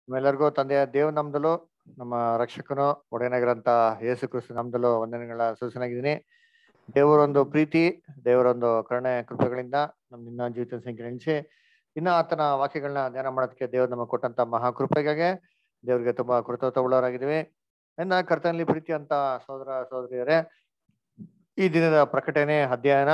ನಿಮ್ಮೆಲ್ಲರಿಗೂ ತಂದೆಯ ದೇವ ನಮ್ದಲು ನಮ್ಮ ರಕ್ಷಕನು ಒಡೆಯನಾಗಿರಂತ ಯೇಸು ಕ್ರಿಸ್ತು ನಮ್ದಲು ವಂದನೆಗಳ ಸೂಚನಾಗಿದ್ದೀನಿ ದೇವರೊಂದು ಪ್ರೀತಿ ದೇವರೊಂದು ಕರುಣೆ ಕೃಪೆಗಳಿಂದ ನಮ್ ನಿನ್ನ ಜೀವಿತ ಸಂಖ್ಯೆ ನೆನೆಸಿ ಇನ್ನ ಆತನ ವಾಕ್ಯಗಳನ್ನ ಧ್ಯಾನ ಮಾಡೋದಕ್ಕೆ ದೇವರು ನಮಗೆ ಕೊಟ್ಟಂತ ಮಹಾಕೃಪೆಗಾಗಿ ದೇವರಿಗೆ ತುಂಬಾ ಕೃತಜ್ಞತ ಉಳ್ಳವರಾಗಿದ್ದೀವಿ ಇನ್ನ ಕರ್ತನಲ್ಲಿ ಪ್ರೀತಿ ಅಂತ ಸಹೋದರ ಸಹೋದರಿಯರೇ ಈ ದಿನದ ಪ್ರಕಟಣೆ ಅಧ್ಯಯನ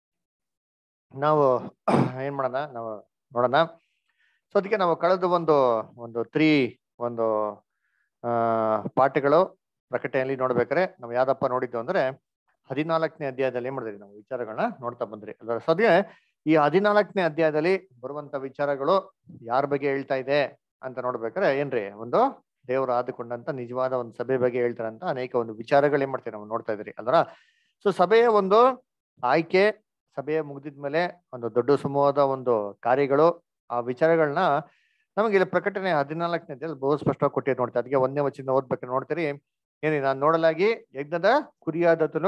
ನಾವು ಏನ್ ಮಾಡೋಣ ನಾವು ನೋಡೋಣ ಸೊ ಅದಕ್ಕೆ ನಾವು ಕಳೆದ ಒಂದು ಒಂದು ತ್ರೀ ಒಂದು ಆ ಪಾಠಗಳು ಪ್ರಕಟಣೆಯಲ್ಲಿ ನೋಡ್ಬೇಕಾದ್ರೆ ನಾವು ಯಾವ್ದಪ್ಪ ನೋಡಿದ್ದು ಅಂದ್ರೆ ಹದಿನಾಲ್ಕನೇ ಅಧ್ಯಾಯದಲ್ಲಿ ಏನ್ ಮಾಡಿದ್ರಿ ನಾವು ವಿಚಾರಗಳನ್ನ ನೋಡ್ತಾ ಬಂದ್ರಿ ಅದರ ಸದ್ಯ ಈ ಹದಿನಾಲ್ಕನೇ ಅಧ್ಯಾಯದಲ್ಲಿ ಬರುವಂತ ವಿಚಾರಗಳು ಯಾರ ಬಗ್ಗೆ ಹೇಳ್ತಾ ಇದೆ ಅಂತ ನೋಡ್ಬೇಕಾದ್ರೆ ಏನ್ರಿ ಒಂದು ದೇವರು ಆದುಕೊಂಡಂತ ನಿಜವಾದ ಒಂದು ಸಭೆ ಬಗ್ಗೆ ಹೇಳ್ತಾರಂತ ಅನೇಕ ಒಂದು ವಿಚಾರಗಳು ಏನ್ ಮಾಡ್ತೀವಿ ನಾವು ನೋಡ್ತಾ ಇದ್ರಿ ಅದರ ಸೊ ಸಭೆಯ ಒಂದು ಆಯ್ಕೆ ಸಭೆಯ ಮುಗಿದಿದ್ಮೇಲೆ ಒಂದು ದೊಡ್ಡ ಸಮೂಹದ ಒಂದು ಕಾರ್ಯಗಳು ಆ ವಿಚಾರಗಳನ್ನ ನಮಗೆ ಇಲ್ಲಿ ಪ್ರಕಟಣೆ ಹದಿನಾಲ್ಕನೇ ಅಧ್ಯಾಯದಲ್ಲಿ ಬಹು ಸ್ಪಷ್ಟವಾಗಿ ಕೊಟ್ಟಿದ್ದು ನೋಡ್ತಾ ಅದಕ್ಕೆ ಒಂದನೇ ವಚನ ಓದ್ಬೇಕು ನೋಡ್ತೀರಿ ಏನಿ ನಾನು ನೋಡಲಾಗಿ ಯಜ್ಞದ ಕುರಿಯಾದತನು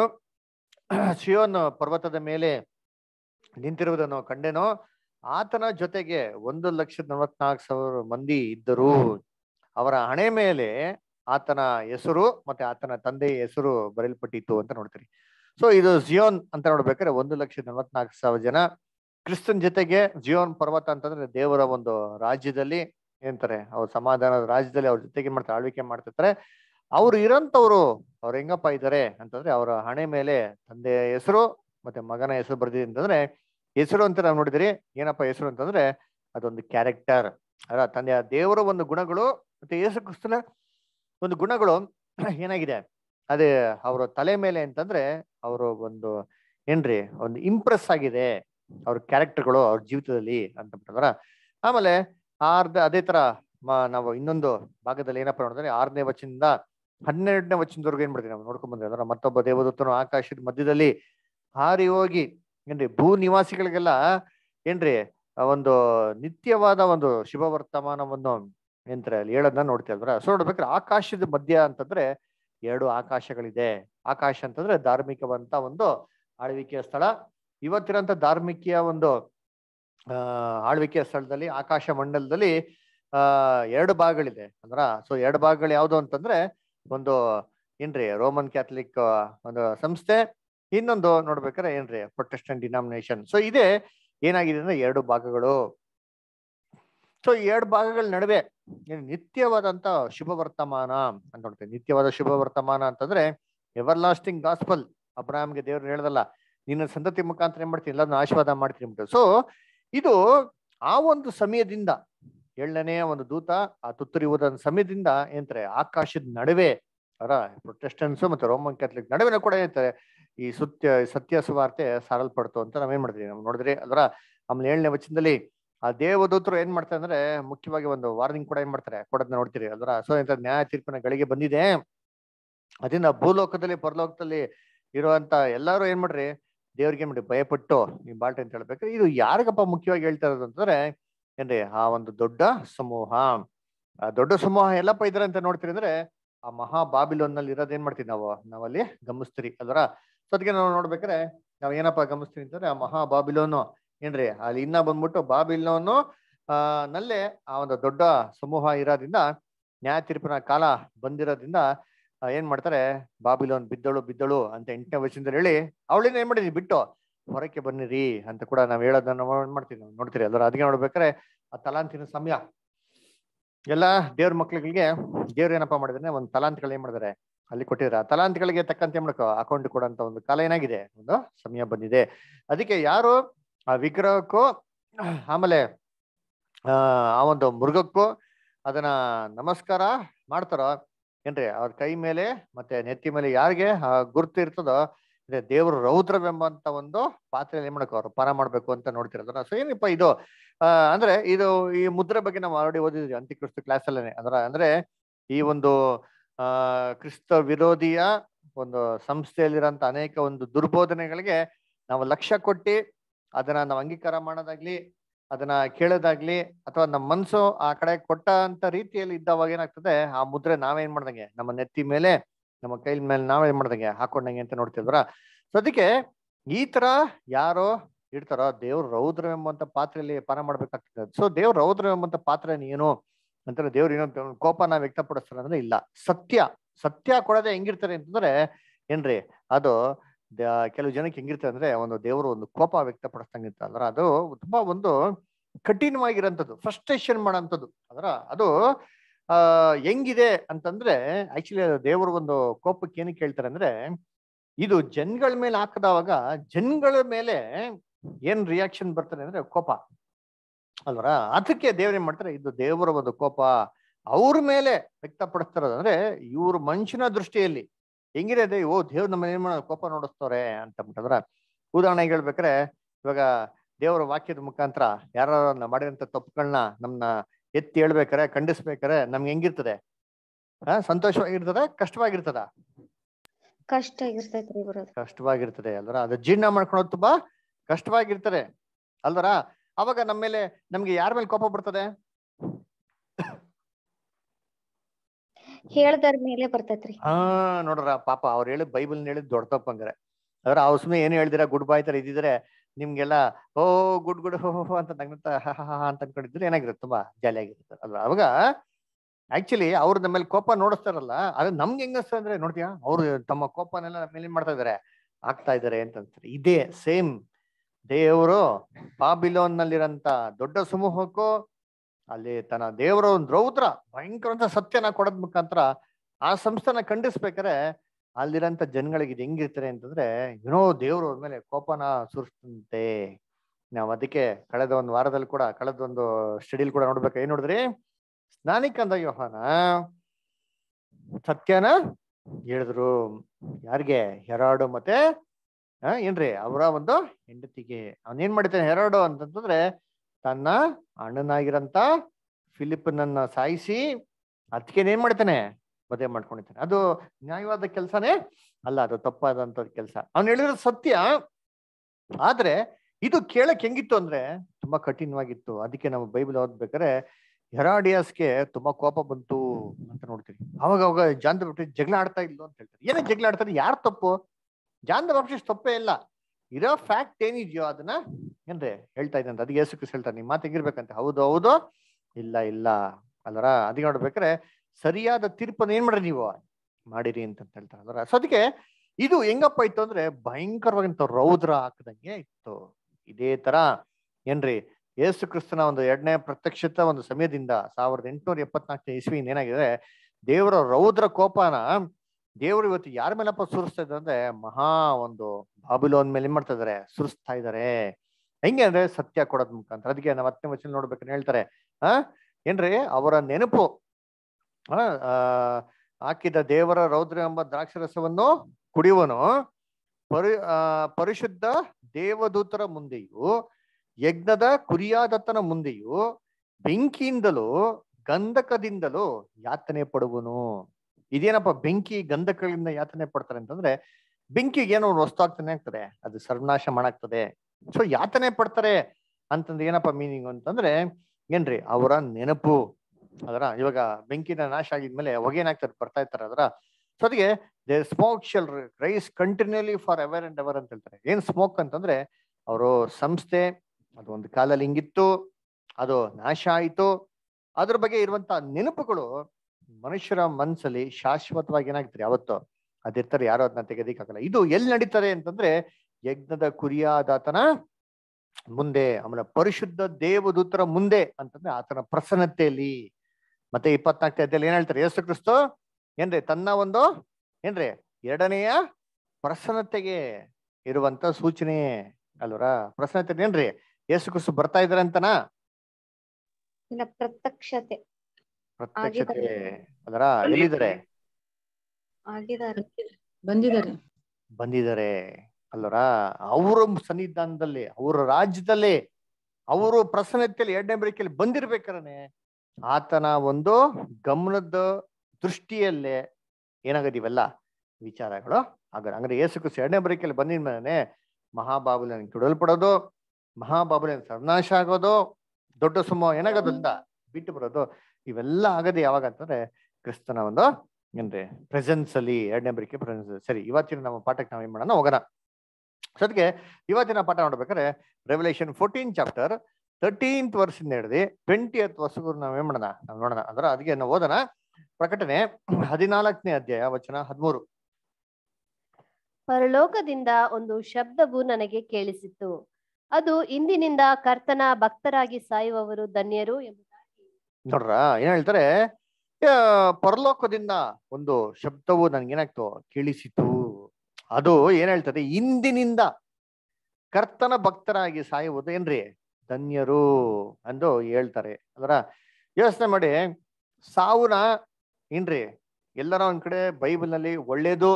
ಶಿಯೋನ್ ಪರ್ವತದ ಮೇಲೆ ನಿಂತಿರುವುದನ್ನು ಕಂಡೆನೋ ಆತನ ಜೊತೆಗೆ ಒಂದು ಲಕ್ಷದ ನಲವತ್ನಾಲ್ಕು ಸಾವಿರ ಮಂದಿ ಇದ್ದರು ಅವರ ಹಣೆ ಮೇಲೆ ಆತನ ಹೆಸರು ಮತ್ತೆ ಆತನ ತಂದೆಯ ಹೆಸರು ಬರೆಯಲ್ಪಟ್ಟಿತ್ತು ಅಂತ ನೋಡ್ತೀರಿ ಸೊ ಇದು ಜಿಯೋನ್ ಅಂತ ನೋಡ್ಬೇಕಾದ್ರೆ ಒಂದು ಲಕ್ಷದ ನಲವತ್ನಾಲ್ಕು ಸಾವಿರ ಜನ ಕ್ರಿಸ್ತನ್ ಜೊತೆಗೆ ಜಿಯೋನ್ ಪರ್ವತ ಅಂತಂದ್ರೆ ದೇವರ ಒಂದು ರಾಜ್ಯದಲ್ಲಿ ಏನಂತಾರೆ ಅವ್ರ ಸಮಾಧಾನದ ರಾಜ್ಯದಲ್ಲಿ ಅವ್ರ ಜೊತೆಗೆ ಮಾಡ್ತಾರೆ ಆಳ್ವಿಕೆ ಮಾಡ್ತಿರ್ತಾರೆ ಅವ್ರು ಇರೋಂಥವ್ರು ಅವ್ರು ಹೆಂಗಪ್ಪ ಇದ್ದಾರೆ ಅಂತಂದ್ರೆ ಅವರ ಹಣೆ ಮೇಲೆ ತಂದೆಯ ಹೆಸರು ಮತ್ತೆ ಮಗನ ಹೆಸರು ಬರ್ದಿದೆ ಅಂತಂದ್ರೆ ಹೆಸರು ಅಂತ ನಾವು ನೋಡಿದ್ರಿ ಏನಪ್ಪ ಹೆಸರು ಅಂತಂದ್ರೆ ಅದೊಂದು ಕ್ಯಾರೆಕ್ಟರ್ ಅಲ್ಲ ತಂದೆಯ ದೇವರ ಒಂದು ಗುಣಗಳು ಮತ್ತೆ ಯೇಸು ಕ್ರಿಸ್ತನ ಒಂದು ಗುಣಗಳು ಏನಾಗಿದೆ ಅದೇ ಅವರ ತಲೆ ಮೇಲೆ ಅಂತಂದ್ರೆ ಅವರು ಒಂದು ಏನ್ರಿ ಒಂದು ಇಂಪ್ರೆಸ್ ಆಗಿದೆ ಅವ್ರ ಕ್ಯಾರೆಕ್ಟರ್ಗಳು ಅವ್ರ ಜೀವಿತದಲ್ಲಿ ಅಂತ ಬಿಟ್ಟದ್ರ ಆಮೇಲೆ ಆರ್ದ ಅದೇ ತರ ನಾವು ಇನ್ನೊಂದು ಭಾಗದಲ್ಲಿ ಏನಪ್ಪ ನೋಡಿದ್ರೆ ಆರನೇ ವಚನದಿಂದ ಹನ್ನೆರಡನೇ ವಚನದವರೆಗೂ ಏನ್ ಮಾಡ್ತೀವಿ ನಾವು ನೋಡ್ಕೊಂಡ್ ಬಂದ್ರೆ ಅದರ ಮತ್ತೊಬ್ಬ ದೇವದತ್ತನು ಆಕಾಶದ ಮಧ್ಯದಲ್ಲಿ ಹಾರಿ ಹೋಗಿ ಏನ್ರಿ ಭೂ ನಿವಾಸಿಗಳಿಗೆಲ್ಲ ಏನ್ರಿ ಒಂದು ನಿತ್ಯವಾದ ಒಂದು ಶುಭ ವರ್ತಮಾನವನ್ನು ಏನ್ತಾರೆ ಅಲ್ಲಿ ಹೇಳೋದನ್ನ ನೋಡ್ತೀವಿ ಅಲ್ವರ ಸೊ ನೋಡ್ಬೇಕಾದ್ರೆ ಆಕಾಶದ ಮಧ್ಯ ಅಂತಂದ್ರೆ ಎರಡು ಆಕಾಶಗಳಿದೆ ಆಕಾಶ ಅಂತಂದ್ರೆ ಧಾರ್ಮಿಕವಂತ ಒಂದು ಆಳ್ವಿಕೆಯ ಸ್ಥಳ ಇವತ್ತಿರಂತ ಧಾರ್ಮಿಕೆಯ ಒಂದು ಆ ಆಳ್ವಿಕೆಯ ಸ್ಥಳದಲ್ಲಿ ಆಕಾಶ ಮಂಡಲದಲ್ಲಿ ಆ ಎರಡು ಭಾಗಗಳಿದೆ ಅಂದ್ರ ಸೊ ಎರಡು ಭಾಗಗಳು ಯಾವ್ದು ಅಂತಂದ್ರೆ ಒಂದು ಏನ್ರಿ ರೋಮನ್ ಕ್ಯಾಥಲಿಕ್ ಒಂದು ಸಂಸ್ಥೆ ಇನ್ನೊಂದು ನೋಡ್ಬೇಕಾದ್ರೆ ಏನ್ರಿ ಪ್ರೊಟೆಸ್ಟೆಂಟ್ ಡಿನಾಮಿನೇಷನ್ ಸೊ ಇದೇ ಏನಾಗಿದೆ ಅಂದ್ರೆ ಎರಡು ಭಾಗಗಳು ಸೊ ಈ ಎರಡು ಭಾಗಗಳ ನಡುವೆ ನಿತ್ಯವಾದಂತ ಶುಭ ವರ್ತಮಾನ ಅಂತ ನೋಡ್ತೇವೆ ನಿತ್ಯವಾದ ಶುಭ ವರ್ತಮಾನ ಅಂತಂದ್ರೆ ಎವರ್ ಲಾಸ್ಟಿಂಗ್ ಗಾಸ್ಪಲ್ ಅಬ್ರಾಹ್ಮ್ಗೆ ದೇವ್ರು ಹೇಳ್ದಲ್ಲ ನಿನ್ನ ಸಂತತಿ ಮುಖಾಂತರ ಏನ್ ಮಾಡ್ತೀನಿ ಎಲ್ಲಾದ್ರೂ ಆಶೀರ್ವಾದ ಮಾಡ್ತೀನಿ ಬಿಟ್ಟು ಸೊ ಇದು ಆ ಒಂದು ಸಮಯದಿಂದ ಏಳನೇ ಒಂದು ದೂತ ಆ ತುತ್ತರಿಯುವುದ ಸಮಯದಿಂದ ಏನಂತಾರೆ ಆಕಾಶದ ನಡುವೆ ಅವರ ಪ್ರೊಟೆಸ್ಟೆಂಟ್ಸ್ ಮತ್ತೆ ರೋಮನ್ ಕ್ಯಾಥಲಿಕ್ ನಡುವಿನ ಕೂಡ ಏನಂತಾರೆ ಈ ಸತ್ಯ ಸತ್ಯ ಸುವಾರ್ತೆ ಸಾರಲ್ಪಡ್ತು ಅಂತ ನಾವೇನ್ ಮಾಡಿದ್ರಿ ನಾವು ನೋಡಿದ್ರಿ ಅದರ ಆಮೇಲೆ ಏಳನೇ ವಚನದಲ್ಲಿ ಆ ದೇವದೂತರು ಏನ್ ಮಾಡ್ತಾರೆ ಅಂದ್ರೆ ಮುಖ್ಯವಾಗಿ ಒಂದು ವಾರ್ನಿಂಗ್ ಕೂಡ ಏನ್ ಮಾಡ್ತಾರೆ ಕೊಡೋದನ್ನ ನೋಡ್ತೀರಿ ಅದರ ಸೊ ಇಂಥ ನ್ಯಾಯ ತೀರ್ಪಿನ ಗಳಿಗೆ ಬಂದಿದೆ ಅದನ್ನ ಭೂಲೋಕದಲ್ಲಿ ಪರಲೋಕದಲ್ಲಿ ಇರುವಂತ ಎಲ್ಲಾರು ಏನ್ ಮಾಡ್ರಿ ದೇವ್ರಿಗೆ ಏನ್ ಮಾಡಿ ಭಯಪಟ್ಟು ನೀವು ಬಾಳ್ರಿ ಅಂತ ಹೇಳ್ಬೇಕು ಇದು ಯಾರಿಗಪ್ಪ ಮುಖ್ಯವಾಗಿ ಹೇಳ್ತಾ ಇರೋದು ಅಂತಂದ್ರೆ ಏನ್ರಿ ಆ ಒಂದು ದೊಡ್ಡ ಸಮೂಹ ಆ ದೊಡ್ಡ ಸಮೂಹ ಎಲ್ಲಪ್ಪ ಇದಾರೆ ಅಂತ ನೋಡ್ತೀರಿ ಅಂದ್ರೆ ಆ ಮಹಾ ಬಾಬಿಲೋನ್ ನಲ್ಲಿ ಇರೋದ್ ಏನ್ ಮಾಡ್ತೀವಿ ನಾವು ನಾವಲ್ಲಿ ಗಮನಿಸ್ತೀರಿ ಅದರ ಸೊ ಅದಕ್ಕೆ ನಾವು ನೋಡ್ಬೇಕಾದ್ರೆ ನಾವ್ ಏನಪ್ಪಾ ಗಮನಿಸ್ತೀವಿ ಅಂತಂದ್ರೆ ಆ ಮಹಾ ಬಾಬಿಲೋನು ಏನ್ರಿ ಅಲ್ಲಿ ಇನ್ನ ಬಂದ್ಬಿಟ್ಟು ಬಾಬಿಲೋನು ಆ ನಲ್ಲೇ ಆ ಒಂದು ದೊಡ್ಡ ಸಮೂಹ ಇರೋದ್ರಿಂದ ನ್ಯಾಯ ತೀರ್ಪಿನ ಕಾಲ ಬಂದಿರೋದ್ರಿಂದ ಏನ್ ಮಾಡ್ತಾರೆ ಬಾಬಿಲೋನ್ ಬಿದ್ದಳು ಬಿದ್ದಳು ಅಂತ ಎಂಟನೇ ವಯಸ್ಸಿಂದ ಹೇಳಿ ಅವಳಿನ ಏನ್ ಮಾಡಿದ್ವಿ ಬಿಟ್ಟು ಹೊರಕ್ಕೆ ಬನ್ನಿರಿ ಅಂತ ಕೂಡ ನಾವ್ ಹೇಳೋದನ್ನ ನಾವು ಏನ್ ಮಾಡ್ತೀವಿ ನಾವು ನೋಡ್ತೀರಿ ಅದರ ಅದಕ್ಕೆ ನೋಡ್ಬೇಕಾರೆ ಆ ತಲಾಂತಿನ ಸಮಯ ಎಲ್ಲಾ ದೇವ್ರ ಮಕ್ಳುಗಳಿಗೆ ದೇವ್ರ ಏನಪ್ಪಾ ಮಾಡಿದ್ರೆ ಒಂದು ತಲಾಂತ್ಗಳು ಏನ್ ಮಾಡಿದಾರೆ ಅಲ್ಲಿ ಕೊಟ್ಟಿದ್ದಾರೆ ಆ ತಲಾಂತ್ಗಳಿಗೆ ತಕ್ಕಂತೆ ಏನ್ ಮಾಡ್ಕೋ ಅಕೌಂಟ್ ಕೊಡಂತ ಒಂದು ಕಾಲ ಏನಾಗಿದೆ ಒಂದು ಸಮಯ ಬಂದಿದೆ ಅದಕ್ಕೆ ಯಾರು ಆ ವಿಗ್ರಹಕ್ಕೂ ಆಮೇಲೆ ಆ ಆ ಒಂದು ಮೃಗಕ್ಕೂ ಅದನ್ನ ನಮಸ್ಕಾರ ಮಾಡ್ತಾರೋ ಏನ್ರಿ ಅವ್ರ ಕೈ ಮೇಲೆ ಮತ್ತೆ ನೆತ್ತಿ ಮೇಲೆ ಯಾರಿಗೆ ಗುರುತು ಇರ್ತದೋ ಇದೆ ದೇವರು ರೌದ್ರವೆಂಬಂತ ಒಂದು ಪಾತ್ರೆಯಲ್ಲಿ ಏನ್ ಮಾಡಬೇಕು ಅವ್ರು ಪಾನ ಮಾಡ್ಬೇಕು ಅಂತ ನೋಡ್ತಿರೋದನ್ನ ಸೊ ಏನಪ್ಪ ಇದು ಆ ಅಂದ್ರೆ ಇದು ಈ ಮುದ್ರೆ ಬಗ್ಗೆ ನಾವು ಆಲ್ರೆಡಿ ಓದಿದ್ವಿ ಅಂತಿಕ್ರಿಸ್ತ ಕ್ಲಾಸ್ ಅಲ್ಲೇನೆ ಅದರ ಅಂದ್ರೆ ಈ ಒಂದು ಆ ಕ್ರಿಸ್ತ ವಿರೋಧಿಯ ಒಂದು ಸಂಸ್ಥೆಯಲ್ಲಿರೋಂತ ಅನೇಕ ಒಂದು ದುರ್ಬೋಧನೆಗಳಿಗೆ ನಾವು ಲಕ್ಷ್ಯ ಕೊಟ್ಟಿ ಅದನ್ನ ನಾವು ಅಂಗೀಕಾರ ಮಾಡೋದಾಗ್ಲಿ ಅದನ್ನ ಕೇಳೋದಾಗ್ಲಿ ಅಥವಾ ನಮ್ಮ ಮನ್ಸು ಆ ಕಡೆ ಕೊಟ್ಟ ಅಂತ ರೀತಿಯಲ್ಲಿ ಇದ್ದವಾಗ ಏನಾಗ್ತದೆ ಆ ಮುದ್ರೆ ನಾವೇನ್ ಮಾಡ್ದಂಗೆ ನಮ್ಮ ನೆತ್ತಿ ಮೇಲೆ ನಮ್ಮ ಕೈಲ ಮೇಲೆ ನಾವೇನ್ ಮಾಡ್ದಂಗೆ ಹಾಕೊಂಡಂಗೆ ಅಂತ ನೋಡ್ತಿದ್ರ ಸೊ ಅದಕ್ಕೆ ಈ ತರ ಯಾರೋ ಇಡ್ತಾರೋ ದೇವ್ರ ರೌದ್ರವೆಂಬಂತ ಪಾತ್ರೆಯಲ್ಲಿ ಪಾನ ಮಾಡ್ಬೇಕಾಗ್ತದೆ ಸೊ ದೇವ್ರ ರೌದ್ರವೆಂಬಂತ ಪಾತ್ರೆ ಏನು ನಂತರ ದೇವ್ರು ಏನಂತ ಕೋಪನ ವ್ಯಕ್ತಪಡಿಸ್ತಾರೆ ಅಂದ್ರೆ ಇಲ್ಲ ಸತ್ಯ ಸತ್ಯ ಕೊಡದೆ ಹೆಂಗಿರ್ತಾರೆ ಅಂತಂದ್ರೆ ಏನ್ರಿ ಅದು ದ- ಕೆಲವು ಜನಕ್ಕೆ ಹೆಂಗಿರ್ತದೆ ಅಂದ್ರೆ ಒಂದು ದೇವರು ಒಂದು ಕೋಪ ವ್ಯಕ್ತಪಡಿಸ್ದಂಗೆ ಇರ್ತದೆ ಅಂದ್ರೆ ಅದು ತುಂಬಾ ಒಂದು ಕಠಿಣವಾಗಿರೋಂಥದ್ದು ಫ್ರಸ್ಟ್ರೇಷನ್ ಮಾಡೋಂಥದ್ದು ಅದರ ಅದು ಆ ಹೆಂಗಿದೆ ಅಂತಂದ್ರೆ ಆಕ್ಚುಲಿ ದೇವರು ಒಂದು ಕೋಪಕ್ಕೆ ಏನಕ್ಕೆ ಹೇಳ್ತಾರೆ ಅಂದ್ರೆ ಇದು ಜನಗಳ ಮೇಲೆ ಹಾಕದವಾಗ ಜನಗಳ ಮೇಲೆ ಏನ್ ರಿಯಾಕ್ಷನ್ ಬರ್ತದೆ ಅಂದ್ರೆ ಕೋಪ ಅಲ್ವರ ಅದಕ್ಕೆ ದೇವ್ರ ಏನ್ ಮಾಡ್ತಾರೆ ಇದು ದೇವರ ಒಂದು ಕೋಪ ಅವ್ರ ಮೇಲೆ ವ್ಯಕ್ತಪಡಿಸ್ತಾರದು ಅಂದ್ರೆ ಇವ್ರ ಮನುಷ್ಯನ ದೃಷ್ಟಿಯಲ್ಲಿ ಹೆಂಗಿದೆ ಅದೇ ಓ ದೇವ್ರ ನಮ್ಮ ಏನ್ ಮಾಡೋ ಕೋಪ ನೋಡಿಸ್ತವ್ರೆ ಅಂತ ಅಂದ್ರ ಉದಾಹರಣೆಗೆ ಹೇಳ್ಬೇಕಾರೆ ಇವಾಗ ದೇವರ ವಾಕ್ಯದ ಮುಖಾಂತರ ಯಾರು ಮಾಡಿದಂತ ತಪ್ಪುಗಳನ್ನ ನಮ್ನ ಎತ್ತಿ ಹೇಳ್ಬೇಕಾರೆ ಖಂಡಿಸ್ಬೇಕಾರೆ ನಮ್ಗೆ ಹೆಂಗಿರ್ತದೆ ಹಾ ಸಂತೋಷವಾಗಿರ್ತದ ಕಷ್ಟವಾಗಿರ್ತದ ಕಷ್ಟ ಇರ್ತೈತ್ರಿ ಬರೋದು ಕಷ್ಟವಾಗಿರ್ತದೆ ಅಲ್ವರ ಅದು ಜೀರ್ಣ ಮಾಡ್ಕೊಳೋದು ತುಂಬಾ ಕಷ್ಟವಾಗಿರ್ತದೆ ಅಲ್ವರ ಅವಾಗ ನಮ್ಮ ಮೇಲೆ ನಮ್ಗೆ ಯಾರ ಮೇಲೆ ಕೋಪ ಬರ್ತದೆ ಹೇಳ್ದರ್ ಮೇಲೆ ಬರ್ತೈತ್ರಿ ಹಾ ನೋಡ್ರ ಪಾಪ ಅವ್ರು ಹೇಳಿದ್ ಬೈಬಲ್ ಹೇಳಿದ್ ದೊಡ್ಡ ತಪ್ಪಂಗಾರೆ ಅದ್ರ ಅವ್ರು ಸುಮ್ಮನೆ ಏನು ಹೇಳ್ದಿರ ಗುಡ್ ಬಾಯ್ ತರ ಇದ್ದಿದ್ರೆ ನಿಮ್ಗೆಲ್ಲ ಓ ಗುಡ್ ಗುಡ್ ಹೋ ಹೋ ಹೋ ಅಂತ ನಗ್ನಂತ ಹ ಹ ಹ ಅಂತ ಅನ್ಕೊಂಡಿದ್ರೆ ಏನಾಗಿರುತ್ತೆ ತುಂಬಾ ಜಾಲಿ ಆಗಿರುತ್ತೆ ಅಲ್ವಾ ಅವಾಗ ಆಕ್ಚುಲಿ ಅವ್ರ ನಮ್ಮ ಮೇಲೆ ಕೋಪ ನೋಡಿಸ್ತಾರಲ್ಲ ಅದು ನಮ್ಗೆ ಹೆಂಗಸ್ತದೆ ಅಂದ್ರೆ ನೋಡ್ತೀಯಾ ಅವ್ರು ತಮ್ಮ ಕೋಪನೆಲ್ಲ ನಮ್ಮ ಮೇಲೆ ಏನ್ ಮಾಡ್ತಾ ಇದಾರೆ ಆಗ್ತಾ ಇದಾರೆ ಅಂತ ಅಂತಾರೆ ಇದೇ ಸೇಮ್ ದೇವರು ಬಾಬಿಲೋನ್ ನಲ್ಲಿರಂತ ದೊಡ್ಡ ಸಮೂಹಕ್ಕೂ ಅಲ್ಲಿ ತನ್ನ ದೇವರ ಒಂದು ರೌದ್ರ ಭಯಂಕರ ಸತ್ಯನ ಕೊಡೋದ್ ಮುಖಾಂತರ ಆ ಸಂಸ್ಥೆನ ಖಂಡಿಸ್ಬೇಕಾರೆ ಅಲ್ಲಿರಂತ ಜನಗಳಿಗೆ ಇದು ಹೆಂಗಿರ್ತಾರೆ ಅಂತಂದ್ರೆ ಏನೋ ದೇವ್ರು ಅವ್ರ ಮೇಲೆ ಕೋಪನ ಸುರಿಸ್ತಂತೆ ನಾವ್ ಅದಕ್ಕೆ ಕಳೆದ ಒಂದು ವಾರದಲ್ಲಿ ಕೂಡ ಕಳೆದ ಒಂದು ಸ್ಟಡಿಲ್ ಕೂಡ ನೋಡ್ಬೇಕು ಏನ್ ನೋಡಿದ್ರಿ ಸ್ನಾನಿಕಂದ ಯೋಹಾನ ಸತ್ಯನ ಹೇಳಿದ್ರು ಯಾರಿಗೆ ಹೆರಾಡು ಮತ್ತೆ ಆ, ಏನ್ರಿ ಅವರ ಒಂದು ಹೆಂಡತಿಗೆ ಅವನೇನ್ ಮಾಡಿದ್ದಾನೆ ಹೆರಾಡು ಅಂತಂತಂದ್ರೆ ತನ್ನ ಅಣ್ಣನಾಗಿರಂತ ಫಿಲಿಪ್ನನ್ನ ಸಾಯಿಸಿ ಅದಕ್ಕೆ ಏನ್ ಮಾಡ್ತಾನೆ ಮದುವೆ ಮಾಡ್ಕೊಂಡಿದ್ದಾನೆ ಅದು ನ್ಯಾಯವಾದ ಕೆಲಸನೇ ಅಲ್ಲ ಅದು ತಪ್ಪಾದಂತ ಕೆಲಸ ಅವ್ನು ಹೇಳಿರೋ ಸತ್ಯ ಆದ್ರೆ ಇದು ಕೇಳಕ್ ಹೆಂಗಿತ್ತು ಅಂದ್ರೆ ತುಂಬಾ ಕಠಿಣವಾಗಿತ್ತು ಅದಕ್ಕೆ ನಾವು ಬೈಬಲ್ ಓದ್ಬೇಕಾದ್ರೆ ಹೆರಾಡಿಯಸ್ಗೆ ತುಂಬಾ ಕೋಪ ಬಂತು ಅಂತ ನೋಡ್ತೀವಿ ಅವಾಗ ಅವಾಗ ಜಾನ್ ಬಿಟ್ಟು ಜಗಳ ಆಡ್ತಾ ಇದ್ಲು ಅಂತ ಹೇಳ್ತಾರೆ ಏನಕ್ಕೆ ಜಗಳ ಆಡ್ತಾರೆ ಯಾರು ತಪ್ಪು ಜಾನ್ ಬಾಪ್ಟಿಸ್ಟ್ ತಪ್ಪೇ ಇಲ್ಲ ಇರೋ ಫ್ಯಾಕ್ಟ್ ಏನಿದೆಯೋ ಅದನ್ನ ಏನ್ರಿ ಹೇಳ್ತಾ ಇದ್ದಂತ ಅದಕ್ಕೆ ಯೇಸು ಕ್ರಿಸ್ತ ಹೇಳ್ತಾರೆ ನಿಮ್ಮ ಮಾತು ಹೆಂಗಿರ್ಬೇಕಂತ ಹೌದು ಹೌದು ಇಲ್ಲ ಇಲ್ಲ ಅಲ್ಲರ ಅದಕ್ಕೆ ನೋಡ್ಬೇಕಾರೆ ಸರಿಯಾದ ತೀರ್ಪನ್ನ ಏನ್ ಮಾಡ್ರಿ ನೀವು ಮಾಡಿರಿ ಅಂತ ಹೇಳ್ತಾರೆ ಅದರ ಸೊ ಅದಕ್ಕೆ ಇದು ಹೆಂಗಪ್ಪ ಇತ್ತು ಅಂದ್ರೆ ಭಯಂಕರವಾಗಿಂತ ರೌದ್ರ ಹಾಕದಂಗೆ ಇತ್ತು ಇದೇ ತರ ಏನ್ರಿ ಯೇಸು ಕ್ರಿಸ್ತನ ಒಂದು ಎರಡನೇ ಪ್ರತ್ಯಕ್ಷತ ಒಂದು ಸಮಯದಿಂದ ಸಾವಿರದ ಎಂಟುನೂರ ಎಪ್ಪತ್ನಾಲ್ಕನೇ ಇಸ್ವಿಯಿಂದ ಏನಾಗಿದೆ ದೇವರ ರೌದ್ರ ಕೋಪನ ದೇವರು ಇವತ್ತು ಯಾರ ಮೇಲಪ್ಪ ಸುರಿಸ್ತಾ ಇದ್ದಾರೆ ಅಂದ್ರೆ ಮಹಾ ಒಂದು ಬಾಬಿಲೋನ್ ಮೇಲೆ ಏನ್ ಮಾಡ್ತಾ ಇದಾರೆ ಸುರಿಸ್ತಾ ಇದಾರೆ ಹೆಂಗೆ ಅಂದ್ರೆ ಸತ್ಯ ಕೊಡೋದ್ ಮುಖಾಂತರ ಅದಕ್ಕೆ ನಾವು ಹತ್ತನೇ ವಚನ ನೋಡ್ಬೇಕಂತ ಹೇಳ್ತಾರೆ ಆ ಏನ್ರಿ ಅವರ ನೆನಪು ಆ ಆ, ಹಾಕಿದ ದೇವರ ರೌದ್ರ ಎಂಬ ದ್ರಾಕ್ಷರಸವನ್ನು ಕುಡಿಯುವನು ಪರಿ ಆ ಪರಿಶುದ್ಧ ದೇವದೂತರ ಮುಂದೆಯೂ ಯಜ್ಞದ ಕುರಿಯಾದತ್ತನ ಮುಂದೆಯೂ ಬೆಂಕಿಯಿಂದಲೂ ಗಂಧಕದಿಂದಲೂ ಯಾತನೆ ಪಡುವನು ಇದೇನಪ್ಪ ಬೆಂಕಿ ಗಂಧಕಗಳಿಂದ ಯಾತನೆ ಪಡ್ತಾರೆ ಅಂತಂದ್ರೆ ಬೆಂಕಿಗೆ ಏನೋ ಒಂದು ವಸ್ತು ಆಗ್ತಾನೆ ಆಗ್ತದೆ ಅದು ಸರ್ವನಾಶ ಮಾಡಾಗ್ತದೆ ಸೊ ಯಾತನೆ ಪಡ್ತಾರೆ ಅಂತಂದ್ರೆ ಏನಪ್ಪ ಮೀನಿಂಗ್ ಅಂತಂದ್ರೆ ಏನ್ರಿ ಅವರ ನೆನಪು ಅದರ ಇವಾಗ ಬೆಂಕಿನ ನಾಶ ಆಗಿದ್ಮೇಲೆ ಹೊಗೆ ಏನಾಗ್ತದೆ ಬರ್ತಾ ಇರ್ತಾರೆ ಅದರ ಸೊ ಅದಕ್ಕೆ they smoke shall rise continuously for ever and ever ಅಂತ ಹೇಳ್ತಾರೆ ಏನ್ ಸ್ಮೋಕ್ ಅಂತಂದ್ರೆ ಅವರು ಸಂಸ್ಥೆ ಅದು ಒಂದು ಕಾಲಲ್ಲಿ ಹಿಂಗಿತ್ತು ಅದು ನಾಶ ಆಯಿತು ಅದ್ರ ಬಗ್ಗೆ ಇರುವಂತ ನೆನಪುಗಳು ಮನುಷ್ಯರ ಮನ್ಸಲ್ಲಿ ಶಾಶ್ವತವಾಗಿ ಏನಾಗ್ತಾರೆ ಯಾವತ್ತು ಅದಿರ್ತಾರೆ ಯಾರು ಅದನ್ನ ತೆಗೆದಿಕ್ಕಾಗಲ್ಲ ಇದು ಎಲ್ಲಿ ನಡೀತಾರೆ ಅಂತಂದ್ರೆ ಯಜ್ಞದ ಕುರಿಯಾದಾತನ ಮುಂದೆ ಆಮೇಲೆ ಪರಿಶುದ್ಧ ದೇವದೂತರ ಮುಂದೆ ಅಂತಂದ್ರೆ ಆತನ ಪ್ರಸನ್ನತೆಯಲ್ಲಿ ಮತ್ತೆ ಇಪ್ಪತ್ನಾಲ್ಕನೇ ಅಧ್ಯಾಯಲ್ಲಿ ಏನ್ ಹೇಳ್ತಾರೆ ಯೇಸು ಕ್ರಿಸ್ತು ಏನ್ರಿ ತನ್ನ ಒಂದು ಏನ್ರಿ ಎರಡನೆಯ ಪ್ರಸನ್ನತೆಗೆ ಇರುವಂತ ಸೂಚನೆ ಅಲ್ವರ ಪ್ರಸನ್ನತೆ ಏನ್ರಿ ಯೇಸು ಕ್ರಿಸ್ತು ಬರ್ತಾ ಇದಾರೆ ಅಂತನಾ ಇಲ್ಲ ಪ್ರತ್ಯಕ್ಷತೆ ಪ್ರತ್ಯಕ್ಷತೆ ಆಗಿದ್ದಾರೆ. ಅದರ ಎಲ್ಲಿದ್ದಾರೆ ಆಗಿದ್ದಾರೆ ಬಂದಿದ್ದಾರೆ ಬಂದಿದ್ದಾರೆ ಅಲ್ವರ ಅವರ ಸನ್ನಿಧಾನದಲ್ಲಿ ಅವರ ರಾಜ್ಯದಲ್ಲಿ ಅವರು ಪ್ರಸನ್ನತೆಯಲ್ಲಿ ಎರಡನೇ ಬರಿಕೆಯಲ್ಲಿ ಬಂದಿರ್ಬೇಕಾರೆ ಆತನ ಒಂದು ಗಮನದ ದೃಷ್ಟಿಯಲ್ಲೇ ಏನಾಗದಿವೆಲ್ಲ ವಿಚಾರಗಳು ಆಗ ಅಂದ್ರೆ ಯೇಸು ಕ್ರಿಸ್ತ ಎರಡನೇ ಬರಿಕೆಯಲ್ಲಿ ಬಂದಿದ ಮೇಲೆ ಮಹಾಬಾಬುಲನ್ ಕೆಡಲ್ಪಡೋದು ಮಹಾಬಾಬುಲನ್ ಸರ್ವನಾಶ ಆಗೋದು ದೊಡ್ಡ ಸಮೂಹ ಏನಾಗೋದ್ರಿಂದ ಬಿಟ್ಟು ಬರೋದು ಇವೆಲ್ಲ ಆಗದೆ ಯಾವಾಗ ಅಂತಂದ್ರೆ ಕ್ರಿಸ್ತನ ಒಂದು ಏನ್ರಿ ಪ್ರೆಸೆನ್ಸ್ ಅಲ್ಲಿ ಎರಡನೇ ಬರಿಕೆ ಪ್ರೆಸೆನ್ಸ್ ಸರಿ ಇವತ್ತಿನ ನಮ್ಮ ಪಾಠಕ್ಕೆ ನಾವ್ ಏನ್ ಮಾಡೋಣ ಹೋಗೋಣ ಸೊ ಅದಕ್ಕೆ ಇವತ್ತಿನ ಪಾಠ ನೋಡ್ಬೇಕಾದ್ರೆ ರೆವಲ್ಯೂಷನ್ ಫೋರ್ಟೀನ್ ಚಾಪ್ಟರ್ ತರ್ಟೀನ್ತ್ ವರ್ಷದಿಂದ ಹಿಡಿದು ಟ್ವೆಂಟಿಯತ್ ವರ್ಷಗೂ ನಾವ್ ಏನ್ ಮಾಡೋಣ ನಾವ್ ನೋಡೋಣ ಅಂದ್ರೆ ಅದಕ್ಕೆ ನಾವು ಓದೋಣ ಪ್ರಕಟಣೆ ಹದಿನಾಲ್ಕನೇ ಅಧ್ಯಾಯ ವಚನ ಹದಿಮೂರು ಪರಲೋಕದಿಂದ ಒಂದು ಶಬ್ದವು ನನಗೆ ಕೇಳಿಸಿತ್ತು ಅದು ಇಂದಿನಿಂದ ಕರ್ತನ ಭಕ್ತರಾಗಿ ಸಾಯುವವರು ಧನ್ಯರು ಎಂಬುದಾಗಿ ನೋಡ್ರ ಏನ್ ಹೇಳ್ತಾರೆ ಆ, ಪರಲೋಕದಿಂದ ಒಂದು ಶಬ್ದವು ನನ್ಗೇನಾಗ್ತು ಕೇಳಿಸಿತು ಅದು ಏನ್ ಹೇಳ್ತದೆ ಇಂದಿನಿಂದ ಕರ್ತನ ಭಕ್ತರಾಗಿ ಸಾಯುವುದು ಏನ್ರಿ ಧನ್ಯರು ಎಂದು ಹೇಳ್ತಾರೆ ಅದರ ಯೋಚನೆ ಮಾಡಿ ಸಾವುನ ಏನ್ರಿ ಎಲ್ಲರ ಒಂದ್ ಕಡೆ ಬೈಬಲ್ ನಲ್ಲಿ ಒಳ್ಳೇದು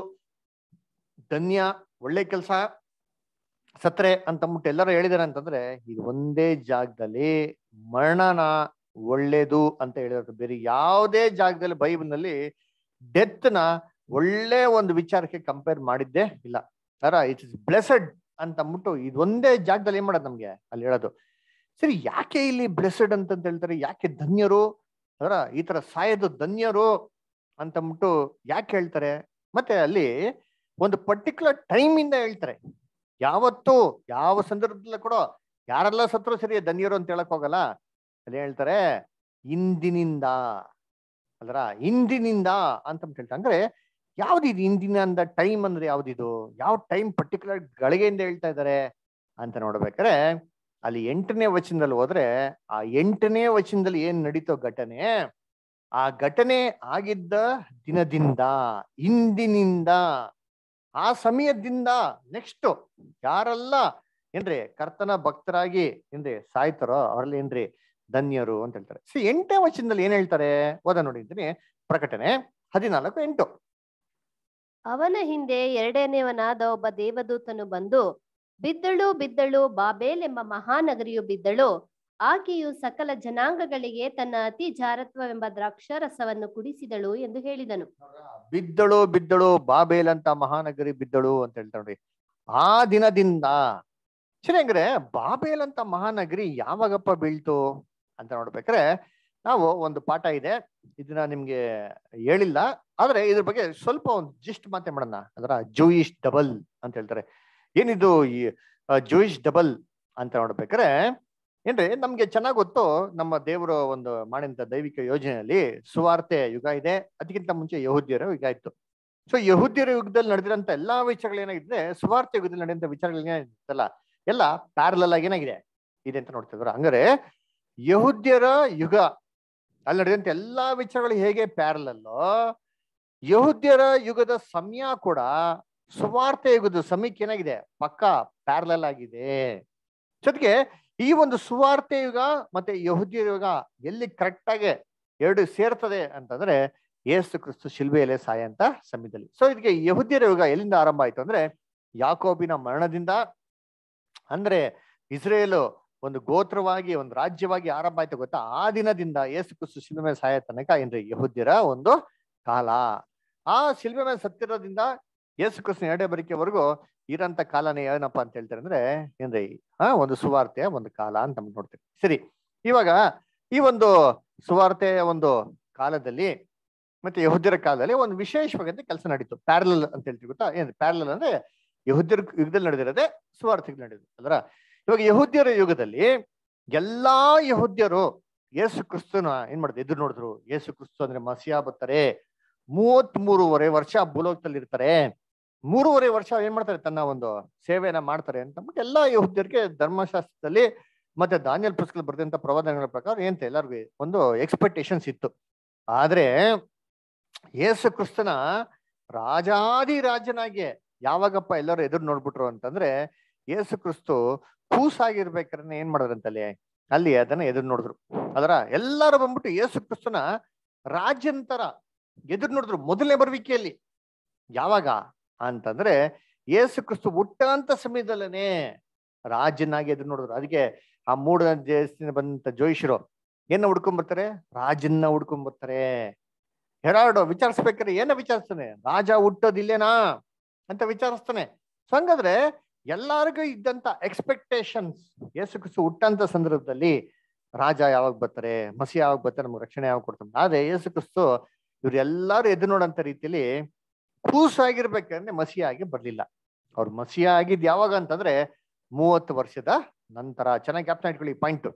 ಧನ್ಯ ಒಳ್ಳೆ ಕೆಲಸ ಸತ್ರೆ ಅಂತ ಅಂದ್ಬಿಟ್ಟು ಎಲ್ಲರೂ ಹೇಳಿದಾರೆ ಅಂತಂದ್ರೆ ಇದು ಒಂದೇ ಜಾಗದಲ್ಲಿ ಮರಣನ ಒಳ್ಳೇದು ಅಂತ ಹೇಳಿರೋದು ಬೇರೆ ಯಾವುದೇ ಜಾಗದಲ್ಲಿ ಬೈಬಲ್ ನಲ್ಲಿ ಡೆತ್ ನ ಒಳ್ಳೆ ಒಂದು ವಿಚಾರಕ್ಕೆ ಕಂಪೇರ್ ಮಾಡಿದ್ದೇ ಇಲ್ಲ ಅರ ಇಟ್ ಇಸ್ ಬ್ಲೆಸಡ್ ಅಂತ ಅಂದ್ಬಿಟ್ಟು ಇದೊಂದೇ ಜಾಗದಲ್ಲಿ ಏನ್ ಮಾಡೋದು ನಮ್ಗೆ ಅಲ್ಲಿ ಹೇಳೋದು ಸರಿ ಯಾಕೆ ಇಲ್ಲಿ ಬ್ಲೆಸಡ್ ಅಂತ ಹೇಳ್ತಾರೆ ಯಾಕೆ ಧನ್ಯರು ಅದರ ಈ ತರ ಸಾಯೋದು ಧನ್ಯರು ಅಂತ ಅಂದ್ಬಿಟ್ಟು ಯಾಕೆ ಹೇಳ್ತಾರೆ ಮತ್ತೆ ಅಲ್ಲಿ ಒಂದು ಪರ್ಟಿಕ್ಯುಲರ್ ಟೈಮ್ ಇಂದ ಹೇಳ್ತಾರೆ ಯಾವತ್ತು ಯಾವ ಸಂದರ್ಭದಲ್ಲ ಕೂಡ ಯಾರೆಲ್ಲ ಸತ್ರು ಸರಿ ಧನ್ಯರು ಅಂತ ಹೇಳಕ್ ಹೋಗಲ್ಲ ಅಲ್ಲಿ ಹೇಳ್ತಾರೆ ಇಂದಿನಿಂದ ಅಲ್ರ ಇಂದಿನಿಂದ ಅಂತ ಹೇಳ್ತಾರೆ ಅಂದ್ರೆ ಯಾವ್ದಿದು ಇಂದಿನಿಂದ ಟೈಮ್ ಅಂದ್ರೆ ಯಾವ್ದಿದು ಯಾವ ಟೈಮ್ ಪರ್ಟಿಕ್ಯುಲರ್ ಗಳಿಗೆಯಿಂದ ಹೇಳ್ತಾ ಇದ್ದಾರೆ ಅಂತ ನೋಡ್ಬೇಕಾದ್ರೆ ಅಲ್ಲಿ ಎಂಟನೇ ವಚನದಲ್ಲಿ ಹೋದ್ರೆ ಆ ಎಂಟನೇ ವಚನದಲ್ಲಿ ಏನ್ ನಡೀತೋ ಘಟನೆ ಆ ಘಟನೆ ಆಗಿದ್ದ ದಿನದಿಂದ ಇಂದಿನಿಂದ ಆ ಸಮಯದಿಂದ ನೆಕ್ಸ್ಟ್ ಯಾರೆಲ್ಲ ಏನ್ರಿ ಕರ್ತನ ಭಕ್ತರಾಗಿ ಏನ್ರಿ ಸಾಯ್ತಾರೋ ಅವ್ರಲ್ಲಿ ಏನ್ರಿ ಧನ್ಯರು ಅಂತ ಹೇಳ್ತಾರೆ ಸಿ ಎಂಟನೇ ವಚನದಲ್ಲಿ ಏನ್ ಹೇಳ್ತಾರೆ ಓದ ನೋಡಿದ್ದೀನಿ ಪ್ರಕಟಣೆ ಹದಿನಾಲ್ಕು ಎಂಟು ಅವನ ಹಿಂದೆ ಎರಡನೆಯವನಾದ ಒಬ್ಬ ದೇವದೂತನು ಬಂದು ಬಿದ್ದಳು ಬಿದ್ದಳು ಬಾಬೇಲ್ ಎಂಬ ಮಹಾನಗರಿಯು ಬಿದ್ದಳು ಆಕೆಯು ಸಕಲ ಜನಾಂಗಗಳಿಗೆ ತನ್ನ ಅತಿ ಜಾರತ್ವವೆಂಬ ದ್ರಾಕ್ಷಾರಸವನ್ನು ಕುಡಿಸಿದಳು ಎಂದು ಹೇಳಿದನು ಬಿದ್ದಳು ಬಿದ್ದಳು ಬಾಬೇಲ್ ಅಂತ ಮಹಾನಗರಿ ಬಿದ್ದಳು ಅಂತ ಹೇಳ್ತಾರೆ ನೋಡಿ ಆ ದಿನದಿಂದ ಸರಿ ಹಂಗ್ರೆ ಬಾಬೇಲ್ ಅಂತ ಮಹಾನಗರಿ ಯಾವಾಗಪ್ಪ ಬೀಳ್ತು ಅಂತ ನೋಡ್ಬೇಕಾದ್ರೆ ನಾವು ಒಂದು ಪಾಠ ಇದೆ ಇದನ್ನ ನಿಮ್ಗೆ ಹೇಳಿಲ್ಲ ಆದ್ರೆ ಇದ್ರ ಬಗ್ಗೆ ಸ್ವಲ್ಪ ಒಂದು ಜಿಸ್ಟ್ ಮಾತೆ ಮಾಡೋಣ ಅದರ ಜೂಯಿಶ್ ಡಬಲ್ ಅಂತ ಹೇಳ್ತಾರೆ ಏನಿದು ಈ ಜೂಯಿಶ್ ಡಬಲ್ ಅಂತ ನೋಡ್ಬೇಕಾದ್ರೆ ಏನ್ರಿ ನಮ್ಗೆ ಚೆನ್ನಾಗ್ ಗೊತ್ತು ನಮ್ಮ ದೇವರ ಒಂದು ಮಾಡಿದಂತ ದೈವಿಕ ಯೋಜನೆಯಲ್ಲಿ ಸುವಾರ್ತೆ ಯುಗ ಇದೆ ಅದಕ್ಕಿಂತ ಮುಂಚೆ ಯಹೂದ್ಯರ ಯುಗ ಇತ್ತು ಸೊ ಯಹೂದ್ಯರ ಯುಗದಲ್ಲಿ ನಡೆದಿರಂತ ಎಲ್ಲಾ ವಿಚಾರಗಳು ಏನಾಗಿದೆ ಸುವಾರ್ತೆ ಯುಗದಲ್ಲಿ ನಡೆದಂತ ವಿಚಾರಗಳು ಏನಾಗಿತ್ತಲ್ಲ ಎಲ್ಲ ಪ್ಯಾರಲಲ್ ಆಗಿ ಏನಾಗಿದೆ ಇದೆ ಅಂತ ನೋಡ್ತಿದ್ರು ಹಂಗಾರೆ ಯಹೂದ್ಯರ ಯುಗ ಅಲ್ಲಿ ನಡೆದಂತ ಎಲ್ಲಾ ವಿಚಾರಗಳು ಹೇಗೆ ಪ್ಯಾರಲಲ್ಲೋ ಯಹೂದ್ಯರ ಯುಗದ ಸಮಯ ಕೂಡ ಸುವಾರ್ತೆ ಯುಗದ ಸಮಯಕ್ಕೆ ಏನಾಗಿದೆ ಪಕ್ಕ ಪ್ಯಾರಲಲ್ ಆಗಿದೆ ಜೊತೆಗೆ ಈ ಒಂದು ಸುವಾರ್ತೆ ಯುಗ ಮತ್ತೆ ಯಹೂದ್ಯರ ಯುಗ ಎಲ್ಲಿ ಕರೆಕ್ಟ್ ಆಗಿ ಎರಡು ಸೇರ್ತದೆ ಅಂತಂದ್ರೆ ಏಸು ಕ್ರಿಸ್ತು ಶಿಲ್ಬೆಯಲ್ಲೇ ಸಾಯ ಅಂತ ಸಮಯದಲ್ಲಿ ಸೊ ಇದಕ್ಕೆ ಯಹೂದ್ಯರ ಯುಗ ಎಲ್ಲಿಂದ ಆರಂಭ ಆಯ್ತು ಅಂದ್ರೆ ಯಾಕೋಬಿನ ಮರಣದಿಂದ ಅಂದ್ರೆ ಇಸ್ರೇಲು ಒಂದು ಗೋತ್ರವಾಗಿ ಒಂದು ರಾಜ್ಯವಾಗಿ ಆರಂಭ ಆಯ್ತು ಗೊತ್ತಾ ಆ ದಿನದಿಂದ ಏಸು ಕ್ರಿಸ್ತು ಶಿಲ್ಬೆ ಮೇಲೆ ಸಾಯ ತನಕ ಏನ್ರಿ ಯಹೂದ್ಯರ ಒಂದು ಕಾಲ ಆ ಶಿಲ್ಬೆ ಮೇಲೆ ಸತ್ತಿರೋದ್ರಿಂದ ಯೇಸು ಕ್ರಿಸ್ತನ ಎರಡೇ ಬರಿಕೆವರೆಗೂ ಇರಂತ ಕಾಲನೇ ಏನಪ್ಪ ಅಂತ ಹೇಳ್ತಾರೆ ಅಂದ್ರೆ ಏನ್ರಿ ಆ ಒಂದು ಸುವಾರ್ತೆಯ ಒಂದು ಕಾಲ ಅಂತ ನಮ್ಗೆ ನೋಡ್ತೀವಿ ಸರಿ ಇವಾಗ ಈ ಒಂದು ಸುವಾರ್ತೆಯ ಒಂದು ಕಾಲದಲ್ಲಿ ಮತ್ತೆ ಯಹುದ್ಯರ ಕಾಲದಲ್ಲಿ ಒಂದು ವಿಶೇಷವಾದಂತ ಕೆಲಸ ನಡೀತು ಪ್ಯಾರಲಲ್ ಅಂತ ಹೇಳ್ತೀವಿ ಗೊತ್ತಾ ಏನ್ ಪ್ಯಾರಲಲ್ ಅಂದ್ರೆ ಯಹುದ್ಯರ ಯುಗದಲ್ಲಿ ನಡೆದಿರೋದೇ ಸುವಾರ್ತೆಗೆ ನಡೆದಿದೆ ಅಲ್ರ ಇವಾಗ ಯಹುದ್ಯರ ಯುಗದಲ್ಲಿ ಎಲ್ಲಾ ಯಹುದ್ಯರು ಯೇಸು ಕ್ರಿಸ್ತನ ಏನ್ ಮಾಡಿದ್ರು ಎದುರು ನೋಡಿದ್ರು ಯೇಸು ಕ್ರಿಸ್ತು ಅಂದ್ರೆ ಮಸಿಯಾ ಬರ್ತಾರೆ ಮೂವತ್ ಮೂರುವರೆ ವರ್ಷ ಭೂಲೋಕದಲ್ಲಿ ಇರ್ತಾರೆ ಮೂರುವರೆ ವರ್ಷ ಏನ್ ಮಾಡ್ತಾರೆ ತನ್ನ ಒಂದು ಸೇವೆಯನ್ನ ಮಾಡ್ತಾರೆ ಅಂತ ಅಂದ್ಬಿಟ್ಟು ಎಲ್ಲಾ ಯಹುದ್ಯರಿಗೆ ಧರ್ಮಶಾಸ್ತ್ರದಲ್ಲಿ ಮತ್ತೆ ದಾನಿಯಲ್ ಪುಸ್ತಕ ಬರೆದಂತ ಪ್ರವಾದನೆಗಳ ಪ್ರಕಾರ ಏಂತ ಎಲ್ಲರಿಗೂ ಒಂದು ಎಕ್ಸ್ಪೆಕ್ಟೇಷನ್ಸ್ ಇತ್ತು ಆದ್ರೆ ಯೇಸು ಕ್ರಿಸ್ತನ ರಾಜಾದಿ ರಾಜನಾಗಿ ಯಾವಾಗಪ್ಪ ಎಲ್ಲರೂ ಎದುರು ನೋಡ್ಬಿಟ್ರು ಅಂತಂದ್ರೆ ಯೇಸು ಕ್ರಿಸ್ತು ಕೂಸಾಗಿರ್ಬೇಕಾದ್ರೆ ಏನ್ ಮಾಡಿದ್ರಂತಲ್ಲಿ ಅಲ್ಲಿ ಅದನ್ನ ಎದುರು ನೋಡಿದ್ರು ಅದರ ಎಲ್ಲರೂ ಬಂದ್ಬಿಟ್ಟು ಯೇಸು ಕ್ರಿಸ್ತನ ರಾಜ್ಯಂತರ ಎದುರು ನೋಡಿದ್ರು ಮೊದಲನೇ ಬರುವಿಕೆಯಲ್ಲಿ ಯಾವಾಗ ಅಂತಂದ್ರೆ ಯೇಸು ಕ್ರಿಸ್ತು ಹುಟ್ಟಂತ ಸಮಯದಲ್ಲೇನೆ ರಾಜನಾಗಿ ಎದುರು ನೋಡಿದ್ರು ಅದಕ್ಕೆ ಆ ಮೂಡ ದೇಶದಿಂದ ಬಂದಂತ ಜೋಯಿಷರು ಏನ ಹುಡ್ಕೊಂಡ್ ಬರ್ತಾರೆ ರಾಜನ್ನ ಹುಡ್ಕೊಂಡ್ ಬರ್ತಾರೆ ಹೆರಾಡು ವಿಚಾರಿಸ್ಬೇಕಾದ್ರೆ ಏನ ವಿಚಾರಿಸ್ತಾನೆ ರಾಜ ಹುಟ್ಟೋದಿಲ್ಲೇನಾ ಅಂತ ವಿಚಾರಿಸ್ತಾನೆ ಸೊ ಹಂಗಾದ್ರೆ ಎಲ್ಲಾರ್ಗು ಇದ್ದಂತ ಎಕ್ಸ್ಪೆಕ್ಟೇಷನ್ಸ್ ಯೇಸು ಕ್ರಿಸ್ತು ಹುಟ್ಟಂತ ಸಂದರ್ಭದಲ್ಲಿ ರಾಜ ಯಾವಾಗ ಬರ್ತಾರೆ ಮಸಿ ಯಾವಾಗ ಬರ್ತಾರೆ ನಮ್ಗೆ ರಕ್ಷಣೆ ಯಾವಾಗ ಕೊಡ್ತಾನೆ ಆದ್ರೆ ಯೇಸು ಕ್ರಿಸ್ತು ಇವ್ರು ಎಲ್ಲಾರು ಎದು ನೋಡಂತ ರೀತಿಯಲ್ಲಿ ಕೂಸಾಗಿರ್ಬೇಕಂದ್ರೆ ಮಸಿಯಾಗಿ ಬರ್ಲಿಲ್ಲ ಅವ್ರು ಮಸಿಯ ಆಗಿದ್ ಯಾವಾಗ ಅಂತಂದ್ರೆ ಮೂವತ್ತು ವರ್ಷದ ನಂತರ ಚೆನ್ನಾಗಿ ಜ್ಞಾಪನ ಇಟ್ಕೊಳ್ಳಿ ಪಾಯಿಂಟ್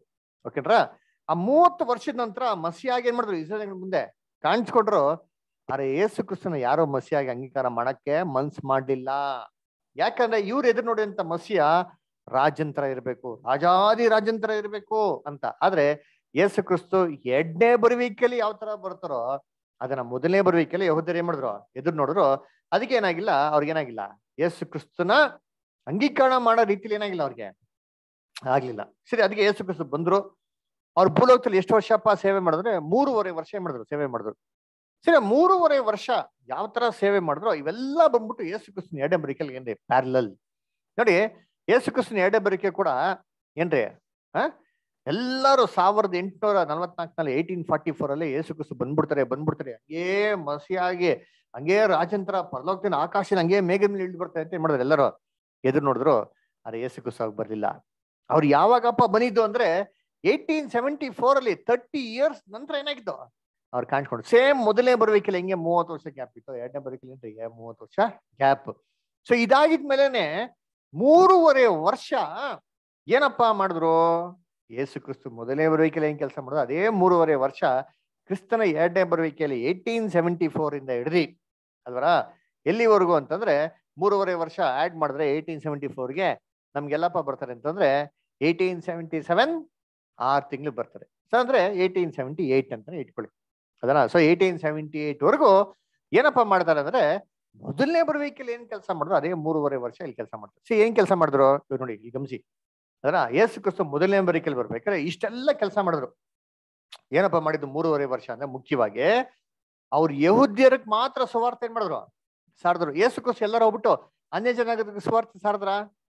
ಓಕೆನ್ರಾ ಆ ಮೂವತ್ತು ವರ್ಷದ ನಂತರ ಮಸಿಯಾಗಿ ಏನ್ ಮಾಡಿದ್ರು ಇಸ್ರೇಲ್ ಮುಂದೆ ಕಾಣಿಸ್ಕೊಟ್ರು ಅರೆ ಯೇಸು ಕ್ರಿಸ್ತನ ಯಾರೋ ಮಸಿಯಾಗಿ ಅಂಗೀಕಾರ ಮಾಡಕ್ಕೆ ಮನ್ಸ್ ಮಾಡ್ಲಿಲ್ಲ ಯಾಕಂದ್ರೆ ಇವ್ರು ಎದುರು ನೋಡಿದಂತ ಮಸಿಯ ರಾಜಂತ್ರ ಇರ್ಬೇಕು ರಾಜಾದಿ ರಾಜಂತ್ರ ಇರ್ಬೇಕು ಅಂತ ಆದ್ರೆ ಯೇಸು ಕ್ರಿಸ್ತು ಎರಡನೇ ಬರುವಿಕೆಯಲ್ಲಿ ಯಾವ ತರ ಬರ್ತಾರೋ ಅದನ್ನ ಮೊದಲನೇ ಬರುವಿಕೆಯಲ್ಲಿ ಯಹೋದ್ಯರು ಏನ್ ಮಾಡಿದ್ರು ಎದುರು ನೋಡಿದ್ರು ಅದಕ್ಕೆ ಏನಾಗಿಲ್ಲ ಅವ್ರಿಗೆ ಏನಾಗಿಲ್ಲ ಯೇಸು ಕ್ರಿಸ್ತನ ಅಂಗೀಕರಣ ಮಾಡೋ ರೀತಿಲಿ ಏನಾಗಿಲ್ಲ ಅವ್ರಿಗೆ ಆಗ್ಲಿಲ್ಲ ಸರಿ ಅದಕ್ಕೆ ಯೇಸು ಕ್ರಿಸ್ತು ಬಂದ್ರು ಅವ್ರ ಭೂಲೋಕದಲ್ಲಿ ಎಷ್ಟು ವರ್ಷಪ್ಪ ಸೇವೆ ಮಾಡಿದ್ರೆ ಮೂರುವರೆ ವರ್ಷ ಏನ್ ಮಾಡಿದ್ರು ಸೇವೆ ಮಾಡಿದ್ರು ಸರಿ ಮೂರುವರೆ ವರ್ಷ ಯಾವ ತರ ಸೇವೆ ಮಾಡಿದ್ರು ಇವೆಲ್ಲ ಬಂದ್ಬಿಟ್ಟು ಯೇಸು ಕ್ರಿಸ್ತನ ಎರಡನೇ ಬರಿಕೆಯಲ್ಲಿ ಏನ್ರಿ ಪ್ಯಾರಲಲ್ ನೋಡಿ ಯೇಸು ಕ್ರಿಸ್ತನ ಎರಡನೇ ಬರಿಕೆ ಕೂಡ ಏನ್ರಿ ಹ ಎಲ್ಲರೂ ಸಾವಿರದ ಎಂಟುನೂರ ನಲವತ್ನಾಲ್ಕನಲ್ಲಿ ಏಯ್ಟೀನ್ ಫಾರ್ಟಿ ಫೋರ್ ಅಲ್ಲಿ ಯೇಸು ಕ್ರಿಸ್ತು ಬಂದ್ಬಿಡ್ತಾರೆ ಬಂದ್ಬಿಡ್ತಾರೆ ಹಂಗೇ ಮಸಿಯಾಗಿ ಹಂಗೇ ರಾಜಂತ್ರ ಪರಲೋಕದಿಂದ ಆಕಾಶನ ಹಂಗೇ ಮೇಘದ ಮೇಲೆ ಇಳಿದು ಬರ್ತಾರೆ ಅಂತ ಏನ್ ಮಾಡಿದ್ರು ಎಲ್ಲರೂ ಎದುರು ನೋಡಿದ್ರು ಆದ್ರೆ ಯೇಸು ಕ್ರಿಸ್ತು ಆಗ ಬರ್ಲಿಲ್ಲ ಅವ್ರು ಯಾವಾಗಪ್ಪ ಬಂದಿದ್ದು ಅಂದ್ರೆ ಏಯ್ಟೀನ್ ಸೆವೆಂಟಿ ಫೋರ್ ಅಲ್ಲಿ ತರ್ಟಿ ಇಯರ್ಸ್ ನಂತರ ಏನಾಗಿತ್ತು ಅವ್ರು ಕಾಣಿಸ್ಕೊಂಡು ಸೇಮ್ ಮೊದಲನೇ ಬರುವಿಕೆಲ್ಲ ಹಿಂಗೆ ಮೂವತ್ತು ವರ್ಷ ಗ್ಯಾಪ್ ಇತ್ತು ಎರಡನೇ ಬರುವಿಕೆಲ್ಲ ಮೂವತ್ತು ವರ್ಷ ಗ್ಯಾಪ್ ಸೊ ಇದಾಗಿದ್ಮೇಲೆನೆ ಮೂರುವರೆ ವರ್ಷ ಏನಪ್ಪಾ ಮಾಡಿದ್ರು ಯೇಸು ಕ್ರಿಸ್ತು ಮೊದಲನೇ ಬರುವಿಕೆಯಲ್ಲಿ ಏನ್ ಕೆಲಸ ಮಾಡಿದ್ರು ಅದೇ ಮೂರುವರೆ ವರ್ಷ ಕ್ರಿಸ್ತನ ಎರಡನೇ ಬರುವಿಕೆಯಲ್ಲಿ ಏಯ್ಟೀನ್ ಸೆವೆಂಟಿ ಫೋರ್ ಇಂದ ಹಿಡ್ದಿ ಅಲ್ವರ ಎಲ್ಲಿವರೆಗೂ ಅಂತಂದ್ರೆ ಮೂರುವರೆ ವರ್ಷ ಆಡ್ ಮಾಡಿದ್ರೆ ಏಯ್ಟೀನ್ ಸೆವೆಂಟಿ ಫೋರ್ಗೆ ನಮ್ಗೆಲ್ಲಪ್ಪ ಬರ್ತಾರೆ ಅಂತಂದ್ರೆ ಏಯ್ಟೀನ್ ಸೆವೆಂಟಿ ಸೆವೆನ್ ಆರು ತಿಂಗಳು ಬರ್ತಾರೆ ಸೊ ಅಂದ್ರೆ ಏಯ್ಟೀನ್ ಸೆವೆಂಟಿ ಏಯ್ಟ್ ಅಂತಾನೆ ಇಟ್ಕೊಳ್ಳಿ ಅದನ್ನ ಸೊ ಏಯ್ಟೀನ್ ಸೆವೆಂಟಿ ಏಯ್ಟ್ ವರೆಗೂ ಏನಪ್ಪ ಮಾಡ್ತಾರೆ ಅಂದ್ರೆ ಮೊದಲನೇ ಬರುವಿಕೆಯಲ್ಲಿ ಏನ್ ಕೆಲಸ ಮಾಡಿದ್ರು ಅದೇ ಮೂರುವರೆ ವರ್ಷ ಇಲ್ಲಿ ಕೆಲಸ ಮಾಡ್ತಾರೆ ಸಿ ಏನ್ ಕೆಲಸ ಮಾಡಿದ್ರು ಇವ್ರು ನೋಡಿ ಇಲ್ಲಿ ಗಮನಿಸಿ ಅದನ್ನ ಯೇಸು ಕ್ರಿಸ್ತು ಮೊದಲನೇ ಬರಿಕೆಯಲ್ಲಿ ಬರ್ಬೇಕಾದ್ರೆ ಇಷ್ಟೆಲ್ಲ ಕೆಲಸ ಮಾಡಿದ್ರು ಏನಪ್ಪ ಮಾಡಿದ್ದು ಮೂರುವರೆ ವರ್ಷ ಅಂದ್ರೆ ಮುಖ್ಯವಾಗಿ ಅವ್ರ ಯಹುದ್ಯರಿಗೆ ಮಾತ್ರ ಸುವಾರ್ತೆ ಏನ್ ಮಾಡಿದ್ರು ಸಾರಿದ್ರು ಯೇಸು ಕ್ರಿಸ್ತು ಎಲ್ಲರೂ ಹೋಗ್ಬಿಟ್ಟು ಅನ್ಯ ಜನಾಂಗದ ಸುವಾರ್ತೆ ಸಾರದ್ರ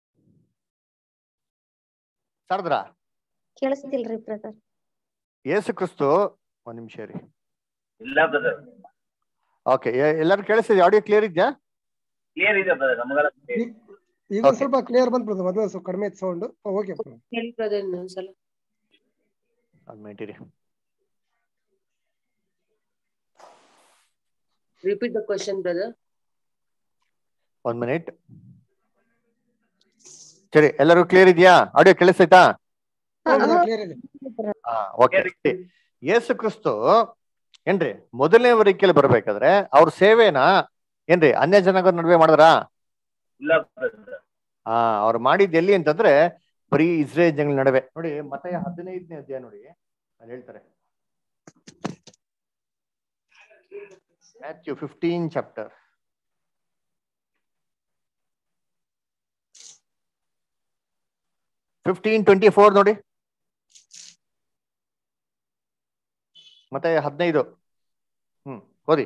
ಸಾರದ್ರ ಕೇಳಿಸ್ತಿಲ್ರಿ ಬ್ರದರ್ ಯೇಸು ಕ್ರಿಸ್ತು ಒಂದ್ ನಿಮಿಷ ರೀ ಇಲ್ಲ ಬ್ರದರ್ ಓಕೆ ಎಲ್ಲರೂ ಕೇಳಿಸ್ತಿದೆ ಆಡಿಯೋ ಕ್ಲಿಯರ್ ಇದೆಯಾ ಕ್ಲಿಯರ್ ಇದೆ ಬ್ರದರ್ ನಮಗೆಲ್ಲ clear ಇದೆ. ಈಗ ಒಂದ್ ಸ್ವಲ್ಪ ಕ್ಲಿಯರ್ ಬಂದ್ ಬ್ರದರ್ ಮೊದಲು ಸ್ವಲ್ಪ ಕಡಿಮೆ ಸೌಂಡ್ ಓಕೆ ಹೇಳಿ ಬ್ರದರ್ ಇನ್ನೊಂದ್ಸಲ ಒಂದ್ ಮಿನಿಟ್ ಇರಿ ರಿಪೀಟ್ ದ ಕ್ವಶನ್ ಬ್ರದರ್ ಒಂದ್ ಮಿನಿಟ್ ಸರಿ ಎಲ್ಲರೂ ಕ್ಲಿಯರ್ ಇದೆಯಾ ಆಡಿಯೋ ಕೇಳಿಸ್ತೈತಾ ಕ್ಲಿಯರ್ ಇದೆ ಹಾ ಓಕೆ ಯೇಸು ಕ್ರಿಸ್ತು ಏನ್ರಿ ಮೊದಲನೇ ವರಿಕೆಯಲ್ಲಿ ಬರ್ಬೇಕಾದ್ರೆ ಅವ್ರ ಸೇವೆನ ಏನ್ರಿ ಅನ್ಯ ಜನಾಂಗದ ನಡುವೆ ಮಾಡಿದ್ರಾ ಇಲ್ಲ ಬ್ರದರ್ ಆ ಅವ್ರು ಮಾಡಿದ್ ಎಲ್ಲಿ ಅಂತಂದ್ರೆ ಬರೀ ಇಸ್ರೇಲ್ ಜನಗಳ ನಡುವೆ ನೋಡಿ ಮತ್ತೆ ಹದಿನೈದನೇ ಅಧ್ಯಾಯ ನೋಡಿ ಅಲ್ಲಿ ಹೇಳ್ತಾರೆ Matthew fifteen chapter fifteen twenty four ನೋಡಿ ಮತ್ತೆ ಹದಿನೈದು ಹ್ಮ್ ಓದಿ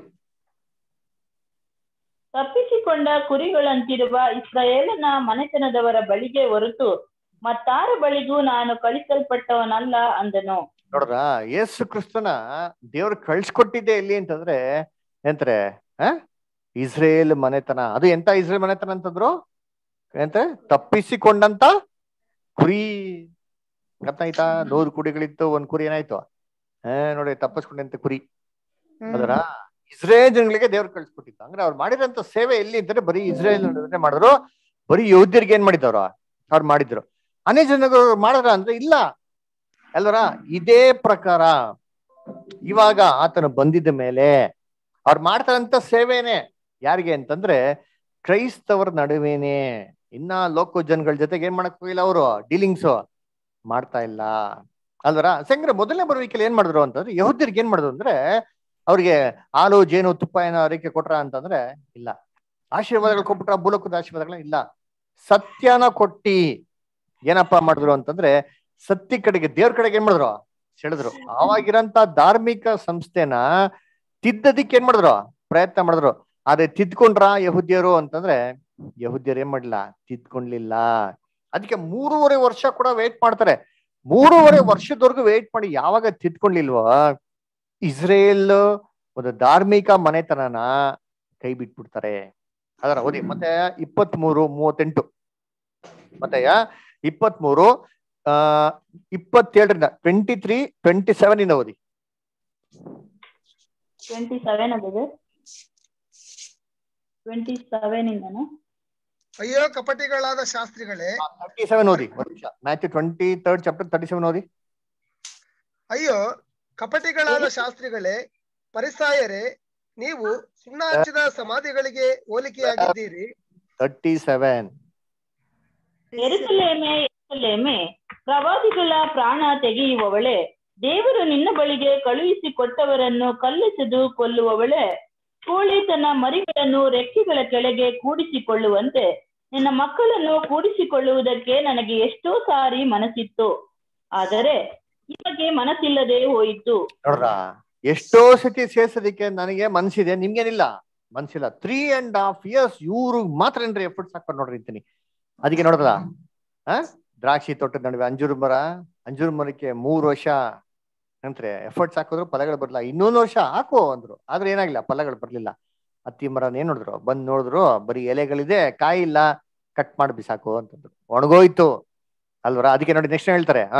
ತಪ್ಪಿಸಿಕೊಂಡ ಕುರಿಗಳಂತಿರುವ ಇಸ್ರಾಯೇಲನ ಮನೆತನದವರ ಬಳಿಗೆ ಹೊರತು ಮತ್ತಾರ ಬಳಿಗೂ ನಾನು ಕಳಿಸಲ್ಪಟ್ಟವನಲ್ಲ ಅಂದನು ನೋಡ್ರ ಯೇಸು ಕ್ರಿಸ್ತನ ದೇವ್ರು ಕಳ್ಸಿಕೊಟ್ಟಿದ್ದೆ ಎಲ್ಲಿ ಅಂತಂದ್ರೆ ಎಂತಾರೆ ಆ ಇಸ್ರೇಲ್ ಮನೆತನ ಅದು ಎಂತ ಇಸ್ರೇಲ್ ಮನೆತನ ಅಂತಂದ್ರು ಎಂತ ತಪ್ಪಿಸಿಕೊಂಡಂತ ಕುರಿ ಗೊತ್ತಾಯ್ತಾ ನೂರು ಕುರಿಗಳಿತ್ತು ಒಂದ್ ಕುರಿ ಏನಾಯ್ತು ಆ ನೋಡಿ ತಪ್ಪಿಸ್ಕೊಂಡಂತ ಕುರಿ ಅದರ ಇಸ್ರೇಲ್ ಜನಗಳಿಗೆ ದೇವ್ರು ಕಳ್ಸಿಕೊಟ್ಟಿದ್ದು ಅಂದ್ರೆ ಅವ್ರು ಮಾಡಿರೋಂತ ಸೇವೆ ಎಲ್ಲಿ ಅಂತಂದ್ರೆ ಬರೀ ಇಸ್ರೇಲ್ ನಡುವೆ ಮಾಡಿದ್ರು ಬರೀ ಯಹೂದ್ಯರಿಗೆ ಏನ್ ಮಾಡಿದವ್ರು ಅವ್ರು ಮಾಡಿದ್ರು ಅನೇ ಜನಗಳು ಮಾಡಿದ್ರ ಅಂದ್ರೆ ಇಲ್ಲ ಅಲ್ವರ ಇದೇ ಪ್ರಕಾರ ಇವಾಗ ಆತನು ಬಂದಿದ್ದ ಮೇಲೆ ಅವ್ರು ಮಾಡ್ತಾರಂತ ಸೇವೆನೆ ಯಾರಿಗೆ ಅಂತಂದ್ರೆ ಕ್ರೈಸ್ತವರ ನಡುವೆನೆ ಇನ್ನ ಲೋಕ ಜನಗಳ ಜೊತೆಗೆ ಏನ್ ಮಾಡಕ್ ಹೋಗಿಲ್ಲ ಅವರು ಡೀಲಿಂಗ್ಸ್ ಮಾಡ್ತಾ ಇಲ್ಲ ಅಲ್ವರ ಸಂಗ್ರ ಮೊದಲನೇ ಬರುವಿಕೆಯಲ್ಲಿ ಏನ್ ಮಾಡಿದ್ರು ಅಂತಂದ್ರೆ ಯಹೂದ್ಯರಿಗೆ ಏನ್ ಮಾಡಿದ್ರು ಅಂದ್ರೆ ಅವ್ರಿಗೆ ಹಾಲು ಜೇನು ತುಪ್ಪ ಏನೋ ಅರಿಕೆ ಕೊಟ್ರ ಅಂತಂದ್ರೆ ಇಲ್ಲ ಆಶೀರ್ವಾದಗಳು ಕೊಟ್ಬಿಟ್ರ ಭೂಲೋಕದ ಆಶೀರ್ವಾದಗಳ ಇಲ್ಲ ಸತ್ಯನ ಕೊಟ್ಟಿ ಏನಪ್ಪಾ ಮಾಡಿದ್ರು ಅಂತಂದ್ರೆ ಸತ್ಯ ಕಡೆಗೆ ದೇವ್ರ ಕಡೆಗೆ ಏನ್ ಮಾಡಿದ್ರು ಸೆಳೆದ್ರು ಆವಾಗಿರಂತ ಧಾರ್ಮಿಕ ಸಂಸ್ಥೆನ ತಿದ್ದದಿಕ್ಕೆ ಏನ್ ಮಾಡಿದ್ರು ಪ್ರಯತ್ನ ಮಾಡಿದ್ರು ಆದ್ರೆ ತಿದ್ಕೊಂಡ್ರ ಯಹುದ್ಯರು ಅಂತಂದ್ರೆ ಯಹುದ್ಯರು ಏನ್ ಮಾಡ್ಲಿಲ್ಲ ತಿದ್ಕೊಂಡ್ಲಿಲ್ಲ ಅದಕ್ಕೆ ಮೂರುವರೆ ವರ್ಷ ಕೂಡ ವೇಟ್ ಮಾಡ್ತಾರೆ ಮೂರುವರೆ ವರ್ಷದವರೆಗೂ ವೇಟ್ ಮಾಡಿ ಯಾವಾಗ ತಿದ್ಕೊಂಡ್ಲಿಲ್ವೋ ಇಸ್ರೇಲ್ ಒಂದು ಧಾರ್ಮಿಕ ಮನೆತನನ ಕೈ ಬಿಟ್ಬಿಡ್ತಾರೆ ಅದರ ಓದಿ ಮತ್ತೆ ಇಪ್ಪತ್ತ್ ಮೂರು ಮೂವತ್ತೆಂಟು ಮತ್ತೆ ಇಪ್ಪತ್ಮೂರು ಆ ಇಪ್ಪತ್ತೇಳರಿಂದ ಟ್ವೆಂಟಿ ತ್ರೀ ಟ್ವೆಂಟಿ ಸೆವೆನ್ ಇಂದ ಓದಿ ಟ್ವೆಂಟಿ ಸೆವೆನ್ ಅದಿದೆ ಟ್ವೆಂಟಿ ಸೆವೆನ್ ಇಂದನು ಅಯ್ಯೋ ಕಪಟಿಗಳಾದ ಶಾಸ್ತ್ರಿಗಳೇ ತರ್ಟಿ ಸೆವೆನ್ ಓದಿ ಒಂದು ನಿಮಿಷ Matthew twenty third chapter thirty seven ಓದಿ ಅಯ್ಯೋ ಕಪಟಿಗಳಾದ ಶಾಸ್ತ್ರಿಗಳೇ ಪರಿಸಾಯರೇ ನೀವು ಸುಣ್ಣ ಹಚ್ಚಿದ ಸಮಾಧಿಗಳಿಗೆ ಹೋಲಿಕೆಯಾಗಿದ್ದೀರಿ ತರ್ಟಿ ಸೆವೆನ್ ಎರುಸಲೇಮೆ ಎರುಸಲೇಮೆ ಪ್ರವಾದಿಗಳ ಪ್ರಾಣ ತೆಗೆಯುವವಳೆ ದೇವರು ನಿನ್ನ ಬಳಿಗೆ ಕಳುಹಿಸಿ ಕೊಟ್ಟವರನ್ನು ಕಲ್ಲೆಸೆದು ಕೊಲ್ಲುವವಳೆ ಕೋಳಿ ತನ್ನ ಮರಿಗಳನ್ನು ರೆಕ್ಕೆಗಳ ಕೆಳಗೆ ಕೂಡಿಸಿಕೊಳ್ಳುವಂತೆ ನಿನ್ನ ಮಕ್ಕಳನ್ನು ಕೂಡಿಸಿಕೊಳ್ಳುವುದಕ್ಕೆ ನನಗೆ ಎಷ್ಟೋ ಸಾರಿ ಮನಸ್ಸಿತ್ತು ಆದರೆ ನಿಮಗೆ ಮನಸ್ಸಿಲ್ಲದೆ ಹೋಯಿತು ನೋಡ್ರ ಎಷ್ಟೋ ಸತಿ ಸೇರ್ಸೋದಿಕ್ಕೆ ನನಗೆ ಮನ್ಸಿದೆ ನಿಮ್ಗೇನಿಲ್ಲ ಮನ್ಸಿಲ್ಲ ತ್ರೀ ಅಂಡ್ ಹಾಫ್ ಇಯರ್ಸ್ ಇವ್ರು ಮಾತ್ರ ಏನ್ರಿ ಎಫರ್ಟ್ಸ್ ಹಾಕೊಂಡು ನೋಡ್ರಿ ಅಂತೀನಿ ಅದಕ್ಕೆ ನೋಡಿದ್ರ ಆ ದ್ರಾಕ್ಷಿ ತೋಟದ ನಡುವೆ ಅಂಜೂರು ಮರ ಅಂಜೂರು ಮರಕ್ಕೆ ಮೂರು ವರ್ಷ ನಂತರ ಎಫರ್ಟ್ಸ್ ಹಾಕಿದ್ರು ಫಲಗಳು ಬರ್ಲಿಲ್ಲ ಇನ್ನೊಂದು ವರ್ಷ ಹಾಕು ಅಂದ್ರು ಆದ್ರೆ ಏನಾಗಿಲ್ಲ ಫಲಗಳು ಬರ್ಲಿಲ್ಲ ಹತ್ತಿ ಮರ ಏನ್ ನೋಡಿದ್ರು ಬಂದ್ ನೋಡಿದ್ರು ಬರೀ ಎಲೆಗಳಿದೆ ಕಾಯಿ ಇಲ್ಲ ಕಟ್ ಮಾಡಿ ಬಿಸಾಕು ಅಂತಂದ್ರು ಒಣಗೋಯ್ತು ಅಲ್ವರ ಅದಕ್ಕೆ ನೋಡಿ ನೆಕ್ಸ್ಟ್ ಹೇಳ್ತಾರೆ ಹಾ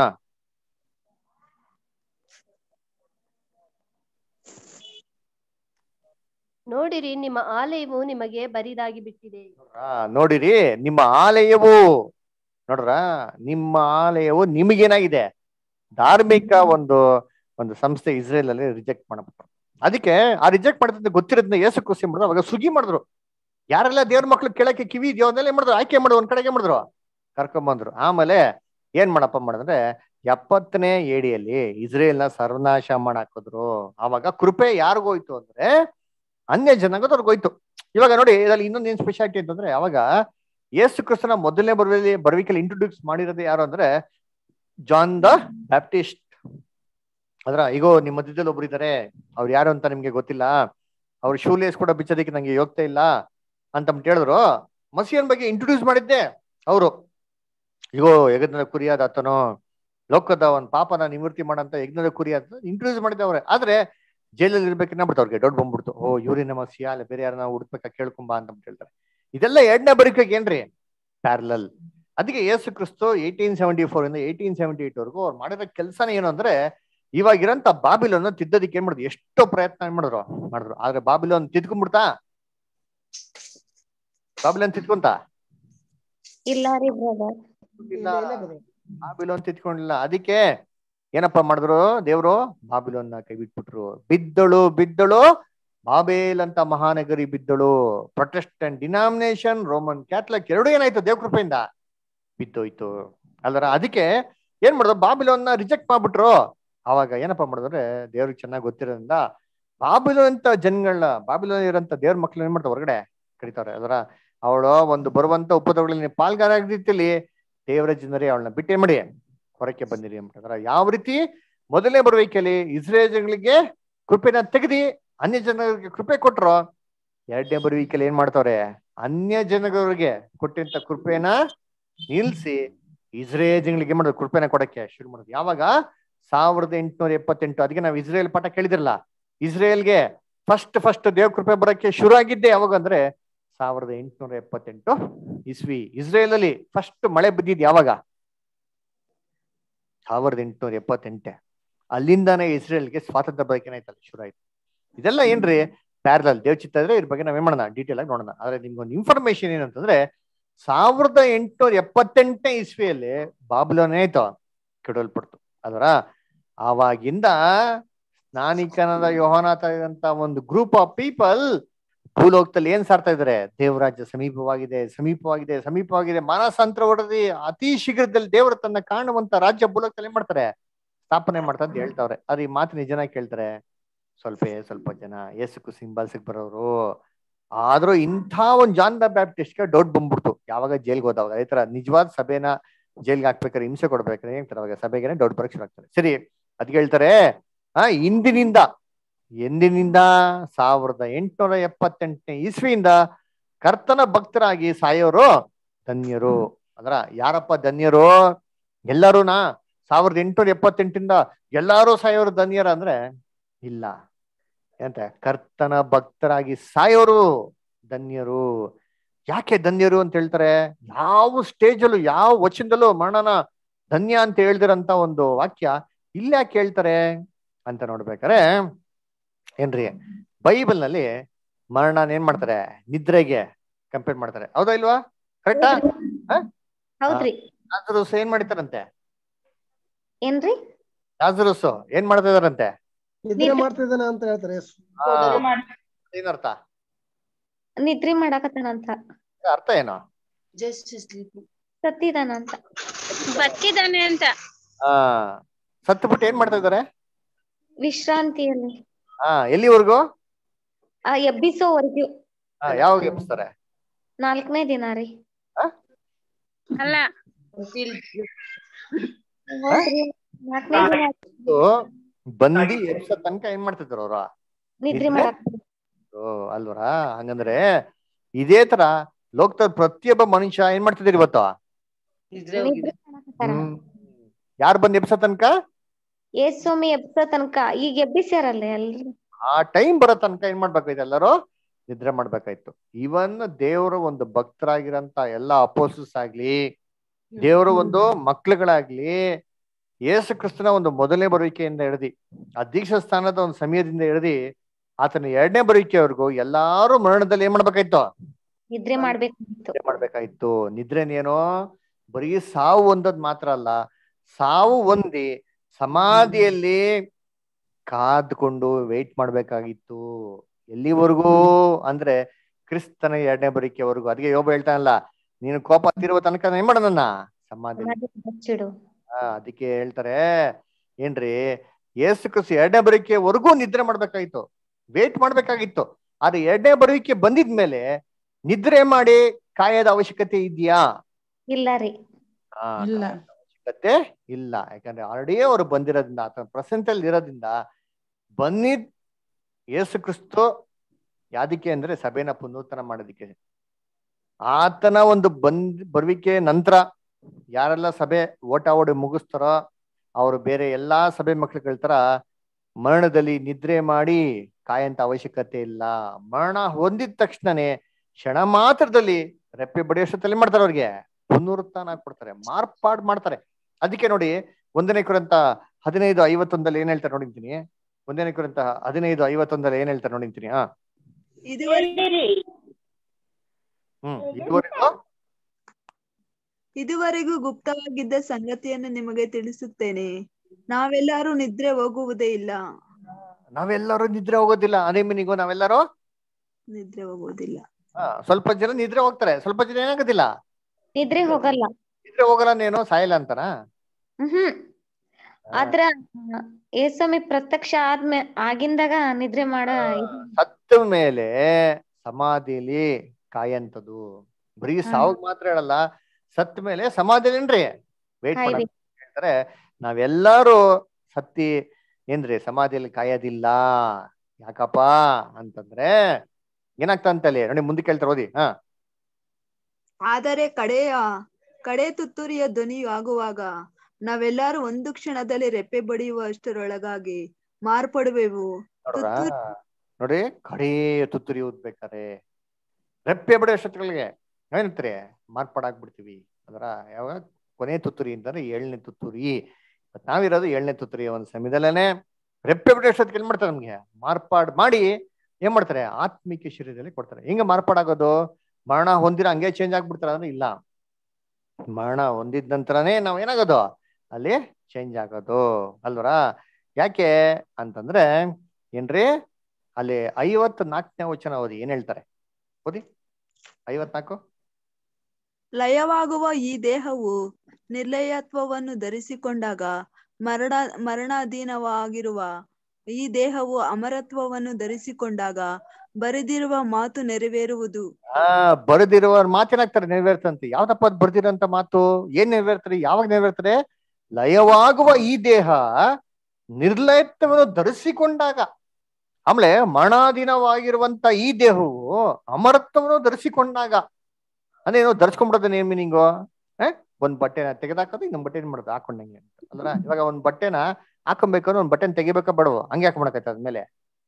ನೋಡಿರಿ ನಿಮ್ಮ ಆಲಯವು ನಿಮಗೆ ಬರಿದಾಗಿ ಬಿಟ್ಟಿದೆ ಆ, ನೋಡಿರಿ ನಿಮ್ಮ ಆಲಯವು ನೋಡ್ರ ನಿಮ್ಮ ಆಲಯವು ನಿಮಗೇನಾಗಿದೆ ಧಾರ್ಮಿಕ ಒಂದು ಒಂದು ಸಂಸ್ಥೆ ಇಸ್ರೇಲ್ ಅಲ್ಲಿ ರಿಜೆಕ್ಟ್ ಮಾಡ್ಬಿಟ್ರು ಅದಕ್ಕೆ ಆ ರಿಜೆಕ್ಟ್ ಮಾಡಿದ್ರೆ ಗೊತ್ತಿರೋದನ್ನ ಏಸು ಕೃಷಿ ಮಾಡಿದ್ರು ಅವಾಗ ಸುಗಿ ಮಾಡಿದ್ರು ಯಾರೆಲ್ಲ ದೇವ್ರ ಮಕ್ಳು ಕೇಳಕ್ಕೆ ಕಿವಿ ಇದೆಯೋ ಅದನ್ನೆಲ್ಲ ಏನ್ ಮಾಡಿದ್ರು ಆಯ್ಕೆ ಮಾಡಿದ್ರು ಒಂದ್ ಕಡೆಗೆ ಮಾಡಿದ್ರು ಕರ್ಕೊಂಬಂದ್ರು ಆಮೇಲೆ ಏನ್ ಮಾಡಪ್ಪ ಮಾಡಿದ್ರೆ ಎಪ್ಪತ್ತನೇ ಏಡಿಯಲ್ಲಿ ಇಸ್ರೇಲ್ನ ಸರ್ವನಾಶ ಮಾಡಾಕಿದ್ರು ಆವಾಗ ಕೃಪೆ ಯಾರಿಗೋಯ್ತು ಅಂದ್ರೆ ಅನ್ಯ ಜನಾಂಗದವ್ರಿಗೆ ಹೋಯ್ತು ಇವಾಗ ನೋಡಿ ಇದ್ರಲ್ಲಿ ಇನ್ನೊಂದು ಏನ್ ಸ್ಪೆಷಾಲಿಟಿ ಅಂತಂದ್ರೆ ಅವಾಗ ಯೇಸು ಕ್ರಿಸ್ತನ ಮೊದಲನೇ ಬರುವಲ್ಲಿ ಬರುವಿಕೆಯಲ್ಲಿ ಇಂಟ್ರೊಡ್ಯೂಸ್ ಮಾಡಿರೋದು ಯಾರು ಅಂದ್ರೆ ಜಾನ್ ದ ಬ್ಯಾಪ್ಟಿಸ್ಟ್ ಅದ್ರ ಈಗ ನಿಮ್ಮ ಮಧ್ಯದಲ್ಲಿ ಒಬ್ರು ಇದಾರೆ ಅವ್ರು ಯಾರು ಅಂತ ನಿಮ್ಗೆ ಗೊತ್ತಿಲ್ಲ ಅವ್ರು ಶೂಲೇಸ್ ಕೂಡ ಬಿಚ್ಚೋದಕ್ಕೆ ನಂಗೆ ಯೋಗ್ತಾ ಇಲ್ಲ ಅಂತ ಹೇಳಿದ್ರು ಮಸಿಯನ್ ಬಗ್ಗೆ ಇಂಟ್ರೊಡ್ಯೂಸ್ ಮಾಡಿದ್ದೆ ಅವರು ಇಗೋ ಯಜ್ಞದ ಕುರಿಯಾದ ಆತನು ಲೋಕದ ಒಂದ್ ಪಾಪನ ನಿವೃತ್ತಿ ಮಾಡಂತ ಯಜ್ಞದ ಕುರಿಯಾದ ಇಂಟ್ರೊಡ್ಯೂಸ್ ಮಾಡಿದ್ದೆ ಅವ್ರೆ ಆದ್ರೆ ಜೈಲಲ್ಲಿ ಇರ್ಬೇಕನ್ನ ಬಿಟ್ಟು ಅವ್ರಿಗೆ ದೊಡ್ಡ ಬಂದ್ಬಿಡ್ತು ಓ ಇವ್ರಿ ನಮ್ಮ ಸಿಯಾಲ ಬೇರೆ ಯಾರನ್ನ ಹುಡುಕ್ಬೇಕಾ ಕೇಳ್ಕೊಂಬ ಅಂತ ಹೇಳ್ತಾರೆ ಇದೆಲ್ಲ ಎರಡನೇ ಬರಿಕೆಗೆ ಏನ್ರಿ ಪ್ಯಾರಲಲ್ ಅದಕ್ಕೆ Yesu Kristu eighteen seventy four ಇಂದ ಏಯ್ಟೀನ್ ಸೆವೆಂಟಿ ಏಟ್ ವರೆಗೂ ಅವ್ರು ಮಾಡಿರೋ ಕೆಲಸನ ಏನು ಅಂದ್ರೆ ಇವಾಗಿರಂತ ಬಾಬಿಲೋನ್ ತಿದ್ದೋದಿಕ್ಕೆ ಏನ್ ಮಾಡಿದ್ರು ಎಷ್ಟೋ ಪ್ರಯತ್ನ ಏನ್ ಮಾಡಿದ್ರು ಮಾಡಿದ್ರು ಆದ್ರೆ ಬಾಬಿಲೋನ್ ತಿದ್ಕೊಂಡ್ಬಿಡ್ತಾ ಬಾಬಿಲೋನ್ ತಿದ್ಕೊಂತ ಇಲ್ಲ ರೀ ಬ್ರದರ್ ಇಲ್ಲ ಇಲ್ಲ brother. ಬಾಬಿಲೋನ್ ತಿದ್ಕೊಂಡಿಲ್ಲ ಅದಕ್ಕೆ ಏನಪ್ಪಾ ಮಾಡಿದ್ರು ದೇವ್ರು ಬಾಬಿಲೋನ್ನ ಕೈ ಬಿಟ್ಬಿಟ್ರು ಬಿದ್ದಳು ಬಿದ್ದಳು ಬಾಬೇಲ್ ಅಂತ ಮಹಾನಗರಿ ಬಿದ್ದಳು ಪ್ರೊಟೆಸ್ಟೆಂಟ್ ಡಿನಾಮಿನೇಷನ್ ರೋಮನ್ ಕ್ಯಾಥಲಿಕ್ ಎರಡು ಏನಾಯ್ತು ದೇವ್ ಕೃಪೆಯಿಂದ ಬಿದ್ದೋಯ್ತು ಅಲ್ಲರ ಅದಕ್ಕೆ ಏನ್ ಮಾಡಿದ್ರು ಬಾಬಿಲೋನ್ನ ರಿಜೆಕ್ಟ್ ಮಾಡ್ಬಿಟ್ರು ಅವಾಗ ಏನಪ್ಪಾ ಮಾಡಿದ್ರೆ ದೇವ್ರಿಗೆ ಚೆನ್ನಾಗಿ ಗೊತ್ತಿರೋದ್ರಿಂದ ಬಾಬಿಲೋನ್ ಅಂತ ಜನಗಳನ್ನ ಬಾಬಿಲೋನ್ ಇರೋಂಥ ದೇವ್ರ ಮಕ್ಳು ಏನ್ ಮಾಡ್ತಾರೆ ಹೊರಗಡೆ ಕರೀತಾರೆ ಅದರ ಅವಳು ಒಂದು ಬರುವಂತ ಉಪದ್ರವಗಳಲ್ಲಿ ಪಾಲ್ಗಾರ ರೀತಿಯಲ್ಲಿ ದೇವರ ಜನರೇ ಅವಳನ್ನ ಬಿಟ್ಟೇ ಮಾಡಿ ಹೊರಕ್ಕೆ ಬಂದಿರಿ ಅಂತಾರೆ ಯಾವ ರೀತಿ ಮೊದಲನೇ ಬರುವಿಕೆಯಲ್ಲಿ ಇಸ್ರೇಲ್ಗಳಿಗೆ ಕೃಪೆನ ತೆಗೆದಿ ಅನ್ಯ ಜನರಿಗೆ ಕೃಪೆ ಕೊಟ್ರು ಎರಡನೇ ಬರುವಿಕೆಯಲ್ಲಿ ಏನ್ ಮಾಡ್ತಾವ್ರೆ ಅನ್ಯ ಜನಗಳಿಗೆ ಕೊಟ್ಟಂತ ಕೃಪೆನ ನಿಲ್ಸಿ ಇಸ್ರೇಲ್ ಜನಗಳಿಗೆ ಏನ್ ಮಾಡೋದು ಕೃಪೆನ ಕೊಡಕ್ಕೆ ಶುರು ಮಾಡೋದು ಯಾವಾಗ ಸಾವಿರದ ಎಂಟುನೂರ ಎಪ್ಪತ್ತೆಂಟು ಅದಕ್ಕೆ ನಾವು ಇಸ್ರೇಲ್ ಪಾಠ ಕೇಳಿದಿರಲ್ಲ ಇಸ್ರೇಲ್ಗೆ ಫಸ್ಟ್ ಫಸ್ಟ್ ದೇವ್ ಕೃಪೆ ಬರಕ್ಕೆ ಶುರು ಆಗಿದ್ದೆ ಯಾವಾಗ ಅಂದ್ರೆ ಸಾವಿರದ ಎಂಟುನೂರ ಎಪ್ಪತ್ತೆಂಟು ಇಸ್ವಿ ಇಸ್ರೇಲ್ ಅಲ್ಲಿ ಫಸ್ಟ್ ಮಳೆ ಬಿದ್ದಿದ್ ಯಾವಾಗ ಸಾವಿರದ ಎಂಟುನೂರ ಎಪ್ಪತ್ತೆಂಟೆ ಅಲ್ಲಿಂದಾನೇ ಇಸ್ರೇಲ್ಗೆ ಸ್ವಾತಂತ್ರ್ಯ ಬರಕ್ಕೆ ಏನಾಯ್ತಲ್ಲ ಶುರು ಆಯ್ತು ಇದೆಲ್ಲ ಏನ್ರಿ ಪ್ಯಾರಲಲ್ ದೇವ್ ಚಿತ್ತ ಇದ್ರೆ ಇದ್ರ ಬಗ್ಗೆ ನಾವೇನ್ ಮಾಡೋಣ ಡೀಟೇಲ್ ಆಗಿ ನೋಡೋಣ ಆದ್ರೆ ನಿಮ್ಗೊಂದು ಇನ್ಫಾರ್ಮೇಶನ್ ಏನಂತಂದ್ರೆ ಸಾವಿರದ ಎಂಟುನೂರ ಎಪ್ಪತ್ತೆಂಟನೇ ಇಸ್ವಿಯಲ್ಲಿ ಬಾಬ್ಲೋನ್ ಆಯ್ತು ಕೆಡವಲ್ಪಡ್ತು ಅದರ ಆವಾಗಿಂದ ಸ್ನಾನಿಕನದ ಯೋಹನಾಥ ಇದಂತ ಒಂದು ಗ್ರೂಪ್ ಆಫ್ ಪೀಪಲ್ ಭೂಲೋಕದಲ್ಲಿ ಏನ್ ಸಾರ್ತಾ ಇದಾರೆ ದೇವರಾಜ್ಯ ಸಮೀಪವಾಗಿದೆ ಸಮೀಪವಾಗಿದೆ ಸಮೀಪವಾಗಿದೆ ಮಾನಸಾಂತರ ಹೊಡೆದಿ ಅತಿ ಶೀಘ್ರದಲ್ಲಿ ದೇವರ ತನ್ನ ಕಾಣುವಂತ ರಾಜ್ಯ ಭೂಲೋಕದಲ್ಲಿ ಏನ್ ಮಾಡ್ತಾರೆ ಸ್ಥಾಪನೆ ಮಾಡ್ತಾರೆ ಅಂತ ಹೇಳ್ತಾವ್ರೆ ಆದ್ರೆ ಈ ಮಾತು ನಿಜನ ಕೇಳ್ತಾರೆ ಸ್ವಲ್ಪ ಸ್ವಲ್ಪ ಜನ ಏಸಕ್ಕು ಸಿಂಬಲ್ಸಿಗೆ ಬರೋರು ಆದ್ರೂ ಇಂಥ ಒಂದ್ ಜಾನ್ ದ ಬ್ಯಾಪ್ಟಿಸ್ಟ್ಗೆ ಡೌಟ್ ಬಂದ್ಬಿಡ್ತು ಯಾವಾಗ ಜೈಲ್ಗೆ ಹೋದವಾಗ ಅದೇ ತರ ನಿಜವಾದ ಸಭೆನ ಜೈಲ್ಗೆ ಹಾಕ್ಬೇಕಾದ್ರೆ ಹಿಂಸೆ ಕೊಡ್ಬೇಕಾದ್ರೆ ಹೇಳ್ತಾರೆ ಅವಾಗ ಸಭೆಗೆ ಡೌಟ್ ಬರಕ್ ಶುರು ಆಗ್ತಾರೆ ಸರಿ ಅದಕ್ಕೆ ಹೇಳ್ತಾರೆ ಆ ಇಂದಿನಿಂದ ಎಂದಿನಿಂದ ಸಾವಿರದ ಎಂಟುನೂರ ಎಪ್ಪತ್ತೆಂಟನೇ ಇಸ್ವಿಯಿಂದ ಕರ್ತನ ಭಕ್ತರಾಗಿ ಸಾಯೋರು ಧನ್ಯರು ಅಂದ್ರ ಯಾರಪ್ಪ ಧನ್ಯರು ಎಲ್ಲರೂನಾ ಸಾವಿರದ ಎಂಟುನೂರ ಎಪ್ಪತ್ತೆಂಟಿಂದ ಎಲ್ಲಾರು ಸಾಯೋರು ಧನ್ಯರ ಅಂದ್ರೆ ಇಲ್ಲ ಎಂತ ಕರ್ತನ ಭಕ್ತರಾಗಿ ಸಾಯೋರು ಧನ್ಯರು ಯಾಕೆ ಧನ್ಯರು ಅಂತ ಹೇಳ್ತಾರೆ ಯಾವ ಸ್ಟೇಜಲ್ಲೂ ಯಾವ ವಚನದಲ್ಲೂ ಮರಣನ ಧನ್ಯ ಅಂತ ಹೇಳ್ದಿರಂತ ಒಂದು ವಾಕ್ಯ ಇಲ್ಲ ಯಾಕೆ ಹೇಳ್ತಾರೆ ಅಂತ ನೋಡ್ಬೇಕಾರೆ ಏನ್ರಿ ಬೈಬಲ್ ನಲ್ಲಿ ಮರಣನ ಏನ್ ಮಾಡ್ತಾರೆ ನಿದ್ರೆಗೆ ಕಂಪೇರ್ ಮಾಡ್ತಾರೆ ಹೌದಾ ಇಲ್ವಾ ಕರೆಕ್ಟಾ ಹೌದ್ರಿ ಆದ್ರೂ ಏನ್ ಮಾಡಿತಾರಂತೆ ಏನ್ರಿ ಲಾಜರಸ್ ಏನ್ ಮಾಡ್ತಾ ಇದಾರಂತೆ ನಿದ್ರೆ ಮಾಡ್ತಿದ್ದಾನೆ ಅಂತ ಹೇಳ್ತಾರೆ ಯೇಸು. ಆ, ಬೋಧನೆ ಮಾಡಿ ಏನರ್ಥ ನಿದ್ರಿ ಮಾಡಾಕತ್ತಾನಂತ ಅರ್ಥ ಏನು ಸತ್ತಿದಾನಂತ ಬಚ್ಚಿದಾನೆ ಅಂತ ಆ ಸತ್ತು ಬಿಟ್ಟು ಏನ್ ಮಾಡ್ತಾ ಇದಾರೆ ವಿಶ್ರಾಂತಿಯಲ್ಲಿ ಹಾ ಎಲ್ಲಿವರೆಗೂ ಆ ಎಬ್ಬಿಸೋವರೆಗೂ ಹಾ ಯಾವಾಗ ಎಬ್ಬಿಸ್ತಾರೆ ನಾಲ್ಕನೇ ದಿನ ರೀ ಅಲ್ಲ ಹೌದ್ರಿ ನಾಲ್ಕನೇ ದಿನ ಇದು ಬಂದಿ ಎಬ್ಸ ತನಕ ಏನ್ ಮಾಡ್ತಿದ್ರು ಅವ್ರ ನಿದ್ರಿ ನಿದ್ರೆ? ಮಾಡಾಕ ಓ ಅಲ್ವರಾ ಹಂಗಂದ್ರೆ ಇದೇ ತರ ಲೋಕದ ಪ್ರತಿಯೊಬ್ಬ ಮನುಷ್ಯ ಏನ್ ಮಾಡ್ತಿದ್ರು ಇವತ್ತು ನಿದ್ರಿ ಮಾಡಾಕತ್ತಾರ ಹ್ಮ್ ಯಾರು ಬಂದ್ ಎಬ್ಸ ತನಕ ಏಸ್ ಸ್ವಾಮಿ ಎಬ್ಸೋ ತನಕ ಈಗ ಎಬ್ಬಿಸ್ಯಾರಲ್ಲ ಎಲ್ರು ಆ ಟೈಮ್ ಬರೋ ತನಕ ಏನ್ ಮಾಡ್ಬೇಕಾಯ್ತು ಎಲ್ಲರೂ ನಿದ್ರೆ ಮಾಡ್ಬೇಕಾಯ್ತು ಇವನ್ ದೇವರ ಒಂದು ಭಕ್ತರಾಗಿರಂತ ಎಲ್ಲಾ ಅಪೋಸಸ್ ಆಗ್ಲಿ ದೇವರ ಒಂದು ಮಕ್ಳುಗಳಾಗ್ಲಿ ಯೇಸು ಕ್ರಿಸ್ತನ ಒಂದು ಮೊದಲನೇ ಬರುವಿಕೆಯಿಂದ ಹಿಡ್ದಿ ಆ ದೀಕ್ಷಾ ಸ್ಥಾನದ ಒಂದು ಸಮಯದಿಂದ ಹಿಡ್ದಿ ಆತನ ಎರಡನೇ ಬರುವಿಕೆವರೆಗೂ ಎಲ್ಲಾರು ಮರಣದಲ್ಲಿ ಏನ್ ಮಾಡ್ಬೇಕಾಯ್ತು ನಿದ್ರೆ ಮಾಡ್ಬೇಕಾಗಿತ್ತು ನಿದ್ರೆ ಮಾಡ್ಬೇಕಾಯ್ತು ನಿದ್ರೆನೇನೋ ಬರೀ ಸಾವು ಒಂದದ್ ಮಾತ್ರ ಅಲ್ಲ ಸಾವು ಒಂದಿ ಸಮಾಧಿಯಲ್ಲಿ ಕಾದ್ಕೊಂಡು ವೆಯ್ಟ್ ಮಾಡ್ಬೇಕಾಗಿತ್ತು ಎಲ್ಲಿವರೆಗೂ ಅಂದ್ರೆ ಕ್ರಿಸ್ತನ ಎರಡನೇ ಬರಿಕೆವರೆಗೂ ಅದಕ್ಕೆ ಯೋಬ ಹೇಳ್ತಾನಲ್ಲ ನೀನು ಕೋಪ ತಿರುವ ತನಕ ನಾನ್ ಏನ್ ಮಾಡೋಣ ಸಮಾಧಿ ಸಮಾಧಿ ಮುಚ್ಚಿಡು ಆ, ಅದಕ್ಕೆ ಹೇಳ್ತಾರೆ ಏನ್ರಿ ಯೇಸು ಕ್ರಿಸ್ತ ಎರಡನೇ ಬರುವಿಕೆವರೆಗೂ ನಿದ್ರೆ ಮಾಡ್ಬೇಕಾಗಿತ್ತು ವೇಟ್ ಮಾಡ್ಬೇಕಾಗಿತ್ತು ಆದ್ರೆ ಎರಡನೇ ಬರುವಿಕೆ ಬಂದಿದ್ಮೇಲೆ ನಿದ್ರೆ ಮಾಡಿ ಕಾಯದ ಅವಶ್ಯಕತೆ ಇದೆಯಾ ಇಲ್ಲ ರೀ ಆ, ಕಾಯದ ಅವಶ್ಯಕತೆ ಇಲ್ಲ ಯಾಕಂದ್ರೆ ಆಲ್ರೆಡಿ ಅವರು ಬಂದಿರೋದ್ರಿಂದ ಆತನ ಪ್ರೆಸೆಂಟ್ ಅಲ್ಲಿ ಇರೋದ್ರಿಂದ ಬಂದಿದ್ ಯೇಸು ಕ್ರಿಸ್ತು ಯಾದಕ್ಕೆ ಅಂದ್ರೆ ಸಭೆನ ಪುನೂತನ ಮಾಡೋದಿಕ್ಕೆ ಆತನ ಒಂದು ಬಂದ್ ಬರುವಿಕೆ ನಂತರ ಯಾರೆಲ್ಲ ಸಭೆ ಓಟ ಓಡಿ ಮುಗಿಸ್ತಾರೋ ಅವರು ಬೇರೆ ಎಲ್ಲಾ ಸಭೆ ಮಕ್ಳುಗಳ ತರ ಮರಣದಲ್ಲಿ ನಿದ್ರೆ ಮಾಡಿ ಕಾಯಂತ ಅವಶ್ಯಕತೆ ಇಲ್ಲ ಮರಣ ಹೊಂದಿದ ತಕ್ಷಣನೇ ಕ್ಷಣ ಮಾತ್ರದಲ್ಲಿ ರೆಪ್ಪೆ ಬಡಿಯೋಷ್ಟರಲ್ಲಿ ಮಾಡ್ತಾರೆ ಅವ್ರಿಗೆ ಪುನರುತ್ಥಾನ ಕೊಡ್ತಾರೆ ಮಾರ್ಪಾಡ್ ಮಾಡ್ತಾರೆ ಅದಕ್ಕೆ ನೋಡಿ ಒಂದನೇ ಕುರಿತ ಹದಿನೈದು ಐವತ್ತೊಂದಲ್ಲಿ ಏನ್ ಹೇಳ್ತಾರೆ ನೋಡಿಂತೀನಿ ಒಂದನೇ ಕುರಿತ ಹದಿನೈದು ಐವತ್ತೊಂದಲ್ಲಿ ಏನ್ ಹೇಳ್ತಾರೆ ನೋಡಿಂತೀನಿ ಹಾ ಎಲ್ಲಿರಿ ಹ್ಮ್ ಇದುವರೆಗೂ ಇದುವರೆಗೂ ಗುಪ್ತವಾಗಿದ್ದ ಸಂಗತಿಯನ್ನು ನಿಮಗೆ ತಿಳಿಸುತ್ತೇನೆ ನಾವೆಲ್ಲರೂ ನಿದ್ರೆ ಹೋಗುವುದೇ ಇಲ್ಲ ನಾವೆಲ್ಲರೂ ನಿದ್ರೆ ಹೋಗೋದಿಲ್ಲ ಅದೇ ಮೀನಿಗೂ ನಾವೆಲ್ಲರೂ ನಿದ್ರೆ ಹೋಗುವುದಿಲ್ಲ ಹಾ ಸ್ವಲ್ಪ ಜನ ನಿದ್ರೆ ಹೋಗ್ತಾರೆ ಸ್ವಲ್ಪ ಜನ ಏನಾಗೋದಿಲ್ಲ ನಿದ್ರೆ ಹೋಗಲ್ಲ ನಿದ್ರೆ ಹೋಗಲ್ಲ ನೀನು ಸಾಯಿಲ್ಲ ಅಂತಾನ ಹ್ಮ್ ಆದ್ರ ಏಸ್ವಾಮಿ ಪ್ರತ್ಯಕ್ಷ ಆದ್ಮೇ ಆಗಿಂದಾಗ ನಿದ್ರೆ ಮಾಡ ಇದು ಸತ್ತ ಮೇಲೆ ಸಮಾಧಿಲಿ ಕಾಯಂತದು ಬರೀ ಹಾ. ಸಾವಾಗ ಮಾತ್ರ ಹೇಳಲ್ಲ ಸತ್ತ ಮೇಲೆ ಸಮಾಧಿಲೇನ್ರಿ ವೇಟ್ ಕಾಯ್ಬೇಕು. ಮಾಡಕ್ ಹೇಳ್ತಾರೆ ನಾವೆಲ್ಲರೂ ಸತ್ತಿ ಏನ್ರಿ ಸಮಾಧಿಯಲ್ಲಿ ಕಾಯೋದಿಲ್ಲ ಯಾಕಪ್ಪ ಅಂತಂದ್ರೆ ಏನಾಗ್ತಾ ಅಂತಲ್ಲಿ ನೋಡಿ ಮುಂದಕ್ಕೆ ಹೇಳ್ತಾರೆ ಓದಿ ಹಾ ಆದರೆ ಕಡೆಯ ಕಡೆ ತುತ್ತೂರಿಯ ಧ್ವನಿಯು ಆಗುವಾಗ ನಾವೆಲ್ಲರೂ ಒಂದು ಕ್ಷಣದಲ್ಲಿ ರೆಪ್ಪೆ ಬಡಿಯುವಷ್ಟರೊಳಗಾಗಿ ಮಾರ್ಪಡುವೆವು ನೋಡ್ರಾ ತುತ್ತೂರಿ- ನೋಡಿ ಕಡೇ ತುತ್ತೂರಿ ಊದ್ಬೇಕಾರೆ ರೆಪ್ಪೆ ಬಡಿಯೋ ಅಷ್ಟೊತ್ತಿಗಳಿಗೆ ಏನಂತಾರೆ ಮಾರ್ಪಾಡಾಗ್ಬಿಡ್ತೀವಿ ಅದರ ಯಾವಾಗ ಕೊನೆ ತುತ್ತೂರಿ ಅಂತಂದ್ರೆ ಏಳನೇ ತುತ್ತೂರಿ ಮತ್ತ್ ನಾವಿರೋದು ಏಳನೇ ತುತ್ತೂರಿ ಒಂದು ಸಮಯದಲ್ಲೇನೆ ರೆಪ್ಪೆ ಬಡಿಯೋ ಅಷ್ಟೊತ್ತಿಗೆ ಏನ್ ಮಾಡ್ತಾರೆ ನಮ್ಗೆ ಮಾರ್ಪಾಡ್ ಮಾಡಿ ಏನ್ ಮಾಡ್ತಾರೆ ಆತ್ಮಿಕ ಶರೀರದಲ್ಲಿ ಕೊಡ್ತಾರೆ ಹಿಂಗ ಮಾರ್ಪಾಡಾಗೋದು ಮರಣ ಹೊಂದಿರ ಹಂಗೆ ಚೇಂಜ್ ಆಗ್ಬಿಡ್ತಾರ ಅಂದ್ರೆ ಇಲ್ಲ ಮರಣ ಹೊಂದಿದ ನಂತರನೇ ನಾವ್ ಏನಾಗೋದು ಅಲ್ಲಿ ಚೇಂಜ್ ಆಗೋದು ಅಲ್ವರಾ ಯಾಕೆ ಅಂತಂದ್ರೆ ಏನ್ರಿ ಅಲ್ಲಿ ಐವತ್ ನಾಲ್ಕನೇ ವಚನ ಓದಿ ಏನ್ ಹೇಳ್ತಾರೆ ಓದಿ ಐವತ್ನಾಲ್ಕು ಲಯವಾಗುವ ಈ ದೇಹವು ನಿರ್ಲಯತ್ವವನ್ನು ಧರಿಸಿಕೊಂಡಾಗ ಮರಣ ಮರಣಾಧೀನವಾಗಿರುವ ಈ ದೇಹವು ಅಮರತ್ವವನ್ನು ಧರಿಸಿಕೊಂಡಾಗ ಬರೆದಿರುವ ಮಾತು ನೆರವೇರುವುದು ಆ ಬರೆದಿರುವವ್ರ ಮಾತೇನಾಗ್ತಾರೆ ನೆರವೇರ್ತಂತೆ ಯಾವ್ದಪ್ಪ ಅದ್ ಬರ್ದಿರೋಂತ ಮಾತು ಏನ್ ನೆರವೇರ್ತಾರೆ ಯಾವಾಗ ನೆರವೇರ್ತಾರೆ ಲಯವಾಗುವ ಈ ದೇಹ ನಿರ್ಲಯತ್ವವನ್ನು ಧರಿಸಿಕೊಂಡಾಗ ಆಮೇಲೆ ಮರಣಾಧೀನವಾಗಿರುವಂತ ಈ ದೇಹವು ಅಮರತ್ವವನ್ನು ಧರಿಸಿಕೊಂಡಾಗ ಅಂದ್ರೆ ಏನು ಧರಿಸ್ಕೊಂಡ್ಬಿಡೋದು ಏನ್ ಮೀನಿಂಗು ಒಂದ್ ಬಟ್ಟೆನ ತೆಗೆದಾಕೋದು ಇನ್ನೊಂದ್ ಬಟ್ಟೆ ಏನ್ ಮಾಡೋದು ಹಾಕೊಂಡಂಗೆ ಅಂತ ಅಲ್ರ ಇವಾಗ ಒಂದ್ ಬಟ್ಟೆನ ಹಾಕೊಬೇಕು ಅಂದ್ರೆ ಒಂದ್ ಬಟ್ಟೆನ ತೆಗಿಬೇಕಾ ಬೇಡವೋ ಹಂಗೆ ಹಾಕೊಂಡ್ಬಿಡಕೈತೆ ಅದ್ಮೇಲೆ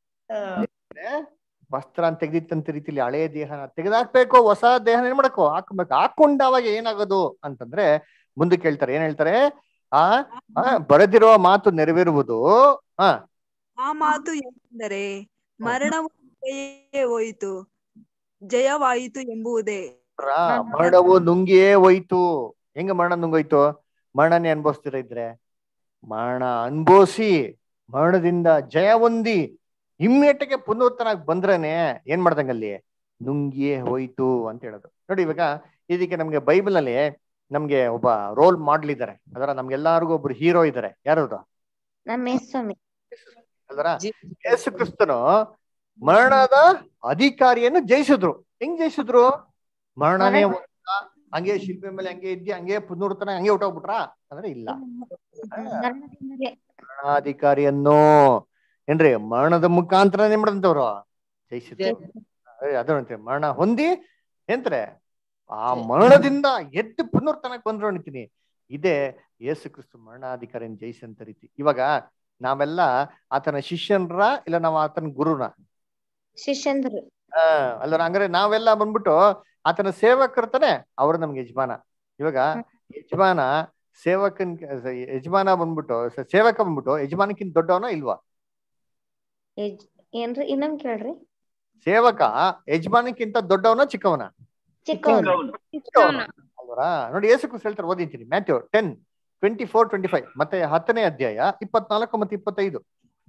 ವಸ್ತ್ರ ಅಂತ ತೆಗ್ದಿತ್ತಂತ ರೀತಿಲಿ ಹಳೆಯ ದೇಹನ ತೆಗೆದಾಕ್ಬೇಕು ಹೊಸ ದೇಹನ ಏನ್ ಮಾಡಬೇಕು ಹಾಕ್ಬೇಕು ಹಾಕೊಂಡಾವಾಗ ಏನಾಗೋದು ಅಂತಂದ್ರೆ ಮುಂದಕ್ಕೆ ಹೇಳ್ತಾರೆ ಏನ್ ಹೇಳ್ತಾರೆ ಆ ಆ, ಬರೆದಿರುವ ಮಾತು ನೆರವೇರುವುದು ಆ ಆ ಮಾತು ಏನೆಂದರೆ ಮರಣವು ಜಯವೇ ಹೋಯಿತು ಜಯವಾಯಿತು ಎಂಬುವುದೇ ರಾ, ಮರಣವು ನುಂಗಿಯೇ ಹೋಯ್ತು ಹೆಂಗ ಮರಣ ನುಂಗೋಯ್ತು ಮರಣನೇ ಅನ್ಭವಿಸ್ತೀರ ಇದ್ರೆ ಮರಣ ಅನುಭವಿಸಿ ಮರಣದಿಂದ ಜಯ ಹೊಂದಿ ಇಮ್ಮಿಡಿಯೇಟ್ಗೆ ಪುನರುತ್ತನಾಗಿ ಬಂದ್ರೇನೆ ಏನ್ ಮಾಡ್ದಂಗಲ್ಲಿ ನುಂಗಿಯೇ ಹೋಯ್ತು ಅಂತ ಹೇಳೋದು ನೋಡಿ ಇವಾಗ ಇದಕ್ಕೆ ನಮ್ಗೆ ಬೈಬಲ್ ಅಲ್ಲಿ ನಮ್ಗೆ ಒಬ್ಬ ರೋಲ್ ಮಾಡ್ಲ್ ಇದ್ದಾರೆ ಅದರ ನಮ್ಗೆಲ್ಲಾರ್ಗು ಒಬ್ರು ಹೀರೋ ಇದ್ದಾರೆ ಯಾರದು ನಮ್ಮ ಸ್ವಾಮಿ ಅಲ್ವರ ಯೇಸು ಕ್ರಿಸ್ತನು ಮರಣದ ಅಧಿಕಾರಿಯನ್ನು ಜಯಿಸಿದ್ರು ಹೆಂಗ್ ಜಯಿಸಿದ್ರು ಮರಣನೇ ಮರಣ- ಒಂದ, ಹಂಗೆ ಶಿಲ್ಪಿ ಮೇಲೆ ಹಂಗೆ ಇದ್ದಿ ಹಂಗೆ ಪುನರುತ್ತನ ಹಂಗೆ ಹೊಟ್ಟೋಗ್ಬಿಟ್ರ ಅಂದ್ರೆ ಇಲ್ಲ ಮರಣದಿಂದಲೇ ಮರಣಾಧಿಕಾರಿಯನ್ನು ಏನ್ರಿ ಮರಣದ ಮುಖಾಂತರ ಏನ್ ಮಾಡಂತವ್ರು ಜಯಿಸಿದ್ರು ಅದೇ ಅದು ಅಂತೀವಿ ಮರಣ ಹೊಂದಿ ಎಂತಾರೆ ಆ ಮರಣದಿಂದ ಎದ್ದು ಪುನರ್ತನಕ್ ಬಂದ್ರು ಅಂತೀನಿ ಇದೇ ಯೇಸು ಕ್ರಿಸ್ತು ಮರಣಾಧಿಕಾರಿಯನ್ನು ಜಯಿಸಂತ ರೀತಿ ಇವಾಗ ನಾವೆಲ್ಲ ಆತನ ಶಿಷ್ಯನ್ರ ಇಲ್ಲ ನಾವು ಆತನ ಗುರುನ ಶಿಷ್ಯಂದ್ರು ಆ ಅಲ್ಲರ ಹಂಗಾರೆ ನಾವೆಲ್ಲ ಬಂದ್ಬಿಟ್ಟು ಆತನ ಸೇವಕರ್ತಾನೆ ಅವ್ರು ನಮ್ಗೆ ಯಜಮಾನ ಇವಾಗ ಯಜಮಾನ ಸೇವಕನ್ ಯಜಮಾನ ಬಂದ್ಬಿಟ್ಟು ಸ- ಸೇವಕ ಬಂದ್ಬಿಟ್ಟು ಯಜಮಾನಕ್ಕಿಂತ ದೊಡ್ಡವನ ಇಲ್ವಾ ಯಜ್- ಏನ್ರಿ ಇನ್ನೊಂದ್ ಕೇಳ್ರಿ ಸೇವಕ ಯಜಮಾನಕ್ಕಿಂತ ದೊಡ್ಡವನ ಚಿಕ್ಕವನ ಚಿಕ್ಕವನು ಚಿಕ್ಕವನ ಅಲ್ವರಾ ನೋಡಿ ಯೇಸು ಕ್ರಿಸ್ತ ಹೇಳ್ತಾರೆ ಓದಿಂತೀನಿ Matthew ten twenty four twenty five ಮತ್ತೆ ಹತ್ತನೇ ಅಧ್ಯಾಯ ಇಪ್ಪತ್ನಾಲ್ಕು ಮತ್ತೆ ಇಪ್ಪತ್ತೈದು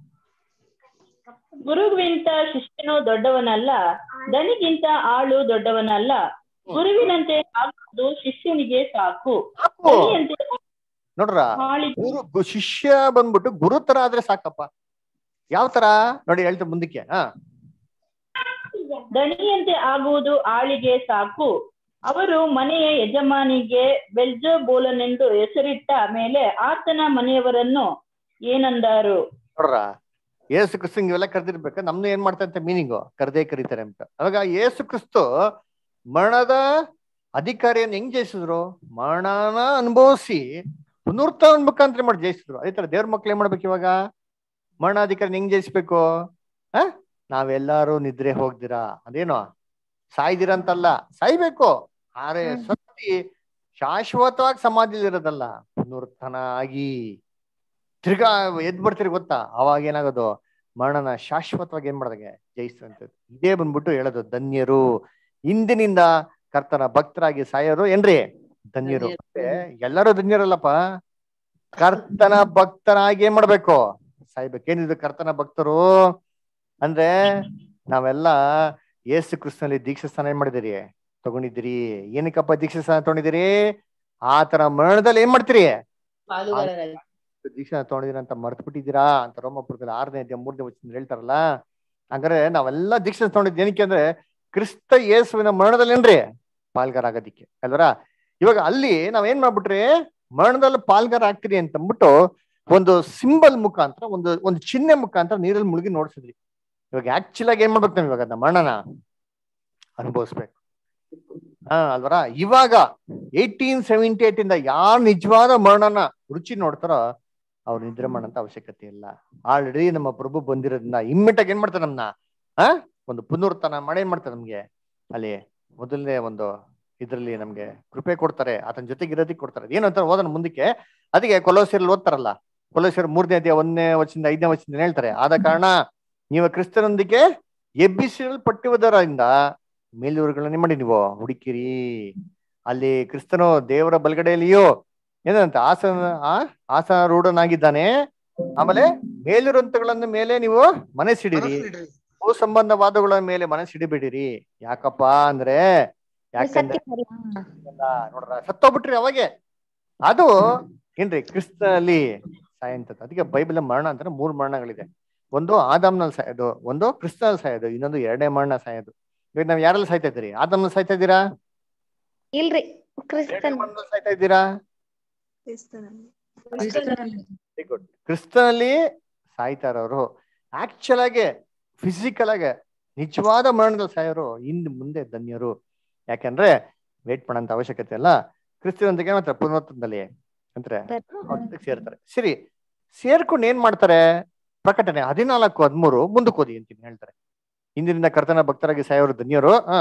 ಗುರುವಿಗಿಂತ ಶಿಷ್ಯನು ದೊಡ್ಡವನಲ್ಲ ದನಿಗಿಂತ ಆಳು ದೊಡ್ಡವನಲ್ಲ ಗುರುವಿನಂತೆ ಆಗುವುದು ಶಿಷ್ಯನಿಗೆ ಸಾಕು ಸಾಕು. ದನಿಯಂತೆ ನೋಡ್ರ ಆಳಿ ಗುರು ಗು- ಶಿಷ್ಯ ಬಂದ್ಬಿಟ್ಟು ಗುರು ತರ ಆದ್ರೆ ಸಾಕಪ್ಪ ಯಾವ ತರ ನೋಡಿ ಹೇಳ್ತಾರೆ ಮುಂದಕ್ಕೆ ಹಾ ದಣಿಯಂತೆ ಆಗುವುದು ಆಳಿಗೆ ಸಾಕು ಅವರು ಮನೆಯ ಯಜಮಾನಿಗೆ ಬೆಲ್ಜಬೋಲನೆಂದು ಹೆಸರಿಟ್ಟ ಮೇಲೆ ಆತನ ಮನೆಯವರನ್ನು ಏನಂದಾರು ನೋಡ್ರ ಏಸು ಕ್ರಿಸ್ತು ಇವೆಲ್ಲ ಕರೆದಿರ್ಬೇಕು ನಮ್ನು ಏನ್ ಮಾಡ್ತಾರೆ ಅಂತ ಮೀನಿಂಗು ಕರೆದೇ ಕರೀತಾರೆ ಅಂತ ಅವಾಗ ಏಸು ಕ್ರಿಸ್ತು ಮರಣದ ಅಧಿಕಾರಿಯನ್ನು ಹೆಂಗ್ ಜಯಿಸಿದ್ರು ಮರಣನ ಅನುಭವಿಸಿ ಪುನರ್ತನ ಮುಖಾಂತರ ಮಾಡಿ ಜಯಿಸಿದ್ರು ಅದೇ ತರ ದೇವ್ರ ಮಕ್ಳು ಏನ್ ಮಾಡ್ಬೇಕು ಇವಾಗ ಮರಣಾಧಿಕಾರಿನ ಹೆಂಗ್ ಜಯಿಸ್ಬೇಕು ಹ ನಾವೆಲ್ಲಾರು ನಿದ್ರೆ ಹೋಗ್ದಿರಾ ಅದೇನೋ ಸಾಯ್ದಿರ ಅಂತಲ್ಲ ಸಾಯ್ಬೇಕು ಆದ್ರೆ ಸತ್ತಿ ಶಾಶ್ವತವಾಗಿ ಸಮಾಧಿಲಿ ಇರೋದಲ್ಲ ಪುನರುತ್ಥಾನ ಆಗಿ ತಿರ್ಗಾ ಎದ್ ಬರ್ತೀರಿ ಗೊತ್ತಾ ಅವಾಗ ಏನಾಗೋದು ಮರಣನ ಶಾಶ್ವತವಾಗಿ ಏನ್ ಮಾಡ್ದಂಗೆ ಜಯಿಸ್ತಂಥದ್ದು ಇದೇ ಬಂದ್ಬಿಟ್ಟು ಹೇಳೋದು ಧನ್ಯರು ಇಂದಿನಿಂದ ಕರ್ತನ ಭಕ್ತರಾಗಿ ಸಾಯೋರು ಏನ್ರಿ ಧನ್ಯರು ಮತ್ತೆ ಎಲ್ಲರೂ ಧನ್ಯರಲ್ಲಪ್ಪ ಕರ್ತನ ಭಕ್ತರಾಗಿ ಏನ್ ಮಾಡ್ಬೇಕು ಸಾಯ್ಬೇಕು ಏನಿದು ಕರ್ತನ ಭಕ್ತರು ಅಂದ್ರೆ ನಾವೆಲ್ಲ ಯೇಸು ಕ್ರಿಸ್ತನಲ್ಲಿ ದೀಕ್ಷಾ ಸ್ಥಾನ ಏನ್ ಮಾಡಿದಿರಿ ತಗೊಂಡಿದ್ದೀರಿ ಏನಕ್ಕಪ್ಪ ದೀಕ್ಷಾ ಸ್ಥಾನ ತಗೊಂಡಿದ್ದೀರಿ ಆತರ ಮರಣದಲ್ಲಿ ಏನ್ ಮಾಡ್ತೀರಿ ದೀಕ್ಷಾ ತಗೊಂಡಿದ್ದೀರ ಅಂತ ಮರ್ತು ಬಿಟ್ಟಿದ್ದೀರಾ ಅಂತ ರೋಮಪುರದಲ್ಲಿ ಆರನೇ ಅಧ್ಯಾಯ ಮೂರನೇ ವಚನ ಹೇಳ್ತಾರಲ್ಲ ಹಂಗಾರೆ ನಾವೆಲ್ಲ ದೀಕ್ಷಾ ತಗೊಂಡಿದ್ದು ಏನಕ್ಕೆ ಅಂದ್ರೆ ಕ್ರಿಸ್ತ ಯೇಸುವಿನ ಮರಣದಲ್ಲಿ ಏನ್ರಿ ಪಾಲ್ಗಾರ ಆಗೋದಿಕ್ಕೆ ಅಲ್ವರ ಇವಾಗ ಅಲ್ಲಿ ನಾವ್ ಏನ್ ಮಾಡ್ಬಿಟ್ರಿ ಮರಣದಲ್ಲಿ ಪಾಲ್ಗಾರ ಆಗ್ತೀರಿ ಅಂತ ಅಂದ್ಬಿಟ್ಟು ಒಂದು ಸಿಂಬಲ್ ಮುಖಾಂತರ ಒಂದು ಒಂದು ಚಿಹ್ನೆ ಮುಖಾಂತರ ನೀರಲ್ಲಿ ಮುಳುಗಿ ನೋಡ್ಸಿದ್ರಿ ಇವಾಗ ಆಕ್ಚುಲ್ ಆಗಿ ಏನ್ ಮಾಡ್ಬೇಕು ನಾವ್ ಇವಾಗ ಅದನ್ನ ಮರಣನ ಅನುಭವಿಸ್ಬೇಕು ಹಾ ಅಲ್ವರ ಇವಾಗ ಏಯ್ಟೀನ್ ಸೆವೆಂಟಿ ಏಟ್ ಇಂದ ಯಾರು ನಿಜವಾದ ಮರಣನ ರುಚಿ ನೋಡ್ತಾರೋ ಅವ್ರು ನಿದ್ರೆ ಮಾಡಂತ ಅವಶ್ಯಕತೆ ಇಲ್ಲ ಆಲ್ರೆಡಿ ನಮ್ಮ ಪ್ರಭು ಬಂದಿರೋದ್ರಿಂದ ಇಮ್ಮಿಡಿಯೇಟ್ ಆಗಿ ಏನ್ ಮಾಡ್ತಾರೆ ನಮ್ನ ಆ ಒಂದು ಪುನರುತ್ಥಾನ ಮಾಡಿ ಏನ್ ಮಾಡ್ತಾರೆ ನಮ್ಗೆ ಅಲ್ಲಿ ಮೊದಲನೇ ಒಂದು ಇದ್ರಲ್ಲಿ ನಮ್ಗೆ ಕೃಪೆ ಕೊಡ್ತಾರೆ ಆತನ ಜೊತೆಗೆ ಇರೋದಕ್ಕೆ ಕೊಡ್ತಾರೆ ಏನು ಅಂತ ಓದೋಣ ಮುಂದಕ್ಕೆ ಅದಕ್ಕೆ ಕೊಲೋಸಿಯಲ್ಲಿ ಓದ್ತಾರಲ್ಲ ಕೊಲೋಸಿಯರ್ ಮೂರನೇ ಅಧ್ಯಾಯ ಒಂದನೇ ವಚನದಿಂದ ಐದನೇ ವಚನದಿಂದ ಹೇಳ್ತಾರೆ ಆದ ಕಾರಣ ನೀವು ಕ್ರಿಸ್ತನೊಂದಿಗೆ ಎಬ್ಬಿಸಲ್ಪಟ್ಟಿರುವುದರಿಂದ ಮೇಲೂರುಗಳನ್ನ ಮಾಡಿ ನೀವು ಹುಡುಕಿರಿ ಅಲ್ಲಿ ಕ್ರಿಸ್ತನು ದೇವರ ಬಲಗಡೆಯಲ್ಲಿಯೋ ಏನಂತ ಆಸನ ಆ ಆಸನಾರೂಢನಾಗಿದ್ದಾನೆ ಆಮೇಲೆ ಮೇಲಿರುವಂತಗಳನ್ನ ಮೇಲೆ ನೀವು ಮನಸ್ಸಿಡಿರಿ ಭೂ ಸಂಬಂಧವಾದಗಳ ಮೇಲೆ ಮನಸ್ಸಿಡಿಬಿಡಿರಿ ಯಾಕಪ್ಪ ಅಂದ್ರೆ ಯಾಕಂದ್ರೆ ಇಲ್ಲ, ನೋಡ್ರ ಸತ್ತೋಗ್ಬಿಟ್ರಿ ಅವಾಗೆ ಅದು ಏನ್ರಿ ಕ್ರಿಸ್ತನಲ್ಲಿ ಸಾಯಂತದ್ದು ಅದಕ್ಕೆ ಬೈಬಲ್ ಮರಣ ಅಂದ್ರೆ ಮೂರ್ ಮರಣಗಳಿದೆ ಒಂದು ಆದಾಮ್ನಲ್ಲಿ ಸಾಯೋದು ಒಂದು ಕ್ರಿಸ್ತನಲ್ಲಿ ಸಾಯೋದು ಇನ್ನೊಂದು ಎರಡನೇ ಮರಣ ಸಾಯೋದು ಇವಾಗ ನಾವ್ ಯಾರಲ್ಲಿ ಸಾಯ್ತಾ ಇದ್ದೀರಿ ಆದಾಮ್ನಲ್ಲಿ ಸಾಯ್ತಾ ಇದ್ದೀರಾ ಇಲ್ರಿ ಎರಡನೇ ಕ್ರಿಸ್ತನ್ ಮರಣದಲ್ಲಿ ಸಾಯ್ತಾ ಇದ್ದೀರಾ ವೆರಿ ಗುಡ್ ಕ್ರಿಸ್ತನಲ್ಲಿ ಸಾಯ್ತಾ ಇರೋರು ಆಕ್ಚುಲ್ ಆಗಿ ಫಿಸಿಕಲ್ ಆಗಿ ನಿಜವಾದ ಮರಣದಲ್ಲಿ ಸಾಯೋರು ಹಿಂದ್ ಮುಂದೆ ಧನ್ಯರು ಯಾಕಂದ್ರೆ ವೇಟ್ ಮಾಡಂತ ಅವಶ್ಯಕತೆ ಇಲ್ಲ ಕ್ರಿಸ್ತನೊಂದಿಗೆ ಮಾತ್ರ ಪುನರುತ್ಥಾನದಲ್ಲಿ ಅಂದ್ರೆ ಅವ್ರ ಜೊತೆಗ್ ಸೇರ್ತಾರೆ ಸರಿ ಸೇರ್ಕೊಂಡು ಏನ್ ಮಾಡ್ತಾರೆ ಪ್ರಕಟಣೆ ಹದಿನಾಲ್ಕು ಹದಿಮೂರು ಮುಂದಕ್ಕೆ ಓದಿ ಅಂತೀನಿ ಹೇಳ್ತಾರೆ ಇಂದಿನಿಂದ ಕರ್ತನ ಭಕ್ತರಾಗಿ ಸಾಯೋರು ಧನ್ಯರು ಹ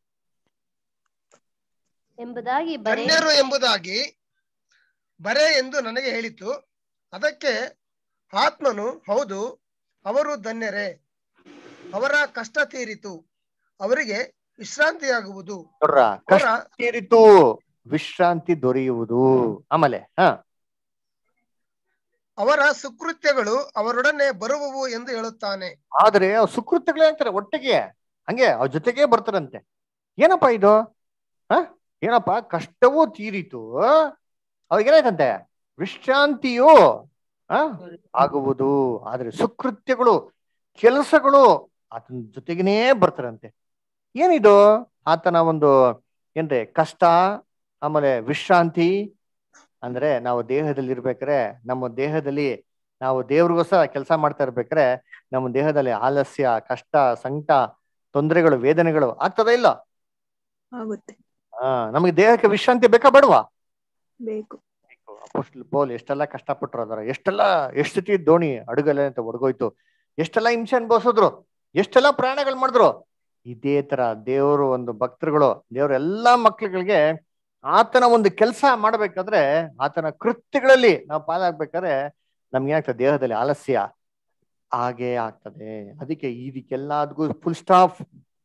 ಎಂಬುದಾಗಿ ಬರೆ ಧನ್ಯರು ಎಂಬುದಾಗಿ ಬರೆ ಎಂದು ನನಗೆ ಹೇಳಿತು ಅದಕ್ಕೆ ಆತ್ಮನು ಹೌದು ಅವರು ಧನ್ಯರೇ ಅವರ ಕಷ್ಟ ತೀರಿತು ಅವರಿಗೆ ವಿಶ್ರಾಂತಿಯಾಗುವುದು ನೋಡ್ರ ಅವರ ಕಷ್ಟ ತೀರಿತು ವಿಶ್ರಾಂತಿ ದೊರೆಯುವುದು ಆಮೇಲೆ ಹ ಅವರ ಸುಕೃತ್ಯಗಳು ಅವರೊಡನೆ ಬರುವವು ಎಂದು ಹೇಳುತ್ತಾನೆ ಆದ್ರೆ ಅವ್ರ ಸುಕೃತ್ಯಗಳೇ ಅಂತಾರೆ ಒಟ್ಟಿಗೆ ಹಂಗೆ ಅವ್ರ ಜೊತೆಗೆ ಬರ್ತಾರಂತೆ ಏನಪ್ಪಾ ಇದು ಹ ಏನಪ್ಪ ಕಷ್ಟವೂ ತೀರಿತು ಅವ್ರಿಗೇನಾಯ್ತಂತೆ ವಿಶ್ರಾಂತಿಯು ಆ ಆಗುವುದು ಆದ್ರೆ ಸುಕೃತ್ಯಗಳು ಕೆಲಸಗಳು ಆತನ ಜೊತೆಗೇನೆ ಬರ್ತಾರಂತೆ ಏನಿದು ಆತನ ಒಂದು ಏನ್ರಿ ಕಷ್ಟ ಆಮೇಲೆ ವಿಶ್ರಾಂತಿ ಅಂದ್ರೆ ನಾವು ದೇಹದಲ್ಲಿ ಇರ್ಬೇಕಾರೆ ನಮ್ಮ ದೇಹದಲ್ಲಿ ನಾವು ದೇವ್ರಿಗೋಸ್ಕರ ಕೆಲಸ ಮಾಡ್ತಾ ಇರ್ಬೇಕಾರೆ ನಮ್ಮ ದೇಹದಲ್ಲಿ ಆಲಸ್ಯ ಕಷ್ಟ ಸಂಕಟ ತೊಂದರೆಗಳು ವೇದನೆಗಳು ಆಗ್ತದ ಇಲ್ಲ ಆಗುತ್ತೆ ಆ ನಮಗೆ ದೇಹಕ್ಕೆ ವಿಶ್ರಾಂತಿ ಬೇಕಾ ಬೇಡವಾ ಬೇಕು ಅಪೋಸ್ಟಲ್ ಪೌಲ್ ಎಷ್ಟೆಲ್ಲ ಕಷ್ಟಪಟ್ಟರು ಅದರ ಎಷ್ಟೆಲ್ಲ ಎಷ್ಟು ಸತಿ ದೋಣಿ ಅಡುಗಲೆ ಅಂತ ಒಡಗೋಯ್ತು ಎಷ್ಟೆಲ್ಲ ಹಿಂಸೆ ಅನುಭವಿಸಿದ್ರು ಎಷ್ಟೆಲ್ಲ ಪ್ರಯಾಣಗಳು ಮಾಡಿದ್ರು ಇದೇ ತರ ದೇವರು ಒಂದು ಭಕ್ತರುಗಳು ದೇವ್ರ ಎಲ್ಲಾ ಮಕ್ಳುಗಳಿಗೆ ಆತನ ಒಂದು ಕೆಲಸ ಮಾಡ್ಬೇಕಾದ್ರೆ ಆತನ ಕೃತ್ಯಗಳಲ್ಲಿ ನಾವು ಪಾಲಾಗ್ಬೇಕಾದ್ರೆ ನಮ್ಗೆ ಏನಾಗ್ತದೆ ದೇಹದಲ್ಲಿ ಆಲಸ್ಯ ಹಾಗೆ ಆಗ್ತದೆ ಅದಕ್ಕೆ ಇದಕ್ಕೆಲ್ಲದಕ್ಕೂ ಫುಲ್ ಸ್ಟಾಪ್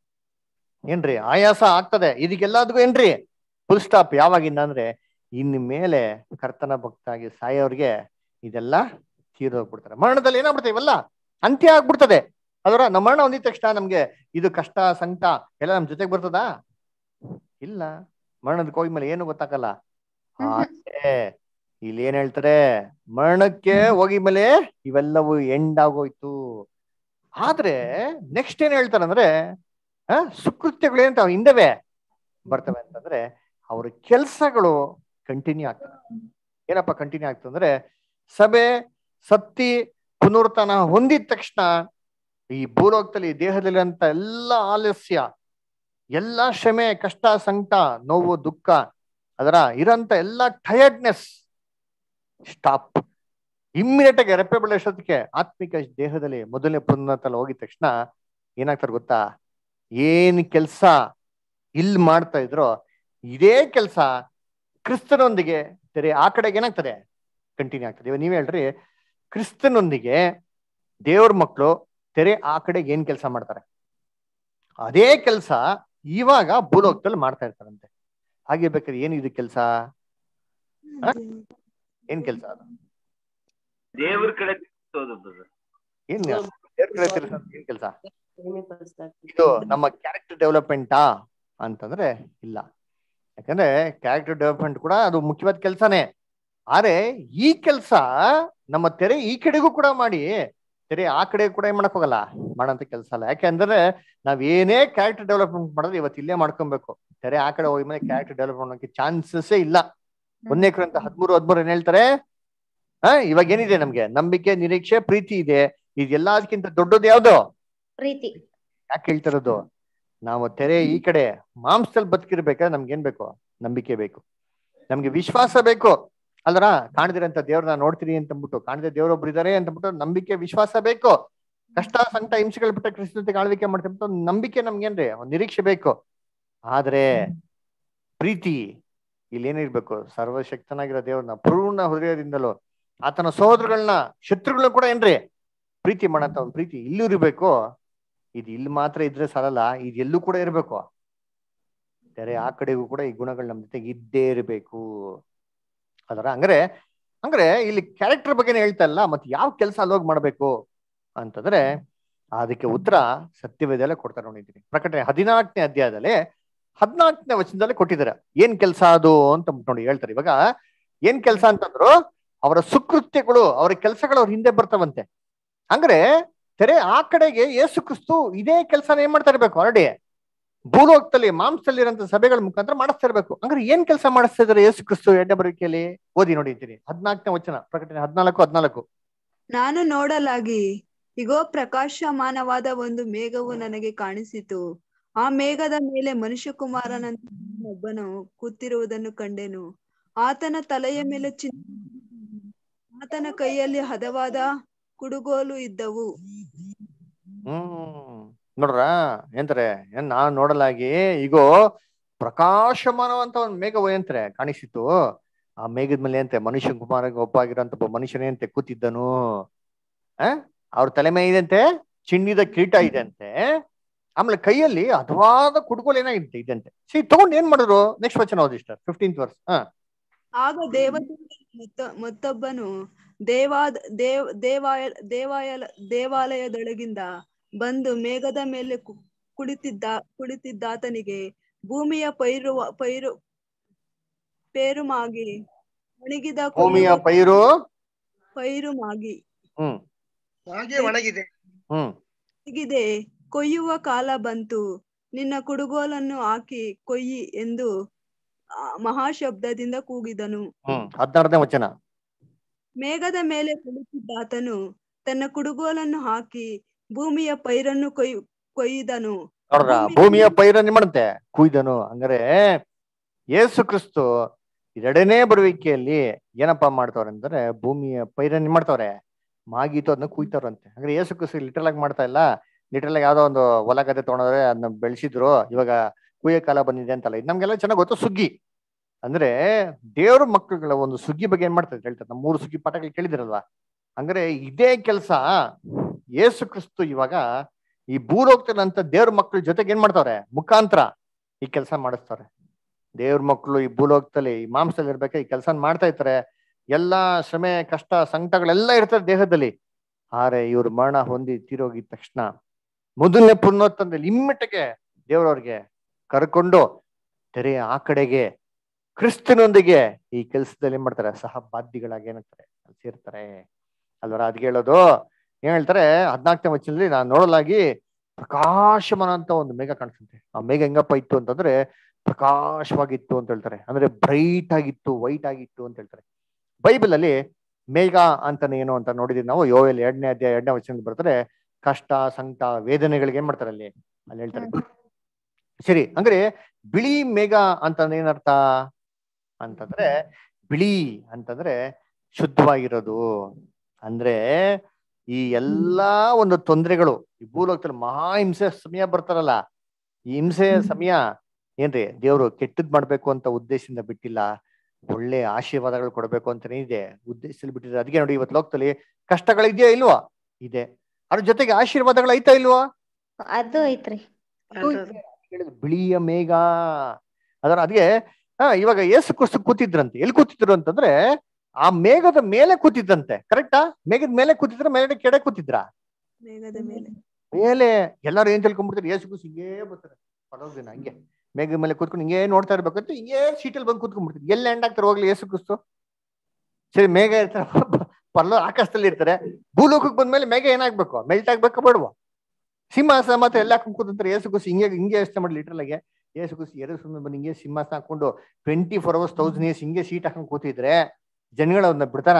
ಏನ್ರಿ ಆಯಾಸ ಆಗ್ತದೆ ಇದಕ್ಕೆಲ್ಲದಕ್ಕೂ ಏನ್ರಿ ಫುಲ್ ಸ್ಟಾಪ್ ಯಾವಾಗಿಂದ ಅಂದ್ರೆ ಇನ್ ಮೇಲೆ ಕರ್ತನ ಭಕ್ತಾಗಿ ಸಾಯೋರ್ಗೆ ಇದೆಲ್ಲ ತೀರೋಗ್ಬಿಡ್ತಾರೆ ಮರಣದಲ್ಲಿ ಏನಾಗ್ಬಿಡ್ತದೆ ಇವೆಲ್ಲ ಅಂತ್ಯ ಆಗ್ಬಿಡ್ತದೆ ಅದರ ನಮ್ಮ ಮರಣ ಹೊಂದಿದ ತಕ್ಷಣ ನಮ್ಗೆ ಇದು ಕಷ್ಟ ಸಂಕಟ ಎಲ್ಲ ನಮ್ ಜೊತೆಗೆ ಬರ್ತದಾ ಇಲ್ಲ ಮರಣದ ಹೋಗಿ ಮೇಲೆ ಏನು ಗೊತ್ತಾಗಲ್ಲ ಆದ್ರೆ ಇಲ್ಲಿ ಏನ್ ಹೇಳ್ತಾರೆ ಮರಣಕ್ಕೆ ಹೋಗಿ ಮೇಲೆ ಇವೆಲ್ಲವೂ ಎಂಡ್ ಆಗೋಯ್ತು ಆದ್ರೆ ನೆಕ್ಸ್ಟ್ ಏನ್ ಹೇಳ್ತಾರೆ ಅಂದ್ರೆ ಆ ಸುಕೃತ್ಯಗಳು ಅಂತ ಹಿಂದವೇ ಬರ್ತವೆ ಅಂತಂದ್ರೆ ಅವ್ರ ಕೆಲ್ಸಗಳು ಕಂಟಿನ್ಯೂ ಆಗ್ತವೆ ಏನಪ್ಪ ಕಂಟಿನ್ಯೂ ಆಗ್ತಂದ್ರೆ ಸಭೆ ಸತ್ತಿ ಪುನರುತ್ಥಾನ ಹೊಂದಿದ ತಕ್ಷಣ ಈ ಭೂಲೋಕದಲ್ಲಿ ದೇಹದಲ್ಲಿ ಅಂತ ಎಲ್ಲ ಆಲಸ್ಯ ಎಲ್ಲ ಶ್ರಮೆ ಕಷ್ಟ ಸಂಕಟ ನೋವು ದುಃಖ ಅದರ ಇರೋಂತ ಎಲ್ಲ ಟಯರ್ಡ್ನೆಸ್ ಸ್ಟಾಪ್ ಇಮ್ಮಿಡಿಯೇಟ್ ಆಗಿ ರೆಪ್ಪೆ ಬೆಳೆಸೋದಕ್ಕೆ ಆತ್ಮಿಕ ದೇಹದಲ್ಲಿ ಮೊದಲನೇ ಪುನರುತ್ಥಾನ ಹೋಗಿದ ತಕ್ಷಣ ಏನಾಗ್ತಾರೆ ಗೊತ್ತಾ ಏನ್ ಕೆಲ್ಸ ಇಲ್ಲಿ ಮಾಡ್ತಾ ಇದ್ರೋ ಇದೇ ಕೆಲ್ಸ ಕ್ರಿಸ್ತನೊಂದಿಗೆ ತೆರೆ ಆ ಕಡೆಗೆ ಏನಾಗ್ತದೆ ಕಂಟಿನ್ಯೂ ಆಗ್ತದೆ ಇವಾಗ ನೀವ್ ಹೇಳ್ರಿ ಕ್ರಿಸ್ತನೊಂದಿಗೆ ದೇವ್ರ ಮಕ್ಕಳು ತೆರೆ ಆ ಕಡೆಗೆ ಏನ್ ಕೆಲಸ ಮಾಡ್ತಾರೆ ಅದೇ ಕೆಲಸ ಇವಾಗ ಭೂಲೋಕದಲ್ಲಿ ಮಾಡ್ತಾ ಇರ್ತಾರಂತೆ ಹಾಗೆ ಬೇಕಾದ್ರೆ ಏನ್ ಇದು ಕೆಲಸ ಏನ್ ಕೆಲಸ ಅದು ದೇವ್ರ ಕಡೆ ತಿರ್ಗ್ಸೋದು brother. ಏನ್ ದೇವ್ರ ಕಡೆ ತಿರ್ಗ್ಸೋದು ಏನ್ ಕೆಲಸ ಇದು ನಮ್ಮ ಕ್ಯಾರೆಕ್ಟರ್ ಡೆವಲಪ್ಮೆಂಟಾ ಅಂತಂದ್ರೆ ಇಲ್ಲ ಯಾಕಂದ್ರೆ ಕ್ಯಾರೆಕ್ಟರ್ ಡೆವಲಪ್ಮೆಂಟ್ ಕೂಡ ಅದು ಮುಖ್ಯವಾದ ಕೆಲಸನೇ ಆದ್ರೆ ಈ ಕೆಲಸ ನಮ್ಮ ತೆರೆ ಈ ಕಡೆಗೂ ಕೂಡ ಮಾಡಿ ತೆರೆ ಆ ಕಡೆ ಕೂಡ ಏನ್ ಮಾಡಕ್ ಹೋಗಲ್ಲ ಮಾಡಂತ ಕೆಲಸ ಅಲ್ಲ ಯಾಕೆಂದ್ರೆ ನಾವ್ ಏನೇ ಕ್ಯಾರೆಕ್ಟರ್ ಡೆವಲಪ್ಮೆಂಟ್ ಮಾಡಿದ್ರೆ ಇವತ್ತು ಇಲ್ಲೇ ಮಾಡ್ಕೊಬೇಕು ತೆರೆ ಆ ಕಡೆ ಹೋಗಿ ಮೇಲೆ ಕ್ಯಾರೆಕ್ಟರ್ ಡೆವಲಪ್ಮೆಂಟ್ ಮಾಡೋಕೆ ಚಾನ್ಸಸ್ಸೇ ಇಲ್ಲ ಒಂದನೇ ಕ್ರಂತ ಹದ್ಮೂರು ಹದ್ಮೂರು ಏನ್ ಹೇಳ್ತಾರೆ ಹಾ ಇವಾಗ ಏನಿದೆ ನಮ್ಗೆ ನಂಬಿಕೆ ನಿರೀಕ್ಷೆ ಪ್ರೀತಿ ಇದೆ ಇದೆಲ್ಲದಕ್ಕಿಂತ ದೊಡ್ಡದು ಯಾವ್ದು ಪ್ರೀತಿ ಯಾಕೆ ಹೇಳ್ತಿರೋದು ನಾವು ತೆರೆ ಈ ಕಡೆ ಮಾಂಸದಲ್ಲಿ ಬದುಕಿರ್ಬೇಕಾದ್ರೆ ನಮ್ಗೆ ಏನ್ ಬೇಕು ನಂಬಿಕೆ ಬೇಕು ನಮ್ಗೆ ವಿಶ್ವಾಸ ಬೇಕು ಅಲ್ರ ಕಾಣದಿರಂತ ದೇವ್ರನ್ನ ನೋಡ್ತೀನಿ ಅಂತ ಅಂದ್ಬಿಟ್ಟು ಕಾಣದೆ ದೇವ್ರೊಬ್ರು ಇದಾರೆ ಅಂತ ಅಂದ್ಬಿಟ್ಟು ನಂಬಿಕೆ ವಿಶ್ವಾಸ ಬೇಕು ಕಷ್ಟ ಸಂಕಟ ಹಿಂಸೆಗಳು ಬಿಟ್ಟ ಕ್ರಿಸ್ತತೆ ಆಳ್ವಿಕೆ ಮಾಡ್ತಿರ್ಬಿಟ್ಟು ನಂಬಿಕೆ ನಮ್ಗೇನ್ರಿ ಒಂದ್ ನಿರೀಕ್ಷೆ ಬೇಕು ಆದ್ರೆ ಪ್ರೀತಿ ಇಲ್ಲಿ ಏನಿರ್ಬೇಕು ಸರ್ವಶಕ್ತನಾಗಿರೋ ದೇವ್ರನ್ನ ಪೂರ್ಣ ಹೃದಯದಿಂದಲೂ ಆತನ ಸಹೋದರಗಳನ್ನ ಶತ್ರುಗಳನ್ನ ಕೂಡ ಏನ್ರಿ ಪ್ರೀತಿ ಮಾಡಂತ ಒಂದ್ ಪ್ರೀತಿ ಇಲ್ಲೂ ಇರ್ಬೇಕು ಇದು ಇಲ್ಲಿ ಮಾತ್ರ ಇದ್ರೆ ಸಾಲಲ್ಲ ಇದು ಎಲ್ಲೂ ಕೂಡ ಇರ್ಬೇಕು ಬೇರೆ ಆ ಕಡೆಗೂ ಕೂಡ ಈ ಗುಣಗಳು ನಮ್ ಜೊತೆಗೆ ಇದ್ದೇ ಇರಬೇಕು ಅದರ ಹಂಗ್ರೆ ಅಂದ್ರೆ ಇಲ್ಲಿ ಕ್ಯಾರೆಕ್ಟರ್ ಬಗ್ಗೆನೇ ಹೇಳ್ತಾ ಇಲ್ಲ ಮತ್ತೆ ಯಾವ ಕೆಲಸ ಅಲ್ಲೋಗಿ ಮಾಡ್ಬೇಕು ಅಂತಂದ್ರೆ ಅದಕ್ಕೆ ಉತ್ತರ ಸತ್ಯವೇದಲ್ಲೇ ಕೊಡ್ತಾರೆ ನೋಡಿದ್ದೀನಿ ಪ್ರಕಟಣೆ ಹದಿನಾಲ್ಕನೇ ಅಧ್ಯಾಯದಲ್ಲಿ ಹದಿನಾಲ್ಕನೇ ವಚನದಲ್ಲಿ ಕೊಟ್ಟಿದ್ದಾರೆ ಏನ್ ಕೆಲಸ ಅದು ಅಂತ ನೋಡಿ ಹೇಳ್ತಾರೆ ಇವಾಗ ಏನ್ ಕೆಲಸ ಅಂತಂದ್ರು ಅವರ ಸುಕೃತ್ಯಗಳು ಅವರ ಕೆಲಸಗಳು ಅವ್ರ ಹಿಂದೆ ಬರ್ತಾವಂತೆ ಅಂದ್ರೆ ತೆರೆ ಆ ಕಡೆಗೆ ಯೇಸು ಕ್ರಿಸ್ತು ಇದೇ ಕೆಲಸನ ಏನ್ ಮಾಡ್ತಾ ಇರ್ಬೇಕು ಆಲ್ರೆಡಿ ಭೂಲೋಕದಲ್ಲಿ ಮಾಂಸದಲ್ಲಿರೋಂಥ ಸಭೆಗಳ ಮುಖಾಂತರ ಮಾಡಿಸ್ತಾ ಇರ್ಬೇಕು ಅಂದ್ರೆ ಏನ್ ಕೆಲಸ ಮಾಡಿಸ್ತಾ ಇದಾರೆ ಯೇಸು ಕ್ರಿಸ್ತು ಎಡ್ಡೆ ಬರಿಕೆಯಲ್ಲಿ ಓದಿ ನೋಡಿದ್ದೀನಿ ಹದಿನಾಲ್ಕನೇ ವಚನ ಪ್ರಕಟಣೆ ಹದಿನಾಲ್ಕು ಹದಿನಾಲ್ಕು ನಾನು ನೋಡಲಾಗಿ ಇಗೋ ಪ್ರಕಾಶಮಾನವಾದ ಒಂದು ಮೇಘವು ನನಗೆ ಕಾಣಿಸಿತು ಆ ಮೇಘದ ಮೇಲೆ ಮನುಷ್ಯಕುಮಾರನಂತ ಒಬ್ಬನು ಕೂತಿರುವುದನ್ನು ಕಂಡೆನು ಆತನ ತಲೆಯ ಮೇಲೆ ಚಿನ್ನ ಆತನ ಕೈಯಲ್ಲಿ ಹದವಾದ ಕುಡುಗೋಲು ಇದ್ದವು ಹ್ಮ್ ನೋಡ್ರ ಎಂತಾರೆ ಏನ್ ನಾನ್ ನೋಡಲಾಗಿ ಈಗೋ ಪ್ರಕಾಶಮಾನವಂತ ಒಂದ್ ಮೇಘ ಎಂತಾರೆ ಕಾಣಿಸಿತು ಆ ಮೇಘದ ಮೇಲೆ ಅಂತೆ ಮನುಷ್ಯ ಕುಮಾರ ಒಪ್ಪಾಗಿರೋಂತ ಒಬ್ಬ ಮನುಷ್ಯನೇ ಅಂತೆ ಕೂತಿದ್ದನು ಆ ಅವ್ರ ತಲೆ ಮೇಲೆ ಇದಂತೆ ಚಿನ್ನಿದ ಕಿರೀಟ ಇದೆ ಅಂತೆ ಆಮೇಲೆ ಕೈಯಲ್ಲಿ ಹದವಾದ ಕುಡುಗೋಲು ಏನಾಗಿದೆ ಇದಂತೆ ಸಿ ತಗೊಂಡ್ ಏನ್ ಮಾಡಿದ್ರು ನೆಕ್ಸ್ಟ್ ವಚನ ಓದಿ ಸರ್ ಫಿಫ್ಟೀನ್ತ್ ವರ್ಸ್ ಹಾ ಆಗ ದೇವದೂತನ ಮೊತ್ತ ಮತ್ತೊಬ್ಬನು ದೇವಾದ ದೇವ್ ದೇವಾಯ ದೇವಾಯ ದೇವಾಲಯದೊಳಗಿಂದ ಬಂದು ಮೇಘದ ಮೇಲೆ ಕು- ಕುಳಿತಿದ್ದ ಕುಳಿತಿದ್ದಾತನಿಗೆ ಭೂಮಿಯ ಪೈರು ಪೈರು ಪೇರುಮಾಗಿ ಒಣಗಿದ ಭೂಮಿಯ ಕೊಯ್ಯುವ ಪೈರು ಪೈರುಮಾಗಿ ಹ್ಮ್ ಹಾಗೆ ಒಣಗಿದೆ ಹ್ಮ್ ಒಣಗಿದೆ ಕೊಯ್ಯುವ ಕಾಲ ಬಂತು ನಿನ್ನ ಕುಡುಗೋಲನ್ನು ಹಾಕಿ ಕೊಯ್ಯಿ ಎಂದು ಆ, ಮಹಾಶಬ್ದದಿಂದ ಕೂಗಿದನು ಹ್ಮ್ ಹದಿನಾರನೇ ವಚನ ಮೇಘದ ಮೇಲೆ ಕುಳಿತಿದ್ದಾತನು ತನ್ನ ಕುಡುಗೋಲನ್ನು ಹಾಕಿ ಭೂಮಿಯ ಪೈರನ್ನು ಕೊಯ್ ಕೊಯ್ದನು ನೋಡ್ರ ಭೂಮಿ- ಭೂಮಿಯ ಪೈರನ್ನು ಮಾಡಂತೆ ಕುಯ್ದನು ಹಂಗಾರೆ ಯೇಸು ಕ್ರಿಸ್ತು ಎರಡನೇ ಬರುವಿಕೆಯಲ್ಲಿ ಏನಪ್ಪಾ ಮಾಡ್ತವ್ರೆ ಅಂದ್ರೆ ಭೂಮಿಯ ಪೈರನ್ನು ಮಾಡ್ತವ್ರೆ ಮಾಗೀತು ಅದನ್ನ ಕುಯ್ತಾರಂತೆ ಅಂದ್ರೆ ಯೇಸು ಕ್ರಿಸ್ತು ಲಿಟರಲ್ ಆಗಿ ಮಾಡ್ತಾ ಇಲ್ಲ ಲಿಟರಲ್ ಆಗಿ ಯಾವ್ದೋ ಒಂದು ಹೊಲ ಗದ್ದೆ ತಗೊಂಡ್ರೆ ಅದನ್ನ ಬೆಳೆಸಿದ್ರು ಇವಾಗ ಕುಯ್ಯ ಕಾಲ ಬಂದಿದೆ ಅಂತಲ್ಲ ಇದು ನಮ್ಗೆಲ್ಲ ಚೆನ್ನಾಗ್ ಗೊತ್ತು ಸುಗ್ಗಿ ಅಂದ್ರೆ ದೇವ್ರ ಮಕ್ಕಳುಗಳ ಒಂದು ಸುಗ್ಗಿ ಬಗ್ಗೆ ಏನ್ ಮಾಡ್ತಾರೆ ಹೇಳ್ತಾರೆ ನಮ್ಮ ಮೂರು ಸುಗ್ಗಿ ಪಾಠಗಳು ಕೇಳಿದಿರಲ್ವಾ ಅಂದ್ರೆ ಇದೇ ಕೆಲಸ ಯೇಸು ಕ್ರಿಸ್ತು ಇವಾಗ ಈ ಭೂಲೋಕದಲ್ಲಂತ ದೇವ್ರ ಮಕ್ಕಳ ಜೊತೆಗೆ ಏನ್ ಮಾಡ್ತಾವ್ರೆ ಮುಖಾಂತರ ಈ ಕೆಲಸ ಮಾಡಿಸ್ತಾರೆ ದೇವ್ರ ಮಕ್ಕಳು ಈ ಭೂಲೋಕದಲ್ಲಿ ಈ ಮಾಂಸದಲ್ಲಿ ಇರ್ಬೇಕಾ ಈ ಕೆಲಸ ಮಾಡ್ತಾ ಇರ್ತಾರೆ ಎಲ್ಲಾ ಶ್ರಮೆ ಕಷ್ಟ ಸಂಕಟಗಳೆಲ್ಲ ಇರ್ತದೆ ದೇಹದಲ್ಲಿ ಆದ್ರೆ ಇವ್ರು ಮರಣ ಹೊಂದಿ ತೀರೋಗಿದ ತಕ್ಷಣ ಮೊದಲನೇ ಪುನರುತ್ಥಾನದಲ್ಲಿ ಇಮ್ಮಿಟಗೆ ದೇವ್ರವ್ರಿಗೆ ಕರ್ಕೊಂಡು ತೆರೆಯ ಆ ಕಡೆಗೆ ಕ್ರಿಸ್ತನೊಂದಿಗೆ ಈ ಕೆಲಸದಲ್ಲಿ ಏನ್ ಮಾಡ್ತಾರೆ ಸಹ ಬಾಧ್ಯಗಳಾಗಿ ಏನಾಗ್ತಾರೆ ಅಲ್ಲಿ ಸೇರ್ತಾರೆ ಅಲ್ವರ ಅದ್ ಹೇಳೋದು ಏನ್ ಹೇಳ್ತಾರೆ ಹದಿನಾಲ್ಕನೇ ವಚನದಲ್ಲಿ ನಾನು ನೋಡಲಾಗಿ ಪ್ರಕಾಶಮಾನ ಅಂತ ಒಂದು ಮೇಘ ಕಾಣಿಸುತ್ತೆ ಆ ಮೇಘ ಹೆಂಗಪ್ಪ ಇತ್ತು ಅಂತಂದ್ರೆ ಪ್ರಕಾಶವಾಗಿತ್ತು ಅಂತ ಹೇಳ್ತಾರೆ ಅಂದ್ರೆ ಬ್ರೈಟ್ ಆಗಿತ್ತು ವೈಟ್ ಆಗಿತ್ತು ಅಂತ ಹೇಳ್ತಾರೆ ಬೈಬಲ್ ಅಲ್ಲಿ ಮೇಘ ಅಂತಾನೆ ಏನು ಅಂತ ನೋಡಿದೀವಿ ನಾವು ಯೋವೆಲ್ ಎರಡನೇ ಅಧ್ಯಾಯ ಎರಡನೇ ವಚನದಲ್ಲಿ ಬರ್ತಾರೆ ಕಷ್ಟ ಸಂಕಟ ವೇದನೆಗಳಿಗೆ ಏನ್ ಮಾಡ್ತಾರೆ ಅಲ್ಲಿ ಅಲ್ಲಿ ಹೇಳ್ತಾರೆ ಸರಿ ಅಂದ್ರೆ ಬಿಳಿ ಮೇಘ ಅಂತಂದ್ರೆ ಏನರ್ಥ ಅಂತಂದ್ರೆ ಬಿಳಿ ಅಂತಂದ್ರೆ ಶುದ್ಧವಾಗಿರೋದು ಅಂದ್ರೆ ಈ ಎಲ್ಲಾ ಒಂದು ತೊಂದರೆಗಳು ಈ ಭೂಲೋಕದಲ್ಲಿ ಮಹಾ ಹಿಂಸೆ ಸಮಯ ಬರ್ತಾರಲ್ಲ ಈ ಹಿಂಸೆ ಸಮಯ ಏನ್ರಿ ದೇವ್ರು ಕೆಟ್ಟದ್ ಮಾಡ್ಬೇಕು ಅಂತ ಉದ್ದೇಶದಿಂದ ಬಿಟ್ಟಿಲ್ಲ ಒಳ್ಳೆ ಆಶೀರ್ವಾದಗಳು ಕೊಡ್ಬೇಕು ಅಂತಾನೆ ಇದೆ ಉದ್ದೇಶದಲ್ಲಿ ಬಿಟ್ಟಿದ್ದಾರೆ ಅದಕ್ಕೆ ನೋಡಿ ಇವತ್ತು ಲೋಕದಲ್ಲಿ ಕಷ್ಟಗಳಿದೆಯಾ ಇಲ್ವಾ ಇದೆ ಅದ್ರ ಜೊತೆಗೆ ಆಶೀರ್ವಾದಗಳು ಐತಾ ಇಲ್ವಾ ಅದು ಐತ್ರಿ ಹೇಳಿದ್ರು ಬಿಳಿಯ ಮೇಘ ಅದರ ಅದ್ಗೆ ಹಾ ಇವಾಗ ಏಸು ಕ್ರಿಸ್ತು ಕೂತಿದ್ರಂತೆ ಎಲ್ಲಿ ಕೂತಿದ್ರು ಅಂತಂದ್ರೆ ಆ ಮೇಘದ ಮೇಲೆ ಕೂತಿದ್ದಂತೆ ಕರೆಕ್ಟಾ ಮೇಘದ ಮೇಲೆ ಕೂತಿದ್ರ ಮೇಲೆ ಕೆಡೆ ಕೂತಿದ್ರ ಮೇಘದ ಮೇಲೆ ಮೇಲೆ ಎಲ್ಲಾರು ಏನ್ ತಿಳ್ಕೊಂಡ್ಬಿಡ್ತಾರೆ ಏಸು ಕ್ರಿಸ್ತು ಹಿಂಗೇ ಬರ್ತಾರೆ ಪರವಾಗಿಲ್ಲ ಹಂಗೆ ಮೇಘದ ಮೇಲೆ ಕೂತ್ಕೊಂಡು ಹಿಂಗೇ ನೋಡ್ತಾ ಇರ್ಬೇಕಂತ ಹಿಂಗೇ ಸೀಟಲ್ಲಿ ಬಂದು ಕೂತ್ಕೊಂಡ್ಬಿಡ್ತಾರೆ ಎಲ್ಲಿ ಎಂಡ್ ಆಗ್ತಾರೆ ಹೋಗ್ಲಿ ಏಸು ಕ್ರಿಸ್ತು ಸರಿ ಮೇಘ ಇರ್ತಾರೆ ಪರ್ಲ ಆಕಾಶದಲ್ಲಿ ಇರ್ತಾರೆ ಭೂಲೋಕಕ್ಕೆ ಬಂದ್ಮೇಲೆ ಮೇಘ ಏನಾಗ್ಬೇಕು ಮೆಲ್ಟ್ ಆಗ್ಬೇಕು ಬೇಡವಾ ಸಿಂಹಾಸನ ಮಾತ್ರ ಎಲ್ಲ ಹಾಕೊಂಡು ಕೂತಂತಾರೆ ಏಸು ಕುಸಿ ಹಿಂಗೆ ಹಿಂಗೆ ಯೋಚನೆ ಮಾಡಿ ಲಿಟ್ರಲ್ ಆಗಿ ಏಸು ಕುಸಿ ಎರಡು ಸುಮ್ಮನೆ ಬಂದು ಹಿಂಗೆ ಸಿಂಹಾಸನ ಹಾಕೊಂಡು twenty four hours thousand years ಹಿಂಗೆ ಸೀಟ್ ಹಾಕೊಂಡು ಕೂತಿದ್ರೆ ಜನಗಳು ಅವ್ರನ್ನ ಬಿಡ್ತಾರ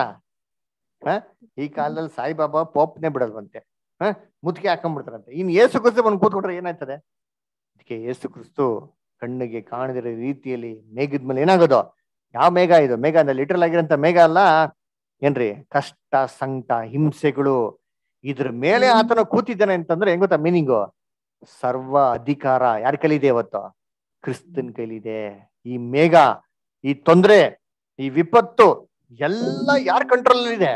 ಹ ಈ ಕಾಲದಲ್ಲಿ ಸಾಯಿಬಾಬಾ ಪೋಪ್ನೇ ಬಿಡಲ್ವಂತೆ ಹ ಮುತ್ತಿಗೆ ಹಾಕೊಂಡ್ಬಿಡ್ತಾರಂತೆ ಇನ್ ಏಸು ಕ್ರಿಸ್ತು ಬಂದು ಕೂತ್ಕೊಂಡ್ರೆ ಏನಾಯ್ತದೆ ಅದಕ್ಕೆ ಏಸು ಕ್ರಿಸ್ತು ಕಣ್ಣಿಗೆ ಕಾಣದಿರೋ ರೀತಿಯಲ್ಲಿ ಮೇಘದ ಮೇಲೆ ಏನಾಗೋದು ಯಾವ ಮೇಘ ಇದು ಮೇಘ ಅಂದ್ರೆ ಲಿಟ್ರಲ್ ಆಗಿರೋಂಥ ಮೇಘ ಅಲ್ಲ ಏನ್ರಿ ಕಷ್ಟ ಸಂಕಟ ಹಿಂಸೆಗಳು ಇದ್ರ ಮೇಲೆ ಆತನ ಕೂತಿದ್ದಾನೆ ಅಂತಂದ್ರೆ ಹೆಂಗ್ ಗೊತ್ತಾ ಮೀನಿಂಗು ಸರ್ವ ಅಧಿಕಾರ ಯಾರ ಕೈಲಿದೆ ಇವತ್ತು ಕ್ರಿಸ್ತನ್ ಕೈಲಿದೆ ಈ ಮೇಘ ಈ ತೊಂದ್ರೆ ಈ ವಿಪತ್ತು ಎಲ್ಲ ಯಾರ ಕಂಟ್ರೋಲ್ ಇದೆ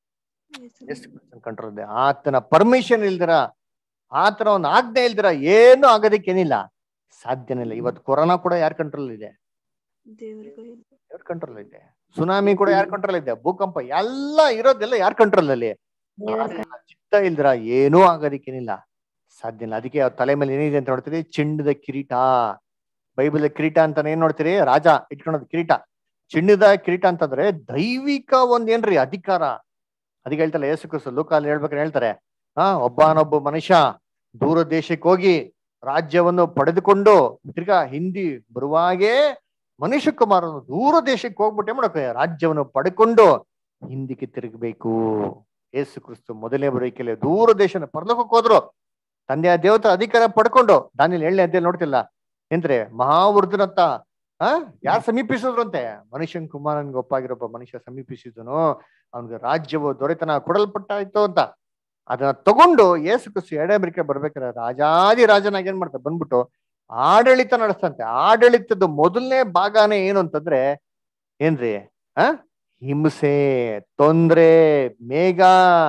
ಕಂಟ್ರೋಲ್ ಇದೆ ಆತನ ಪರ್ಮಿಷನ್ ಇಲ್ದಿರ ಆತನ ಒಂದು ಆಜ್ಞೆ ಇಲ್ದಿರ ಏನು ಆಗೋದಕ್ಕೇನಿಲ್ಲ ಸಾಧ್ಯನೇ ಇಲ್ಲ ಇವತ್ತು ಕೊರೋನಾ ಕೂಡ ಯಾರ ಕಂಟ್ರೋಲ್ ಇದೆ ದೇವರ ಕೈಯಲ್ಲಿ ಯಾರ ಕಂಟ್ರೋಲ್ ಇದೆ ಸುನಾಮಿ ಕೂಡ ಯಾರ ಕಂಟ್ರೋಲ್ ಇದೆ ಭೂಕಂಪ ಎಲ್ಲ ಇರೋದೆಲ್ಲ ಯಾರ ಕಂಟ್ರೋಲ್ ಅಲ್ಲಿ ಆತನ ಚಿತ್ತ ಇಲ್ದಿರ ಏನೂ ಆಗೋದಕ್ಕೇನಿಲ್ಲ ಸಾಧ್ಯ ಇಲ್ಲ ಅದಕ್ಕೆ ಅವ್ರ ತಲೆ ಮೇಲೆ ಏನಿದೆ ಅಂತ ನೋಡ್ತೀರಿ ಚಿನ್ನದ ಕಿರೀಟ ಬೈಬಲ್ ಕಿರೀಟ ಅಂತಾನೆ ಏನ್ ನೋಡ್ತೀರಿ ರಾಜ ಇಟ್ಕೊಳೋದು ಕಿರೀಟ ಚಿನ್ನದ ಕಿರೀಟ ಅಂತಂದ್ರೆ ದೈವಿಕ ಒಂದ್ ಏನ್ರಿ ಅಧಿಕಾರ ಅದಕ್ಕೆ ಹೇಳ್ತಲ್ಲ ಯೇಸು ಕ್ರಿಸ್ತು ಲೋಕಾಲ್ ಹೇಳ್ಬೇಕಾದ್ರೆ ಹೇಳ್ತಾರೆ ಹಾ ಒಬ್ಬನೊಬ್ಬ ಮನುಷ್ಯ ದೂರ ದೇಶಕ್ಕೆ ಹೋಗಿ ರಾಜ್ಯವನ್ನು ಪಡೆದುಕೊಂಡು ತಿರ್ಗಾ ಹಿಂದಿ ಬರುವಾಗೆ ಮನುಷ್ಯ ಕುಮಾರನು ದೂರ ದೇಶಕ್ಕೆ ಹೋಗ್ಬಿಟ್ಟೆ ಮಾಡಕ್ಕೆ ರಾಜ್ಯವನ್ನು ಪಡ್ಕೊಂಡು ಹಿಂದಿಕ್ಕೆ ತಿರುಗಬೇಕು ಯೇಸು ಕ್ರಿಸ್ತು ಮೊದಲನೇ ಬರೋಕೆಲೆ ದೂರ ದೇಶನ ಪರಲೋಕಕ್ಕೆ ಹೋದ್ರು ತಂದೆಯ ದೇವತ ಅಧಿಕಾರ ಪಡ್ಕೊಂಡು ದಾನಿಯಲ್ಲಿ ಏಳನೇ ಅಧ್ಯಾಯ ನೋಡ್ತಿಲ್ಲ ಎಂದ್ರೆ ಮಹಾವೃದ್ಧನತ್ತ ಆ ಯಾರು ಸಮೀಪಿಸಿದ್ರಂತೆ ಮನುಷ್ಯನ್ ಕುಮಾರನ್ಗೆ ಒಪ್ಪಾಗಿರೊಬ್ಬ ಮನುಷ್ಯ ಸಮೀಪಿಸಿದನು ಅವನಿಗೆ ರಾಜ್ಯವು ದೊರೆತನ ಕೊಡಲ್ಪಟ್ಟಾಯ್ತು ಅಂತ ಅದನ್ನ ತಗೊಂಡು ಯೇಸು ಕ್ರಿಸ್ತು ಎಡೆ ಅಮೆರಿಕ ಬರ್ಬೇಕಾದ್ರೆ ರಾಜಾದಿ ರಾಜನಾಗಿ ಏನ್ ಮಾಡ್ತಾರೆ ಬಂದ್ಬಿಟ್ಟು ಆಡಳಿತ ನಡೆಸ್ತಂತೆ ಆಡಳಿತದ ಮೊದಲನೇ ಭಾಗನೇ ಏನು ಅಂತಂದ್ರೆ ಏನ್ರಿ ಆ ಹಿಂಸೆ ತೊಂದ್ರೆ ಮೇಘ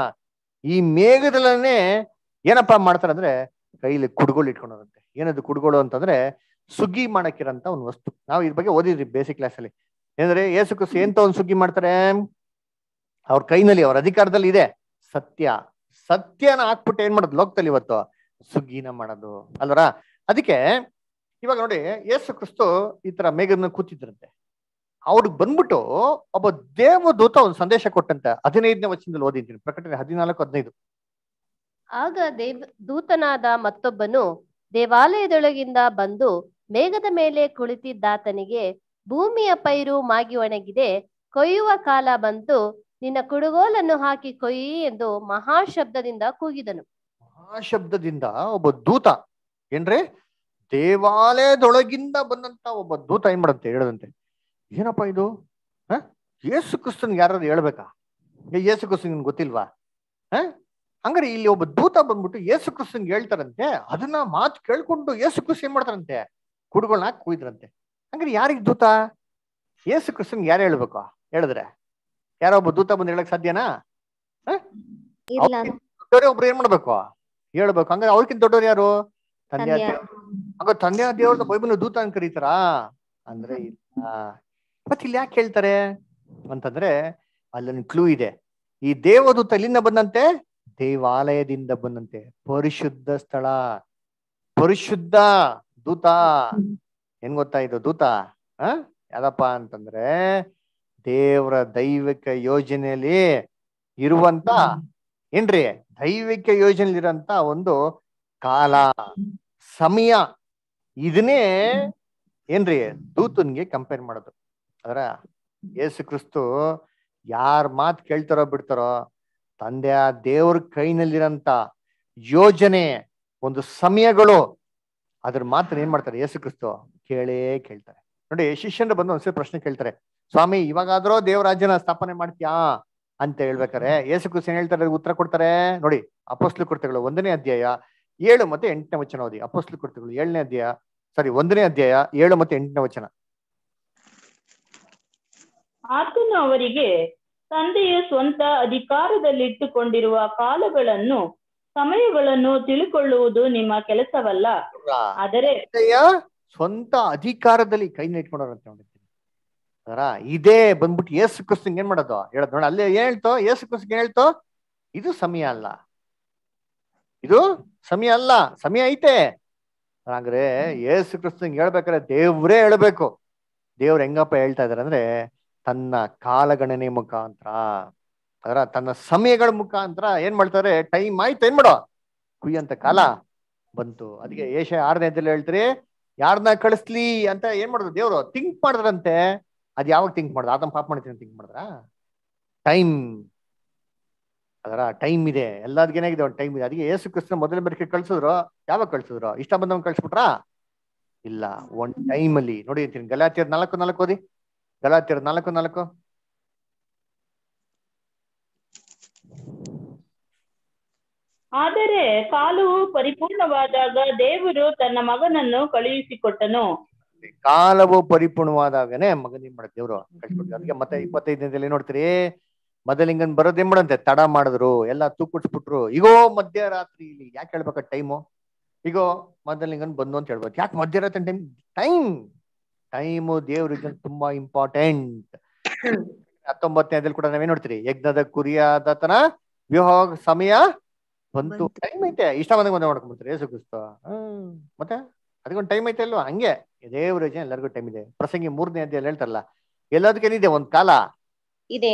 ಈ ಮೇಘದಲ್ಲೇ ಏನಪ್ಪಾ ಮಾಡ್ತಾರೆ ಅಂದ್ರೆ ಕೈಲಿ ಕುಡ್ಗೋಳು ಇಟ್ಕೊಂಡೋದಂತೆ ಏನದು ಕುಡ್ಗೋಳು ಅಂತಂದ್ರೆ ಸುಗ್ಗಿ ಮಾಡಕ್ಕಿರಂತ ಒಂದು ವಸ್ತು ನಾವು ಇದ್ರ ಬಗ್ಗೆ ಓದಿದ್ರಿ ಬೇಸಿಕ್ ಕ್ಲಾಸ್ ಅಲ್ಲಿ ಏನಂದ್ರೆ ಏಸು ಕ್ರಿಸ್ತು ಎಂತ ಒಂದು ಸುಗ್ಗಿ ಮಾಡ್ತಾರೆ ಅವ್ರ ಕೈನಲ್ಲಿ ಅವ್ರ ಅಧಿಕಾರದಲ್ಲಿ ಇದೆ ಸತ್ಯ ಸತ್ಯನ ಹಾಕ್ಬಿಟ್ಟು ಏನ್ ಮಾಡೋದು ಲೋಕದಲ್ಲಿ ಇವತ್ತು ಸುಗ್ಗಿನ ಮಾಡೋದು ಅಲ್ವರ ಅದಕ್ಕೆ ಇವಾಗ ನೋಡಿ ಯೇಸು ಕ್ರಿಸ್ತು ಈ ತರ ಮೇಘನ ಕೂತಿದ್ರಂತೆ ಅವ್ರಿಗೆ ಬಂದ್ಬಿಟ್ಟು ಒಬ್ಬ ದೇವದೂತ ಒಂದು ಸಂದೇಶ ಕೊಟ್ಟಂತೆ ಹದಿನೈದನೇ ವಚನದಲ್ಲಿ ಓದಿದ್ದೀನಿ ಪ್ರಕಟಣೆ ಹದಿನಾಲ್ಕು ಹದಿನೈದು ಆಗ ದೇವ್ ದೂತನಾದ ಮತ್ತೊಬ್ಬನು ದೇವಾಲಯದೊಳಗಿಂದ ಬಂದು ಮೇಘದ ಮೇಲೆ ಕುಳಿತಿದ್ದಾತನಿಗೆ ಭೂಮಿಯ ಪೈರು ಮಾಗಿ ಒಣಗಿದೆ ಕೊಯ್ಯುವ ಕಾಲ ಬಂತು ನಿನ್ನ ಕುಡುಗೋಲನ್ನು ಹಾಕಿ ಕೊಯ್ಯಿ ಎಂದು ಮಹಾಶಬ್ದದಿಂದ ಕೂಗಿದನು ಆ ಶಬ್ದದಿಂದ ಒಬ್ಬ ದೂತ ಏನ್ರಿ ದೇವಾಲಯದೊಳಗಿಂದ ಬಂದಂತ ಒಬ್ಬ ದೂತ ಏನ್ ಮಾಡಂತೆ ಹೇಳದಂತೆ ಏನಪ್ಪ ಇದು ಹ ಯೇಸು ಕ್ರಿಸ್ತನ್ ಯಾರು ಹೇಳ್ಬೇಕಾ ಏ, ಯೇಸು ಕ್ರಿಸ್ತನ್ ಗೊತ್ತಿಲ್ವಾ ಹ ಹಂಗಾರೆ ಇಲ್ಲಿ ಒಬ್ಬ ದೂತ ಬಂದ್ಬಿಟ್ಟು ಯೇಸು ಕ್ರಿಸ್ತನ್ ಹೇಳ್ತಾರಂತೆ ಅದನ್ನ ಮಾತು ಕೇಳ್ಕೊಂಡು ಯೇಸು ಕ್ರಿಸ್ತ ಏನ್ ಮಾಡ್ತಾರಂತೆ ಕುಡುಗಳನ್ನ ಹಾಕಿ ಕುಯ್ದ್ರಂತೆ ಹಂಗಾರೆ ಯಾರಿಗ್ ದೂತ ಯೇಸು ಕ್ರಿಸ್ತನ್ ಯಾರು ಹೇಳ್ಬೇಕು ಹೇಳಿದ್ರೆ ಯಾರೋ ಒಬ್ಬ ದೂತ ಬಂದು ಹೇಳಕ್ ಸಾಧ್ಯನಾ ಇಲ್ಲ ದೊಡ್ಡವ್ರೆ ಒಬ್ರು ಏನ್ ಮಾಡ್ಬೇಕು ಹೇಳ್ಬೇಕು ಹಂಗಾರೆ ಅವ್ರಿಗಿಂತ ದೊಡ್ಡವ್ರು ಯಾರು ತಂದೆ ತಂದೆ. ಹಂಗ ತಂದೆ ದೇವ್ರದ ಬೈಬಲ್ ದೂತ ಅಂತ ಕರೀತಾರಾ ಅಂದ್ರೆ ಇಲ್ಲ ಮತ್ತೆ ಇಲ್ಲಿ ಯಾಕೆ ಹೇಳ್ತಾರೆ ಅಂತಂದ್ರೆ ಅಲ್ಲೊಂದು ಕ್ಲೂ ಇದೆ ಈ ದೇವದೂತ ಎಲ್ಲಿಂದ ಬಂದಂತೆ ದೇವಾಲಯದಿಂದ ಬಂದಂತೆ ಪರಿಶುದ್ಧ ಸ್ಥಳ ಪರಿಶುದ್ಧ ದೂತ ಏನ್ ಗೊತ್ತಾ ಇದು ದೂತ ಹ ಯಾವ್ದಪ್ಪ ಅಂತಂದ್ರೆ ದೇವರ ದೈವಿಕ ಯೋಜನೆಯಲ್ಲಿ ಇರುವಂತ ಏನ್ರಿ ದೈವಿಕ ಯೋಜನೆಯಲ್ಲಿ ಇರೋಂತ ಒಂದು ಕಾಲ ಸಮಯ ಇದನ್ನೇ ಏನ್ರಿ ದೂತನ್ಗೆ ಕಂಪೇರ್ ಮಾಡೋದು ಅದರ ಯೇಸು ಕ್ರಿಸ್ತು ಯಾರ್ ಮಾತ್ ಕೇಳ್ತಾರೋ ಬಿಡ್ತಾರೋ ತಂದೆ ಆ ದೇವ್ರ ಕೈನಲ್ಲಿರಂತ ಯೋಜನೆ ಒಂದು ಸಮಯಗಳು ಅದ್ರ ಮಾತ್ರ ಏನ್ ಮಾಡ್ತಾರೆ ಯೇಸು ಕ್ರಿಸ್ತು ಕೇಳೇ ಕೇಳ್ತಾರೆ ನೋಡಿ ಶಿಷ್ಯಂದ್ರ ಬಂದು ಒಂದ್ಸರಿ ಪ್ರಶ್ನೆ ಕೇಳ್ತಾರೆ ಸ್ವಾಮಿ ಇವಾಗಾದ್ರೂ ದೇವರಾಜ್ಯನ ಸ್ಥಾಪನೆ ಮಾಡ್ತೀಯಾ ಅಂತ ಹೇಳ್ಬೇಕಾರೆ ಯೇಸು ಕ್ರಿಸ್ತು ಏನ್ ಹೇಳ್ತಾರೆ ಉತ್ತರ ಕೊಡ್ತಾರೆ ನೋಡಿ ಅಪೋಸ್ಲು ಕೃತ್ಯಗಳು ಒಂದನೇ ಅಧ್ಯಾಯ ಏಳು ಮತ್ತೆ ಎಂಟನೇ ವಚನ ಓದಿ ಅಪೋಸ್ಲು ಕೃತ್ಯಗಳು ಏಳನೇ ಅಧ್ಯಾಯ ಸಾರಿ ಒಂದನೇ ಅಧ್ಯಾಯ ಏಳು ಮತ್ತೆ ಎಂಟನೇ ವಚನ ಆತನು ಅವರಿಗೆ ತಂದೆಯು ಸ್ವಂತ ಅಧಿಕಾರದಲ್ಲಿಟ್ಟುಕೊಂಡಿರುವ ಕಾಲಗಳನ್ನು ಸಮಯಗಳನ್ನು ತಿಳುಕೊಳ್ಳುವುದು ನಿಮ್ಮ ಕೆಲಸವಲ್ಲ ಆದರೆ ತಂದೆಯ ಸ್ವಂತ ಅಧಿಕಾರದಲ್ಲಿ ಕೈ ಇಟ್ಕೊಂಡವ್ರಂತ ನೋಡಿರ್ತೀನಿ ಅದರ ಇದೇ ಬಂದ್ಬಿಟ್ಟು ಯೇಸು ಕ್ರಿಸ್ತಂಗ್ ಏನ್ ಮಾಡೋದು ಹೇಳದ್ ನೋಡಿ ಅಲ್ಲೇ ಏನ್ ಹೇಳ್ತೋ ಯೇಸು ಕ್ರಿಸ್ತಂಗ್ ಏನ್ ಹೇಳ್ತೋ ಇದು ಸಮಯ ಅಲ್ಲ ಇದು ಸಮಯ ಅಲ್ಲ ಸಮಯ ಐತೆ ಹಾಗಾದ್ರೆ ಯೇಸು ಕ್ರಿಸ್ತಂಗ್ ಹೇಳ್ಬೇಕಾದ್ರೆ ದೇವ್ರೇ ಹೇಳ್ಬೇಕು ದೇವ್ರ ಹೆಂಗಪ್ಪ ಹೇಳ್ತಾ ಇದಾರೆ ಅಂದ್ರೆ ತನ್ನ ಕಾಲಗಣನೆ ಮುಖಾಂತರ ಅದರ ತನ್ನ ಸಮಯಗಳ ಮುಖಾಂತರ ಏನ್ ಮಾಡ್ತಾರೆ ಟೈಮ್ ಆಯ್ತು ಏನ್ ಮಾಡೋ ಕುಯ್ಯಂತ ಕಾಲ ಬಂತು ಅದಕ್ಕೆ ಏಷ ಆರನೇ ಅಧ್ಯಾಯದಲ್ಲಿ ಹೇಳ್ತೀರಿ ಯಾರನ್ನ ಕಳಿಸ್ಲಿ ಅಂತ ಏನ್ ಮಾಡಿದ್ರು ದೇವ್ರು ಥಿಂಕ್ ಮಾಡಿದ್ರಂತೆ ಅದ್ ಯಾವಾಗ ಥಿಂಕ್ ಮಾಡಿದ್ರು ಆತನ ಪಾಪ ಮಾಡ್ತೀನಿ ಥಿಂಕ್ ಮಾಡಿದ್ರ ಟೈಮ್ ಅದರ ಟೈಮ್ ಇದೆ ಎಲ್ಲದಕ್ಕೆ ಏನಾಗಿದೆ ಒಂದು ಟೈಮ್ ಇದೆ ಅದಕ್ಕೆ ಏಸು ಕೃಷ್ಣ ಮೊದಲನೇ ಬರಿಕೆ ಕಳ್ಸಿದ್ರು ಯಾವಾಗ ಕಳ್ಸಿದ್ರು ಇಷ್ಟ ಬಂದವನ್ ಕಳ್ಸ್ಬಿಟ್ರಾ ಇಲ್ಲ ಒಂದ್ ಟೈಮ್ ಅಲ್ಲಿ ನೋಡಿ ಅಂತೀನಿ ಗಲಾತಿಯರ್ ನಾಲ್ಕು ನಾಲ್ಕು ಓದಿ ಗಲಾತಿಯರ್ ನಾಲ್ಕು ನಾಲ್ಕು ಆದರೆ ಕಾಲವು ಪರಿಪೂರ್ಣವಾದಾಗ ದೇವರು ತನ್ನ ಮಗನನ್ನು ಕಳುಹಿಸಿಕೊಟ್ಟನು ಕಾಲವು ಪರಿಪೂರ್ಣವಾದಾಗನೇ ಮಗನಿಗೆ ಮಾಡ ದೇವ್ರು ಕಳ್ಸ್ಕೊಟ್ರು ಅದಕ್ಕೆ ಮತ್ತೆ ಇಪ್ಪತ್ತೈದನೇದಲ್ಲಿ ನೋಡ್ತೀರಿ ಮೊದಲಿಂಗನ್ ಬರೋದೇನ್ ಮಾಡಂತೆ ತಡ ಮಾಡಿದ್ರು ಎಲ್ಲ ತೂಕುಡ್ಸ್ಬಿಟ್ರು ಈಗೋ ಮಧ್ಯರಾತ್ರಿ ಇಲ್ಲಿ ಯಾಕೆ ಹೇಳ್ಬೇಕ ಟೈಮು ಈಗೋ ಮೊದಲಿಂಗನ್ ಬಂದು ಅಂತ ಹೇಳ್ಬೇಕು ಯಾಕೆ ಮಧ್ಯರಾತ್ರಿ ಟೈಮ್ ಟೈಮ್ ಟೈಮು ದೇವ್ರಿಗೆ ತುಂಬಾ ಇಂಪಾರ್ಟೆಂಟ್ ಹತ್ತೊಂಬತ್ತನೇದಲ್ಲಿ ಕೂಡ ನಾವೇನ್ ನೋಡ್ತೀರಿ ಯಜ್ಞದ ಕುರಿಯಾದತನ ವಿವಾಹ ಸಮಯ ಬಂತು ಬಂತು. ಟೈಮ್ ಐತೆ ಇಷ್ಟ ಬಂದಂಗ ಒಂದೇ ಮಾಡ್ಕೊಂಡ್ಬಿಡ್ತಾರೆ ಯೇಸು ಕ್ರಿಸ್ತ ಹ್ಮ್ ಮತ್ತೆ ಅದಕ್ಕೊಂದು ಟೈಮ್ ಐತೆ ಅಲ್ವಾ ಹಂಗೆ ದೇವ್ರ ಯೋಜನೆ ಎಲ್ಲರಿಗೂ ಟೈಮ್ ಇದೆ ಪ್ರಸಂಗಿ ಮೂರನೇ ಅಧ್ಯಾಯ ಹೇಳ್ತಾರಲ್ಲ ಎಲ್ಲದಕ್ಕೇನಿದೆ ಒಂದ್ ಕಾಲ ಇದೆ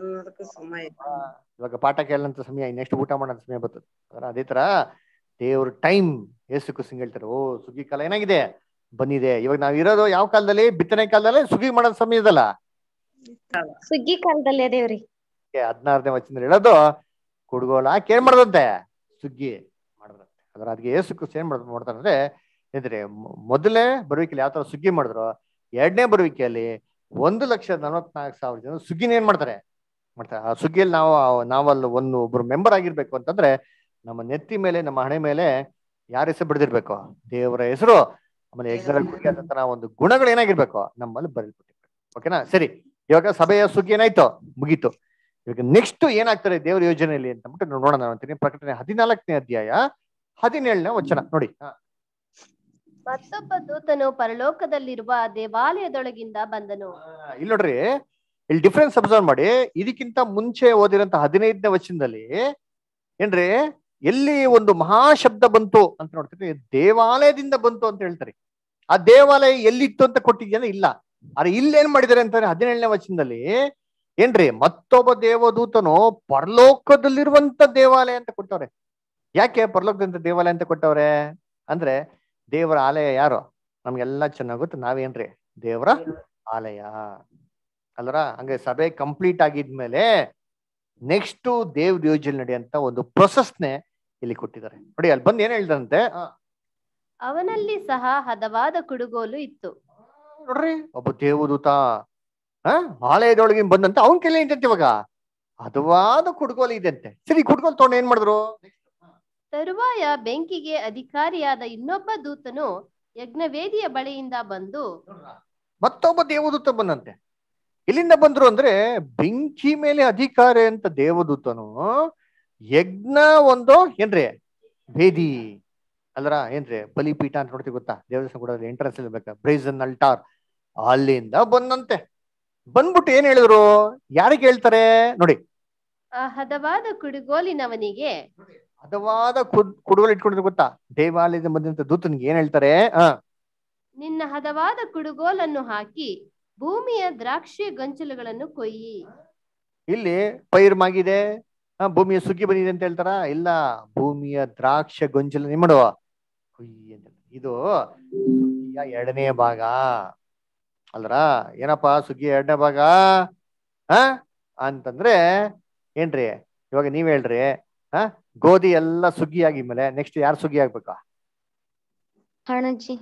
ಇವಾಗ ಪಾಠ ಕೇಳಂತ ಸಮಯ ನೆಕ್ಸ್ಟ್ ಊಟ ಮಾಡೋಂತ ಸಮಯ ಬರ್ತದೆ ಅದರ ಅದೇ ತರ ದೇವ್ರ ಟೈಮ್ ಏಸು ಕುಸಿಂಗ್ ಹೇಳ್ತಾರೆ ಓ ಸುಗ್ಗಿ ಕಾಲ ಏನಾಗಿದೆ ಬಂದಿದೆ ಇವಾಗ ನಾವ್ ಇರೋದು ಯಾವ ಕಾಲದಲ್ಲಿ ಬಿತ್ತನೆ ಕಾಲದಲ್ಲಿ ಸುಗ್ಗಿ ಮಾಡೋ ಸಮಯದಲ್ಲ ಸುಗ್ಗಿ ಕಾಲದಲ್ಲಿ ಅದೇವ್ರಿ ಹದಿನಾರನೇ ವಚನದಲ್ಲಿ ಹೇಳೋದು ಕುಡ್ಗೋಳ ಏನ್ ಮಾಡದಂತೆ ಸುಗ್ಗಿ ಮಾಡಿದ್ರಂತೆ ಅದ್ರ ಅದಕ್ಕೆ ಏಸು ಕ್ರಿಸ್ತ ಏನ್ ಮಾಡ್ ಮಾಡ್ತಾರೆ ಅಂದ್ರೆ ಇದ್ರೆ ಮೊದಲನೇ ಬರುವಿಕೆಯಲ್ಲಿ ಯಾವ ತರ ಸುಗ್ಗಿ ಮಾಡಿದ್ರು ಎರಡನೇ ಬರುವಿಕೆಯಲ್ಲಿ ಒಂದು ಲಕ್ಷ ನಲವತ್ನಾಲ್ಕು ಸಾವಿರ ಜನ ಸುಗ್ಗಿನ ಏನ್ ಮಾಡ್ತಾರೆ ಮಾಡ್ತಾರೆ ಆ ಸುಗ್ಗಿಯಲ್ಲಿ ನಾವು ನಾವಲ್ಲಿ ಒಂದು ಒಬ್ರು ಮೆಂಬರ್ ಆಗಿರ್ಬೇಕು ಅಂತಂದ್ರೆ ನಮ್ಮ ನೆತ್ತಿ ಮೇಲೆ ನಮ್ಮ ಹಣೆ ಮೇಲೆ ಯಾರ ಹೆಸರು ಬಿಡದಿರ್ಬೇಕು ದೇವರ ಹೆಸರು ಆಮೇಲೆ ಯಜ್ಞದಲ್ಲಿ ಕುರಿಯಾದಂತ ಒಂದು ಗುಣಗಳು ಏನಾಗಿರ್ಬೇಕು ನಮ್ಮಲ್ಲಿ ಬರೆದ್ಬಿಟ್ಟಿರ್ಬೇಕು ಓಕೆನಾ ಸರಿ ಇವಾಗ ಸಭೆಯ ಸುಗ್ಗಿ ಏನಾಯ್ತು ಮುಗೀತು ಇವಾಗ ನೆಕ್ಸ್ಟ್ ಏನಾಗ್ತಾರೆ ದೇವರ ಯೋಜನೆಯಲ್ಲಿ ಅಂತ ಅಂದ್ಬಿಟ್ಟು ನಾವು ನೋಡೋಣ ಅಂತೀನಿ ಪ್ರಕಟಣೆ ಹದಿನಾಲ್ಕನೇ ಅಧ್ಯಾಯ ಹದಿನೇಳನೇ ವಚನ ನೋಡಿ ಹಾ. ಮತ್ತೊಬ್ಬ ದೂತನು ಪರಲೋಕದಲ್ಲಿರುವ ದೇವಾಲಯದೊಳಗಿಂದ ಬಂದನು ಆ, ಇಲ್ಲಿ ನೋಡ್ರಿ ಇಲ್ಲಿ ಡಿಫ್ರೆನ್ಸ್ ಅಬ್ಸರ್ವ್ ಮಾಡಿ ಇದಕ್ಕಿಂತ ಮುಂಚೆ ಓದಿರಂತ ಹದಿನೈದನೇ ವಚನದಲ್ಲಿ ಏನ್ರಿ ಎಲ್ಲಿ ಒಂದು ಮಹಾಶಬ್ದ ಬಂತು ಅಂತ ನೋಡ್ತೀರಿ ದೇವಾಲಯದಿಂದ ಬಂತು ಅಂತ ಹೇಳ್ತಾರೆ ಆ ದೇವಾಲಯ ಎಲ್ಲಿತ್ತು ಅಂತ ಕೊಟ್ಟಿದ್ಯಾನ ಇಲ್ಲ ಆದ್ರೆ ಇಲ್ಲೇನ್ ಮಾಡಿದ್ದಾರೆ ಅಂತಾರೆ ಹದಿನೇಳನೇ ವಚನದಲ್ಲಿ ಏನ್ರಿ ಮತ್ತೊಬ್ಬ ದೇವದೂತನು ಪರಲೋಕದಲ್ಲಿರುವಂತ ದೇವಾಲಯ ಅಂತ ಕೊಟ್ಟವ್ರೆ ಯಾಕೆ ಪರಲೋಕದಂತ ದೇವಾಲಯ ಅಂತ ಕೊಟ್ಟವ್ರೆ ಅಂದ್ರೆ ದೇವರ ಆಲಯ ಯಾರು ನಮ್ಗೆಲ್ಲ ಚೆನ್ನಾಗ್ ಗೊತ್ತು ನಾವೇನ್ರಿ ದೇವರ ಆಲಯ ಅಲ್ರ ಹಂಗೆ ಸಭೆ ಕಂಪ್ಲೀಟ್ ಆಗಿದ್ಮೇಲೆ ನೆಕ್ಸ್ಟ್ ದೇವ್ರ ಯೋಜನೆ ನಡೆಯಂತ ಒಂದು ಪ್ರೊಸೆಸ್ನೆ ಇಲ್ಲಿ ಕೊಟ್ಟಿದ್ದಾರೆ ನೋಡಿ ಅಲ್ಲಿ ಬಂದು ಏನ್ ಹೇಳ್ದಂತೆ ಅವನಲ್ಲಿ ಸಹ ಹದವಾದ ಕುಡುಗೋಲು ಇತ್ತು ನೋಡ್ರಿ ಒಬ್ಬ ದೇವದೂತ ಆ ಆಲಯದೊಳಗೆ ಬಂದಂತ ಅವನ್ ಕೆಲ ಏನಂತೆ ಇವಾಗ ಹದವಾದ ಕುಡ್ಗೋಲು ಇದೆ ಅಂತೆ ಸರಿ ಕುಡ್ಗೋಲ್ ತಗೊಂಡು ಏನ್ ಮಾಡಿದ್ರು ತರುವಾಯ ಬೆಂಕಿಗೆ ಅಧಿಕಾರಿಯಾದ ಇನ್ನೊಬ್ಬ ದೂತನು ಯಜ್ಞವೇದಿಯ ಬಳಿಯಿಂದ ಬಂದು ಮತ್ತೊಬ್ಬ ದೇವದೂತ ಬಂದಂತೆ ಎಲ್ಲಿಂದ ಬಂದ್ರು ಅಂದ್ರೆ ಬೆಂಕಿ ಮೇಲೆ ಅಧಿಕಾರ ಅಂತ ದೇವದೂತನು ಯಜ್ಞ ಒಂದು ಏನ್ರಿ ವೇದಿ ಅಲ್ರ ಏನ್ರಿ ಬಲಿಪೀಠ ಅಂತ ನೋಡ್ತೀವಿ ಗೊತ್ತಾ ದೇವಸ್ಥಾನ ಕೂಡ ಎಂಟ್ರೆನ್ಸ್ ಇರ್ಬೇಕ ಬ್ರೇಸನ್ ಅಲ್ಟಾರ್ ಅಲ್ಲಿಂದ ಬಂದಂತೆ ಬಂದ್ಬಿಟ್ಟು ಏನ್ ಹೇಳಿದ್ರು ಯಾರಿಗೆ ಹೇಳ್ತಾರೆ ನೋಡಿ ಆ ಹದವಾದ ಕುಡುಗೋಲಿನವನಿಗೆ ಹದವಾದ ಕುಡ್ ಕುಡುಗೋಲು ಇಟ್ಕೊಂಡಿದ್ರು ಗೊತ್ತಾ ದೇವಾಲಯದ ಬಂದಂತ ದೂತನಿಗೆ ಏನ್ ಹೇಳ್ತಾರೆ ಆ ನಿನ್ನ ಹದವಾದ ಕುಡುಗೋಲನ್ನು ಹಾಕಿ ಭೂಮಿಯ ದ್ರಾಕ್ಷಿ ಗಂಚಲುಗಳನ್ನು ಕೊಯ್ಯಿ ಇಲ್ಲಿ ಪೈರ್ ಮಾಗಿದೆ ಆ, ಭೂಮಿಯ ಸುಗ್ಗಿ ಬಂದಿದೆ ಅಂತ ಹೇಳ್ತಾರ ಇಲ್ಲ ಭೂಮಿಯ ದ್ರಾಕ್ಷ ಗೊಂಚಲು ಏನ್ ಮಾಡುವ ಹುಯ್ಯಿ ಅಂತ ಹೇಳ್ತಾರೆ. ಇದು ಸುಗ್ಗಿಯ ಎರಡನೇ ಭಾಗ ಅಲ್ರ ಏನಪ್ಪಾ ಸುಗ್ಗಿಯ ಎರಡನೇ ಭಾಗ ಆ ಅಂತಂದ್ರೆ ಏನ್ರಿ ಇವಾಗ ನೀವ್ ಹೇಳ್ರಿ ಆ ಗೋಧಿ ಎಲ್ಲ ಸುಗ್ಗಿ ಆಗಿದ್ಮೇಲೆ ನೆಕ್ಸ್ಟ್ ಯಾರು ಸುಗ್ಗಿ ಆಗ್ಬೇಕಾ ಹಣಜಿ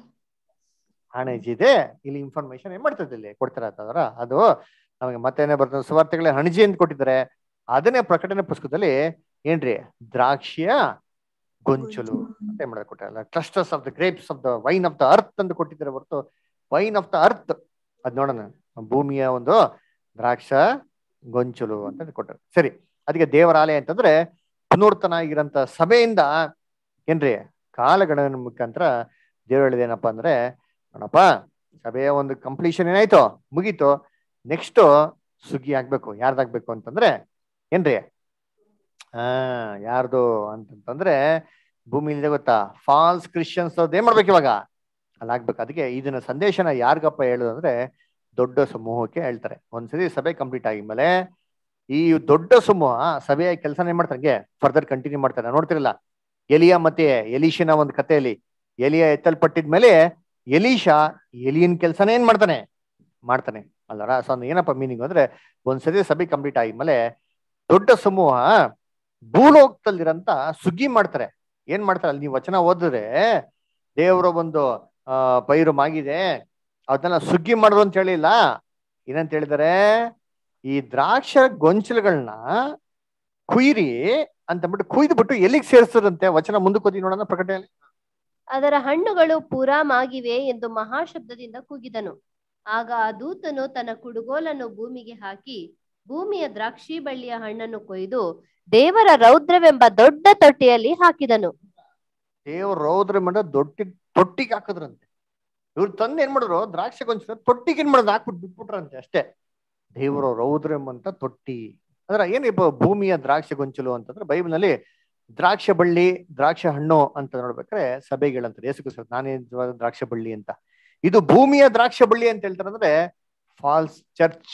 ಹಣಜಿ ಇದೆ ಇಲ್ಲಿ ಇನ್ಫಾರ್ಮೇಶನ್ ಏನ್ ಮಾಡ್ತದೆ ಇಲ್ಲಿ ಕೊಡ್ತಾರ ಅಂತಂದ್ರ ಅದು ನಮಗೆ ಮತ್ತೇನೇ ಬರ್ತದೆ ಸುವಾರ್ತೆಗಳೇ ಹಣಜಿ ಅಂತ ಕೊಟ್ಟಿದ್ದಾರೆ ಅದನ್ನೇ ಪ್ರಕಟಣೆ ಪುಸ್ತಕದಲ್ಲಿ ಏನ್ರಿ ದ್ರಾಕ್ಷಿಯ ಗೊಂಚಲು ಅಂತ ಏನ್ ಮಾಡೋದು ಕೊಟ್ಟಾರಲ್ಲ clusters of the grapes of the vine of the earth ಅಂತ ಕೊಟ್ಟಿದ್ದಾರೆ ಹೊರತು ವೈನ್ ಆಫ್ ದ ಅರ್ತ್ ಅದ್ ನೋಡೋಣ ಭೂಮಿಯ ಒಂದು ದ್ರಾಕ್ಷ ಗೊಂಚಲು ಅಂತ ಕೊಟ್ಟರು ಸರಿ ಅದಕ್ಕೆ ದೇವರ ಆಲಯ ಅಂತಂದ್ರೆ ಪುನೂರ್ತನ ಆಗಿರಂತ ಸಭೆಯಿಂದ ಏನ್ರಿ ಕಾಲಗಣನ ಮುಖಾಂತರ ದೇವ್ರು ಹೇಳಿದೇನಪ್ಪ ಅಂದ್ರೆ ನೋಡಪ್ಪ ಸಭೆಯ ಒಂದು ಕಂಪ್ಲೀಷನ್ ಏನಾಯ್ತು ಮುಗೀತು ನೆಕ್ಸ್ಟ್ ಸುಗ್ಗಿ ಆಗ್ಬೇಕು ಯಾರ್ದಾಗ್ಬೇಕು ಅಂತಂದ್ರೆ ಏನ್ರಿ ಆ ಯಾರ್ದು ಅಂತಂತಂದ್ರೆ ಭೂಮಿಲಿದೆ ಗೊತ್ತಾ ಫಾಲ್ಸ್ ಕ್ರಿಶ್ಚಿಯನ್ಸ್ ಅವ್ರದ್ದು ಏನ್ ಮಾಡ್ಬೇಕು ಇವಾಗ ಅಲ್ಲಿ ಆಗ್ಬೇಕು ಅದಕ್ಕೆ ಇದನ್ನ ಸಂದೇಶನ ಯಾರಿಗಪ್ಪ ಹೇಳೋದು ಅಂದ್ರೆ ದೊಡ್ಡ ಸಮೂಹಕ್ಕೆ ಹೇಳ್ತಾರೆ ಒಂದ್ಸರಿ ಸಭೆ ಕಂಪ್ಲೀಟ್ ಆಗಿದ್ಮೇಲೆ ಈ ದೊಡ್ಡ ಸಮೂಹ ಸಭೆಯ ಕೆಲಸನ ಏನ್ ಮಾಡ್ತಾರೆ ಹಂಗೆ ಫರ್ದರ್ ಕಂಟಿನ್ಯೂ ಮಾಡ್ತಾರೆ ನೋಡ್ತಿರಲ್ಲ ಎಲಿಯ ಮತ್ತೆ ಎಲೀಶನ ಒಂದು ಕಥೆಯಲ್ಲಿ ಎಲಿಯ ಎತ್ತಲ್ಪಟ್ಟಿದ್ಮೇಲೆ ಎಲೀಶಾ ಎಲಿಯನ್ ಕೆಲಸನ ಏನ್ ಮಾಡ್ತಾನೆ ಮಾಡ್ತಾನೆ ಅಲ್ಲರ ಸೊ ಅಂದ್ರೆ ಏನಪ್ಪ ಮೀನಿಂಗ್ ಅಂದ್ರೆ ಒಂದ್ಸರಿ ಸಭೆ ಕಂಪ್ಲೀಟ್ ಆಗಿದ್ಮೇಲೆ ದೊಡ್ಡ ಸಮೂಹ ಭೂಲೋಕದಲ್ಲಿರಂತ ಸುಗ್ಗಿ ಮಾಡ್ತಾರೆ ಏನ್ ಮಾಡ್ತಾರೆ ಅಲ್ಲಿ ನೀವು ವಚನ ಓದಿದ್ರೆ ದೇವರ ಒಂದು ಆ ಪೈರು ಮಾಗಿದೆ ಅದನ್ನ ಸುಗ್ಗಿ ಮಾಡಿದ್ರು ಅಂತ ಹೇಳಿಲ್ಲ ಏನಂತ ಹೇಳಿದಾರೆ ಈ ದ್ರಾಕ್ಷ ಗೊಂಚಲುಗಳನ್ನ ಕುಯ್ರಿ ಅಂತ ಬಿಟ್ಟು ಕುಯ್ದು ಬಿಟ್ಟು ಎಲ್ಲಿಗೆ ಸೇರಿಸ್ತದಂತೆ ವಚನ ಮುಂದಕ್ಕೆ ಓದಿ ನೋಡೋಣ ಪ್ರಕಟಣೆಯಲ್ಲಿ ಅದರ ಹಣ್ಣುಗಳು ಪೂರಾ ಮಾಗಿವೆ ಎಂದು ಮಹಾಶಬ್ದದಿಂದ ಕೂಗಿದನು ಆಗ ಆ ದೂತನು ತನ್ನ ಕುಡುಗೋಲನ್ನು ಭೂಮಿಗೆ ಹಾಕಿ ಭೂಮಿಯ ದ್ರಾಕ್ಷಿ ಬಳ್ಳಿಯ ಹಣ್ಣನ್ನು ಕೊಯ್ದು ದೇವರ ರೌದ್ರವೆಂಬ ದೊಡ್ಡ ತೊಟ್ಟಿಯಲ್ಲಿ ಹಾಕಿದನು ದೇವ್ರ ರೌದ್ರ ಮಾಡ ದೊಡ್ಡ ತೊಟ್ಟಿಗೆ ಹಾಕಿದ್ರಂತೆ ಇವ್ರು ತಂದು ಏನ್ ಮಾಡಿದ್ರು ದ್ರಾಕ್ಷಿ ಗೊಂಚಲ ತೊಟ್ಟಿಗೆ ಏನ್ ಮಾಡೋದು ಹಾಕ್ಬಿಟ್ಟು ಬಿಟ್ಬಿಟ್ರಂತೆ ಅಷ್ಟೇ ದೇವರ ರೌದ್ರ ಎಂಬಂತ ತೊಟ್ಟಿ ಅಂದ್ರೆ ಏನ್ ಇಪ್ಪ ಭೂಮಿಯ ದ್ರಾಕ್ಷಿ ಗೊಂಚಲು ಅಂತಂದ್ರೆ ಬೈಬಲ್ನಲ್ಲಿ ದ್ರಾಕ್ಷ ಬಳ್ಳಿ ದ್ರಾಕ್ಷ ಹಣ್ಣು ಅಂತ ನೋಡ್ಬೇಕಾದ್ರೆ ಸಭೆಗಳಂತಾರೆ ಯೇಸು ಕ್ರಿಸ್ತ ನಾನೇ ನಿಜವಾದ ದ್ರಾಕ್ಷ ಬಳ್ಳಿ ಅಂತ ಇದು ಭೂಮಿಯ ದ್ರಾಕ್ಷ ಬಳ್ಳಿ ಅಂತ ಹೇಳ್ತಾರೆ ಅಂದ್ರೆ ಫಾಲ್ಸ್ ಚರ್ಚ್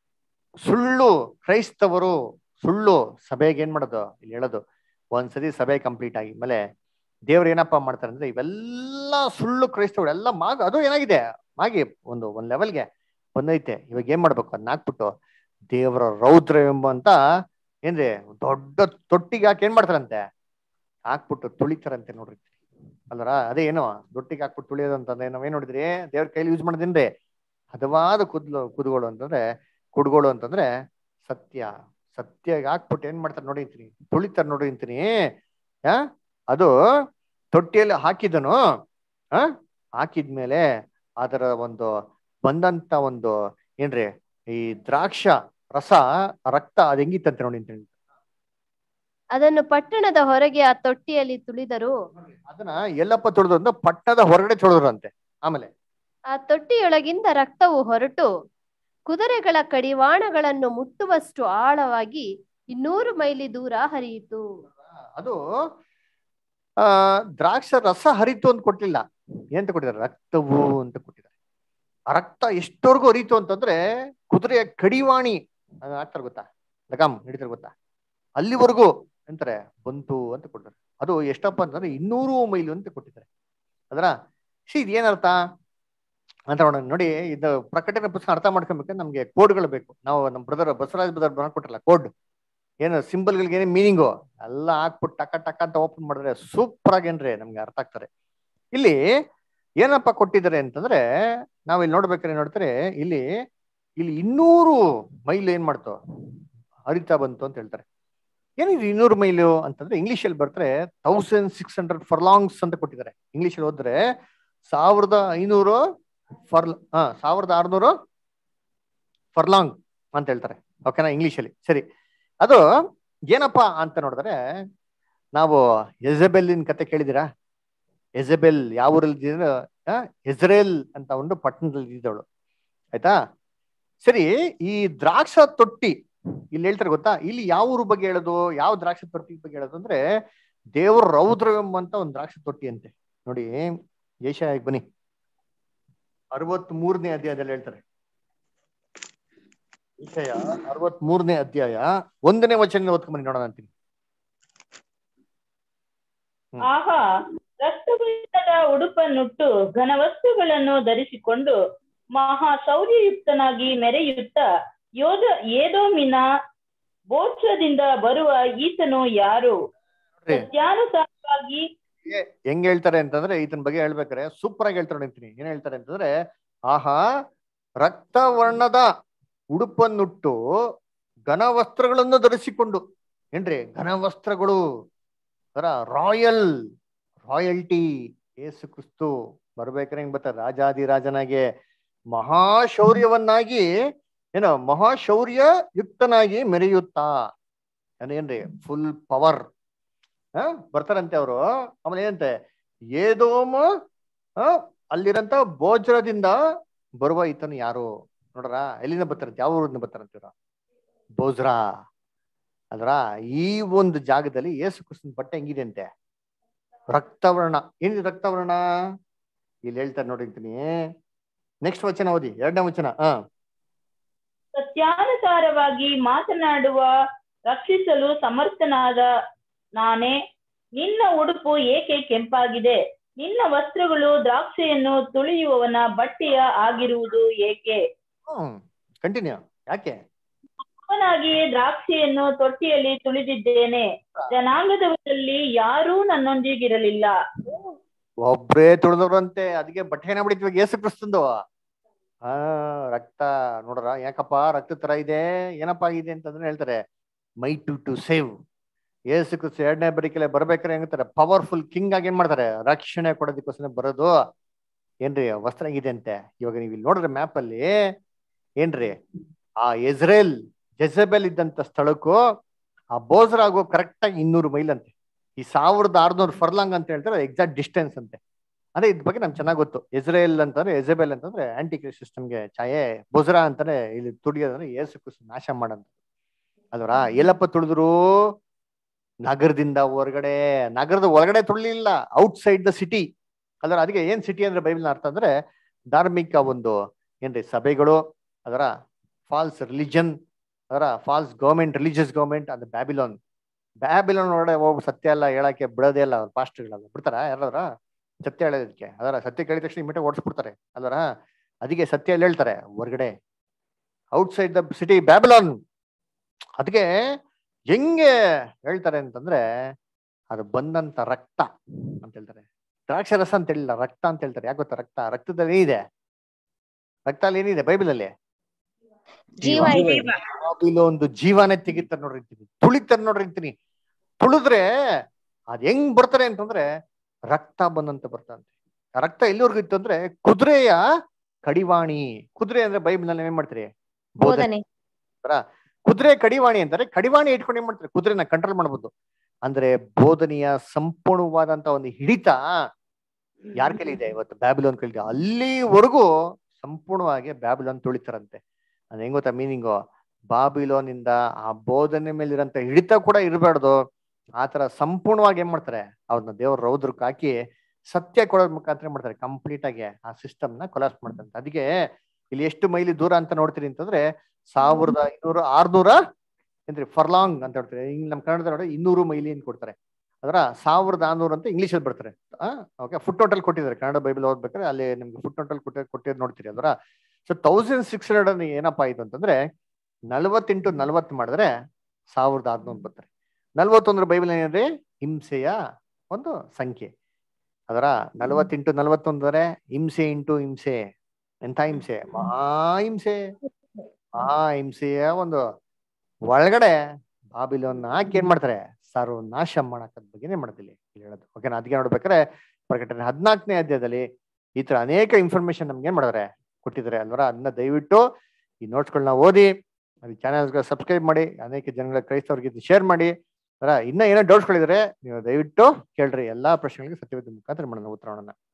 ಸುಳ್ಳು ಕ್ರೈಸ್ತವರು ಸುಳ್ಳು ಸಭೆಗೆ ಏನ್ ಮಾಡೋದು ಇಲ್ಲಿ ಹೇಳೋದು ಒಂದ್ಸತಿ ಸಭೆ ಕಂಪ್ಲೀಟ್ ಆಗಿದ್ಮೇಲೆ ದೇವ್ರು ಏನಪ್ಪಾ ಮಾಡ್ತಾರೆ ಅಂದ್ರೆ ಇವೆಲ್ಲ ಸುಳ್ಳು ಕ್ರೈಸ್ತವರು ಎಲ್ಲ ಮಾಗ ಅದು ಏನಾಗಿದೆ ಮಾಗಿ ಒಂದು ಒಂದ್ ಲೆವೆಲ್ಗೆ ಬಂದೈತೆ ಇವಾಗ ಏನ್ ಮಾಡ್ಬೇಕು ಅದನ್ನ ಹಾಕ್ಬಿಟ್ಟು ದೇವರ ರೌದ್ರ ಎಂಬಂತ ಏನ್ರಿ ದೊಡ್ಡ ತೊಟ್ಟಿಗೆ ಹಾಕಿ ಏನ್ ಮಾಡ್ತಾರಂತೆ ಹಾಕ್ಬಿಟ್ಟು ತುಳಿತಾರಂತೆ ನೋಡ್ರಿ ಅಲ್ರ ಅದೇ ಏನೋ ದೊಟ್ಟಿಗೆ ಹಾಕ್ಬಿಟ್ಟು ತುಳಿಯೋದು ಅಂತಂದ್ರೆ ನಾವೇನ್ ನೋಡಿದ್ರಿ ದೇವ್ರ ಕೈಲಿ ಯೂಸ್ ಮಾಡೋದೇನ್ರಿ ಹದವಾದ ಕುದ್ಲು ಕುದುಗಳು ಅಂತಂದ್ರೆ ಕುಡ್ಗೋಳು ಅಂತಂದ್ರೆ ಸತ್ಯ ಸತ್ಯ ಹಾಕ್ಬಿಟ್ಟು ಏನ್ ಮಾಡ್ತಾರೆ ನೋಡಿ ಅಂತೀನಿ ತುಳಿತಾರೆ ನೋಡಿ ಅಂತೀನಿ ಆ ಅದು ತೊಟ್ಟಿಯಲ್ಲಿ ಹಾಕಿದನು ಆ ಹಾಕಿದ್ಮೇಲೆ ಅದರ ಒಂದು ಬಂದಂತ ಒಂದು ಏನ್ರಿ ಈ ದ್ರಾಕ್ಷ ರಸ ರಕ್ತ ಅದ್ ಹೆಂಗಿತ್ತಂತೆ ನೋಡಿ ಅಂತೀನಿ ಅದನ್ನು ಪಟ್ಟಣದ ಹೊರಗೆ ಆ ತೊಟ್ಟಿಯಲ್ಲಿ ತುಳಿದರು ಅದನ್ನ ಎಲ್ಲಪ್ಪ ತೊಳೆದ್ರು ಅಂದ್ರೆ ಪಟ್ಟದ ಹೊರಗಡೆ ತೊಳೆದ್ರು ಅಂತೆ ಆಮೇಲೆ ಆ ತೊಟ್ಟಿಯೊಳಗಿಂದ ರಕ್ತವು ಹೊರಟು ಕುದುರೆಗಳ ಕಡಿವಾಣಗಳನ್ನು ಮುಟ್ಟುವಷ್ಟು ಆಳವಾಗಿ ಇನ್ನೂರು ಮೈಲಿ ದೂರ ಹರಿಯಿತು ಅದು ಆ ದ್ರಾಕ್ಷ ರಸ ಹರಿತು ಅಂತ ಕೊಟ್ಟಿಲ್ಲ ಏನಂತ ಕೊಟ್ಟಿದ್ದಾರೆ ರಕ್ತವು ಅಂತ ಕೊಟ್ಟಿದ್ದಾರೆ ಆ ರಕ್ತ ಎಷ್ಟವರೆಗೂ ಹರಿತು ಅಂತಂದ್ರೆ ಕುದುರೆಯ ಕಡಿವಾಣಿ ಅದು ಹಾಕ್ತಾರೆ ಗೊತ್ತಾ ಲಗಾಮ್ ಹಿಡಿತಾರೆ ಗೊತ್ತಾ ಅಲ್ಲಿವರೆಗೂ ಅಂತಾರೆ ಬಂತು ಅಂತ ಕೊಡ್ತಾರೆ ಅದು ಎಷ್ಟಪ್ಪ ಅಂತಂದ್ರೆ ಇನ್ನೂರು ಮೈಲು ಅಂತ ಕೊಟ್ಟಿದ್ದಾರೆ ಅದರ ಸಿ ಇದು ಏನರ್ಥ ಅಂತ ನೋಡೋಣ ನೋಡಿ ಇದು ಪ್ರಕಟಣೆ ಪುಸ್ತಕ ಅರ್ಥ ಮಾಡ್ಕೊಬೇಕಂದ್ರೆ ನಮ್ಗೆ ಕೋಡ್ಗಳು ಬೇಕು ನಾವು ನಮ್ಮ ಬ್ರದರ್ ಬಸವರಾಜ್ ಬ್ರದರ್ ಬರ್ಕೊಟ್ರಲ್ಲ ಕೋಡ್ ಏನು ಸಿಂಬಲ್ಗಳಿಗೆ ಏನೇ ಮೀನಿಂಗು ಎಲ್ಲ ಹಾಕ್ಬಿಟ್ಟು ಟಕ ಟಕ ಅಂತ ಓಪನ್ ಮಾಡಿದ್ರೆ ಸೂಪರ್ ಆಗಿ ಏನ್ರಿ ನಮ್ಗೆ ಅರ್ಥ ಆಗ್ತಾರೆ ಇಲ್ಲಿ ಏನಪ್ಪ ಕೊಟ್ಟಿದ್ದಾರೆ ಅಂತಂದ್ರೆ ನಾವ್ ಇಲ್ಲಿ ನೋಡ್ಬೇಕಾದ್ರೆ ನೋಡ್ತಾರೆ ಇಲ್ಲಿ ಇಲ್ಲಿ ಇನ್ನೂರು ಮೈಲ್ ಏನ್ ಮಾಡ್ತು ಹರಿತಾ ಬಂತು ಅಂತ ಹೇಳ್ತಾರೆ ಏನಿದು ಇನ್ನೂರು ಮೈಲು ಅಂತಂದ್ರೆ ಇಂಗ್ಲಿಷ್ ಅಲ್ಲಿ ಬರ್ತಾರೆ ತೌಸಂಡ್ ಸಿಕ್ಸ್ ಹಂಡ್ರೆಡ್ ಫರ್ಲಾಂಗ್ಸ್ ಅಂತ ಕೊಟ್ಟಿದ್ದಾರೆ ಇಂಗ್ಲಿಷ್ ಅಲ್ಲಿ ಹೋದ್ರೆ ಸಾವಿರದ ಐನೂರು ಫರ್ ಹಾ ಸಾವಿರದ ಆರ್ನೂರು ಫರ್ಲಾಂಗ್ ಅಂತ ಹೇಳ್ತಾರೆ ಓಕೆನಾ ಇಂಗ್ಲಿಷ್ ಅಲ್ಲಿ ಸರಿ ಅದು ಏನಪ್ಪಾ ಅಂತ ನೋಡಿದ್ರೆ ನಾವು ಎಜಬೆಲ್ಲಿನ ಕತೆ ಕೇಳಿದಿರಾ ಎಜಬೆಲ್ ಯಾವ ಊರಲ್ಲಿ ಇಸ್ರೇಲ್ ಅಂತ ಒಂದು ಪಟ್ಟಣದಲ್ಲಿ ಇದ್ದವಳು ಆಯ್ತಾ ಸರಿ ಈ ದ್ರಾಕ್ಷ ತೊಟ್ಟಿ ಇಲ್ಲಿ ಹೇಳ್ತಾರೆ ಗೊತ್ತಾ ಇಲ್ಲಿ ಯಾವ ಊರು ಬಗ್ಗೆ ಹೇಳೋದು ಯಾವ ದ್ರಾಕ್ಷ ತೊಟ್ಟಿ ಬಗ್ಗೆ ಹೇಳೋದು ಅಂದ್ರೆ ದೇವರ ರೌದ್ರವೆಂಬಂತ ಒಂದು ದ್ರಾಕ್ಷ ತೊಟ್ಟಿ ಅಂತೆ ನೋಡಿ ಏಷ್ಯಾಗಿ ಬನ್ನಿ ಅರವತ್ ಮೂರನೇ ಅಧ್ಯಾಯದಲ್ಲಿ ಹೇಳ್ತಾರೆ ವಿಷಯ ಅರವತ್ ಮೂರನೇ ಅಧ್ಯಾಯ ಒಂದನೇ ವಚನ ಓದ್ಕೊಂಬನ್ನಿ ನೋಡೋಣ ಅಂತೀನಿ ಆಹಾ ರಕ್ತಬಣ್ಣದ ಉಡುಪನ್ನುಟ್ಟು ಘನವಸ್ತುಗಳನ್ನು ಧರಿಸಿಕೊಂಡು ಮಹಾ ಶೌರ್ಯಯುಕ್ತನಾಗಿ ಮೆರೆಯುತ್ತ ಯೋಧ ಏದೋಮಿನ ಬೋಚ್ರದಿಂದ ಬರುವ ಈತನು ಯಾರು ನೋಡ್ರಿ ಸತ್ಯಾನುಸಾರವಾಗಿ ಹೆಂಗ್ ಹೇಳ್ತಾರೆ ಅಂತಂದ್ರೆ ಈತನ ಬಗ್ಗೆ ಹೇಳ್ಬೇಕಾರೆ ಸೂಪರ್ ಆಗಿ ಹೇಳ್ತಾರೆ ಅಂತೀನಿ ಏನ್ ಹೇಳ್ತಾರೆ ಅಂತಂದ್ರೆ ಆಹಾ ರಕ್ತವರ್ಣದ ಉಡುಪನ್ನುಟ್ಟು ಘನವಸ್ತ್ರಗಳನ್ನು ಧರಿಸಿಕೊಂಡು ಏನ್ರಿ ಘನವಸ್ತ್ರಗಳು ಅದರ ರಾಯಲ್ ರಾಯಲ್ಟಿ ಏಸು ಕ್ರಿಸ್ತು ಬರ್ಬೇಕಾರೆ ಹೆಂಗ್ ಬರ್ತಾರೆ ರಾಜಾದಿರಾಜನಾಗಿ ಮಹಾಶೌರ್ಯವನ್ನಾಗಿ ಏನೋ ಮಹಾಶೌರ್ಯ ಯುಕ್ತನಾಗಿ ಮೆರೆಯುತ್ತಾ ಏನೇನ್ರಿ ಫುಲ್ ಪವರ್ ಹ ಬರ್ತಾರಂತೆ ಅವರು ಆಮೇಲೆ ಏನಂತೆ ಏದೋಮ ಆ ಅಲ್ಲಿರಂತ ಬೋಜ್ರದಿಂದ ಬರುವ ಈತನು ಯಾರು ನೋಡ್ರ ಎಲ್ಲಿಂದ ಬರ್ತಾರಂತೆ ಯಾವ ಊರಿಂದ ಬರ್ತಾರಂತೆ ಇವ್ರು ಬೋಜ್ರಾ ಅದ್ರ ಈ ಒಂದು ಜಾಗದಲ್ಲಿ ಏಸು ಕೃಷ್ಣನ್ ಬಟ್ಟೆ ಹೆಂಗಿದೆ ಅಂತೆ ರಕ್ತವರ್ಣ ಏನಿದೆ ರಕ್ತವರ್ಣ ಇಲ್ಲಿ ಹೇಳ್ತಾರೆ ನೋಡಿರ್ತೀನಿ ನೆಕ್ಸ್ಟ್ ವಚನ ಓದಿ ಎರಡನೇ ವಚನ ಹ ಸತ್ಯಾನುಸಾರವಾಗಿ ಮಾತನಾಡುವ ರಕ್ಷಿಸಲು ಸಮರ್ಥನಾದ ನಾನೇ ನಿನ್ನ ಉಡುಪು ಏಕೆ ಕೆಂಪಾಗಿದೆ ನಿನ್ನ ವಸ್ತ್ರಗಳು ದ್ರಾಕ್ಷೆಯನ್ನು ತುಳಿಯುವವನ ಬಟ್ಟೆಯ ಆಗಿರುವುದು ಏಕೆ ಹ್ಮ್ ಕಂಟಿನ್ಯೂ ಯಾಕೆ ಅವನಾಗಿ ದ್ರಾಕ್ಷಿಯನ್ನು ತೊಟ್ಟಿಯಲ್ಲಿ ತುಳಿದಿದ್ದೇನೆ ಜನಾಂಗದವರಲ್ಲಿ ಯಾರೂ ನನ್ನೊಂದಿಗಿರಲಿಲ್ಲ ಒಬ್ರೇ ತುಳಿದವ್ರಂತೆ ಅದಕ್ಕೆ ಬಟ್ಟೆ ಏನ ಬಿಡಿದ್ವಿ ಏಸು ಕ್ರಿಸ್ತಂದು ಆ ರಕ್ತ ನೋಡ್ರ ಯಾಕಪ್ಪ ರಕ್ತ ತರ ಇದೆ ಏನಪ್ಪ ಆಗಿದೆ ಅಂತಂದ್ರೆ ಹೇಳ್ತಾರೆ mighty to save Yesu Krista ಎರಡನೇ ಬರಿಕೆಲೆ ಬರ್ಬೇಕಾರೆ ಹೆಂಗಂತಾರೆ ಪವರ್ಫುಲ್ ಕಿಂಗ್ ಆಗಿ ಏನ್ ಮಾಡ್ತಾರೆ ರಕ್ಷಣೆ ಕೊಡೋದಕ್ಕೋಸ್ಕರ ಬರೋದು ಏನ್ರಿ ವಸ್ತ್ರ ಆಗಿದೆ ಅಂತೆ ಇವಾಗ ನೀವು ಇಲ್ಲಿ ನೋಡ್ರಿ ಮ್ಯಾಪ್ ಅಲ್ಲಿ ಏನ್ರಿ ಆ ಇಸ್ರೇಲ್ ಜೆಸಬೆಲ್ ಇದ್ದಂತ ಸ್ಥಳಕ್ಕೂ ಆ ಬೋಸ್ರಾಗೋ ಕರೆಕ್ಟ್ ಆಗಿ ಇನ್ನೂರು ಮೈಲ್ ಅಂತೆ ಈ ಸಾವಿರದ ಆರ್ನೂರು ಫರ್ಲಾಂಗ್ ಅಂತ ಹೇಳ್ತಾರೆ ಎಕ್ಸಾಕ್ಟ್ ಡಿಸ್ಟೆನ್ಸ್ ಅಂತೆ ಅದೇ ಇದ್ ಬಗ್ಗೆ ನಮ್ಗೆ ಚೆನ್ನಾಗ್ ಗೊತ್ತು ಇಸ್ರೇಲ್ ಅಂತಂದ್ರೆ ಎಜೆಬೆಲ್ ಅಂತಂದ್ರೆ ಆಂಟಿ ಕ್ರಿಸ್ಟ್ ಸಿಸ್ಟಮ್ಗೆ ಛಾಯೆ ಬೊಜ್ರಾ ಅಂತಾನೆ ಇಲ್ಲಿ ತುಡಿಯೋದಂದ್ರೆ ಏಸು ಕ್ರಿಸ್ತ ನಾಶ ಮಾಡಂತ ಅಲ್ವರ ಎಲ್ಲಪ್ಪ ತುಳಿದ್ರು ನಗರದಿಂದ ಹೊರಗಡೆ ನಗರದ ಒಳಗಡೆ ತುಳಿಲಿಲ್ಲ ಔಟ್ ಸೈಡ್ ದ ಸಿಟಿ ಅದರ ಅದಕ್ಕೆ ಏನ್ ಸಿಟಿ ಅಂದ್ರೆ ಬೈಬಲ್ನ ಅರ್ಥ ಅಂದ್ರೆ ಧಾರ್ಮಿಕ ಒಂದು ಏನ್ರಿ ಸಭೆಗಳು ಅದರ ಫಾಲ್ಸ್ ರಿಲಿಜನ್ ಅದರ ಫಾಲ್ಸ್ ಗೌರ್ಮೆಂಟ್ ರಿಲಿಜಿಯಸ್ ಗೌರ್ಮೆಂಟ್ ಅದು ಬ್ಯಾಬಿಲಾನ್ ಬ್ಯಾಬಿಲಾನ್ ಒಳಗಡೆ ಹೋಗಿ ಸತ್ಯ ಎಲ್ಲ ಹೇಳಕ್ಕೆ ಬಿಡೋದೇ ಇಲ್ಲ ಅವ್ರ ಪಾಸ್ಟ್ಗಳೆಲ್ಲ ಬಿಡ್ತಾರ ಯಾರಾದ್ರ ಸತ್ಯ ಹೇಳೋದಕ್ಕೆ ಅದರ ಸತ್ಯ ಕೇಳಿದ ತಕ್ಷಣ ಇಮಿಟ ಓಡಿಸ್ಬಿಡ್ತಾರೆ ಅದರ ಅದಕ್ಕೆ ಸತ್ಯ ಎಲ್ಲಿ ಹೇಳ್ತಾರೆ ಹೊರಗಡೆ outside the city Babylon ಅದಕ್ಕೆ ಹೆಂಗೆ ಹೇಳ್ತಾರೆ ಅಂತಂದ್ರೆ ಅದು ಬಂದಂತ ರಕ್ತ ಅಂತ ಹೇಳ್ತಾರೆ ದ್ರಾಕ್ಷರಸ ಅಂತ ಹೇಳಿಲ್ಲ ರಕ್ತ ಅಂತ ಹೇಳ್ತಾರೆ ಯಾಕೆ ಗೊತ್ತಾ ರಕ್ತ ರಕ್ತದಲ್ಲಿ ಏನಿದೆ ರಕ್ತ ಅಲ್ಲಿ ಏನಿದೆ ಬೈಬಲ್ ಅಲ್ಲಿ ಜೀವ ಬಾಬಿಲೋನ್ ಒಂದು ಜೀವನೇ ತೆಗಿತಾರೆ ನೋಡ್ರಿ ಅಂತೀನಿ ತುಳಿತಾರೆ ನೋಡ್ರಿ ಅಂತೀನಿ ತುಳಿದ್ರೆ ಅದ್ ಹೆಂಗ್ ಬರ್ತಾರೆ ಅಂತಂದ್ರೆ ರಕ್ತ ಬಂದಂತ ಬರ್ತಾರಂತೆ ಆ ರಕ್ತ ಎಲ್ಲಿವರೆಗೂ ಇತ್ತು ಅಂದ್ರೆ ಕುದುರೆಯ ಕಡಿವಾಣಿ ಕುದುರೆ ಅಂದ್ರೆ ಬೈಬಲ್ ನಲ್ಲಿ ಏನ್ ಮಾಡ್ತೀರಿ ಬೋಧನೆ ಬೋಧನೆ ಕುದುರೆ ಕಡಿವಾಣಿ ಅಂತಾರೆ ಕಡಿವಾಣಿ ಇಟ್ಕೊಂಡು ಏನ್ ಮಾಡ್ತಾರೆ ಕುದುರೆನ ಕಂಟ್ರೋಲ್ ಮಾಡ್ಬೋದು ಅಂದ್ರೆ ಬೋಧನೆಯ ಸಂಪೂರ್ಣವಾದಂತ ಒಂದು ಹಿಡಿತ ಯಾರ ಕೈಲಿ ಇದೆ ಇವತ್ತು ಬ್ಯಾಬಿಲೋನ್ ಕೈಲಿ ಅಲ್ಲಿವರೆಗೂ ಸಂಪೂರ್ಣವಾಗಿ ಬ್ಯಾಬಿಲೋನ್ ತುಳಿತಾರಂತೆ ಅದು ಹೆಂಗ್ ಗೊತ್ತಾ ಮೀನಿಂಗು ಬಾಬಿಲೋನಿಂದ ಆ ಬೋಧನೆ ಮೇಲಿರಂತ ಹಿಡಿತ ಕೂಡ ಇರಬಾರ್ದು ಆತರ ಸಂಪೂರ್ಣವಾಗಿ ಏನ್ ಮಾಡ್ತಾರೆ ಅವ್ರನ್ನ ದೇವ್ರ ರೌದ್ರಕ್ಕೆ ಹಾಕಿ ಸತ್ಯ ಕೊಡೋದ್ ಮುಖಾಂತರ ಏನ್ ಮಾಡ್ತಾರೆ ಕಂಪ್ಲೀಟ್ ಆಗಿ ಆ ಸಿಸ್ಟಮ್ ನ ಕೊಲಾಪ್ಸ್ ಮಾಡ್ತಾರೆ ಅದಕ್ಕೆ ಇಲ್ಲಿ ಎಷ್ಟು ಮೈಲಿ ದೂರ ಅಂತ ನೋಡ್ತೀರಿ ಅಂತಂದ್ರೆ ಸಾವಿರದ ಐನೂರು ಆರ್ನೂರ ಏನ್ರಿ ಫರ್ಲಾಂಗ್ ಅಂತ ಹೇಳ್ತಾರೆ ಹಿಂಗ್ ನಮ್ ಕನ್ನಡದ ನೋಡಿ ಇನ್ನೂರು ಮೈಲಿ ಅಂತ ಕೊಡ್ತಾರೆ ಅದರ ಸಾವಿರದ ಆರ್ನೂರು ಅಂತ ಇಂಗ್ಲಿಷ್ ಅಲ್ಲಿ ಬರ್ತಾರೆ ಓಕೆ ಫುಟ್ ನೋಟಲ್ ಕೊಟ್ಟಿದ್ದಾರೆ ಕನ್ನಡ ಬೈಬಲ್ ಓದ್ಬೇಕಾದ್ರೆ ಅಲ್ಲಿ ನಿಮ್ಗೆ ಫುಟ್ ನೋಟಲ್ ಕೊಟ್ಟ ಕೊಟ್ಟಿರೋದು ನೋಡ್ತೀರಿ ಅದರ ಸೊ ತೌಸಂಡ್ ಸಿಕ್ಸ್ ಹಂಡ್ರೆಡ್ ಏನಪ್ಪಾ ಆಯ್ತು ಅಂತಂದ್ರೆ ನಲವತ್ತೆಂಟು ನಲವತ್ತು ಮಾಡಿದ್ರೆ ಸಾವಿರದ ಆರ್ನೂರು ಬರ್ತಾರೆ ನಲ್ವತ್ತೊಂದರ ಬೈಬಲ್ ಏನಿದೆ ಹಿಂಸೆಯ ಒಂದು ಸಂಖ್ಯೆ ಅದರ ನಲವತ್ತೆಂಟು ನಲವತ್ತೊಂದರೆ ಹಿಂಸೆ ಇಂಟು ಹಿಂಸೆ ಎಂಥ ಹಿಂಸೆ ಮಹಾ ಹಿಂಸೆ ಮಹಾ ಹಿಂಸೆಯ ಒಂದು ಒಳಗಡೆ ಬಾಬಿಲೋನ್ನ ಹಾಕಿ ಏನ್ ಮಾಡ್ತಾರೆ ಸರ್ವನಾಶ ಮಾಡಕ್ಕದ ಬಗ್ಗೆನೇ ಮಾಡ್ತಿಲ್ಲ ಇಲ್ಲಿ ಹೇಳೋದು ಓಕೆನಾ ಅದಕ್ಕೆ ನೋಡ್ಬೇಕಾದ್ರೆ ಪ್ರಕಟಣೆ ಹದಿನಾಲ್ಕನೇ ಅಧ್ಯಾಯದಲ್ಲಿ ಈ ತರ ಅನೇಕ ಇನ್ಫಾರ್ಮೇಶನ್ ನಮ್ಗೆ ಏನ್ ಮಾಡಿದಾರೆ ಕೊಟ್ಟಿದ್ದಾರೆ ಅಲ್ವರ ಅದನ್ನ ದಯವಿಟ್ಟು ಈ ನೋಟ್ಸ್ಗಳನ್ನ ಓದಿ ಅದು ಚಾನೆಲ್ಸ್ಗೆ ಸಬ್ಸ್ಕ್ರೈಬ್ ಮಾಡಿ ಅನೇಕ ಜನಗಳ ಕ್ರೈಸ್ತವ್ರಿಗೆ ಶೇರ್ ಮಾಡಿ ಅದರ ಇನ್ನ ಏನೋ ಡೌಟ್ಸ್ಗಳಿದ್ರೆ ನೀವು ದಯವಿಟ್ಟು ಕೇಳ್ರಿ ಎಲ್ಲಾ ಪ್ರಶ್ನೆಗಳಿಗೆ ಸತ್ಯವಾದ ಮುಖಾಂತರ ಮಾಡೋಣ ಉತ್ತರವನ್ನ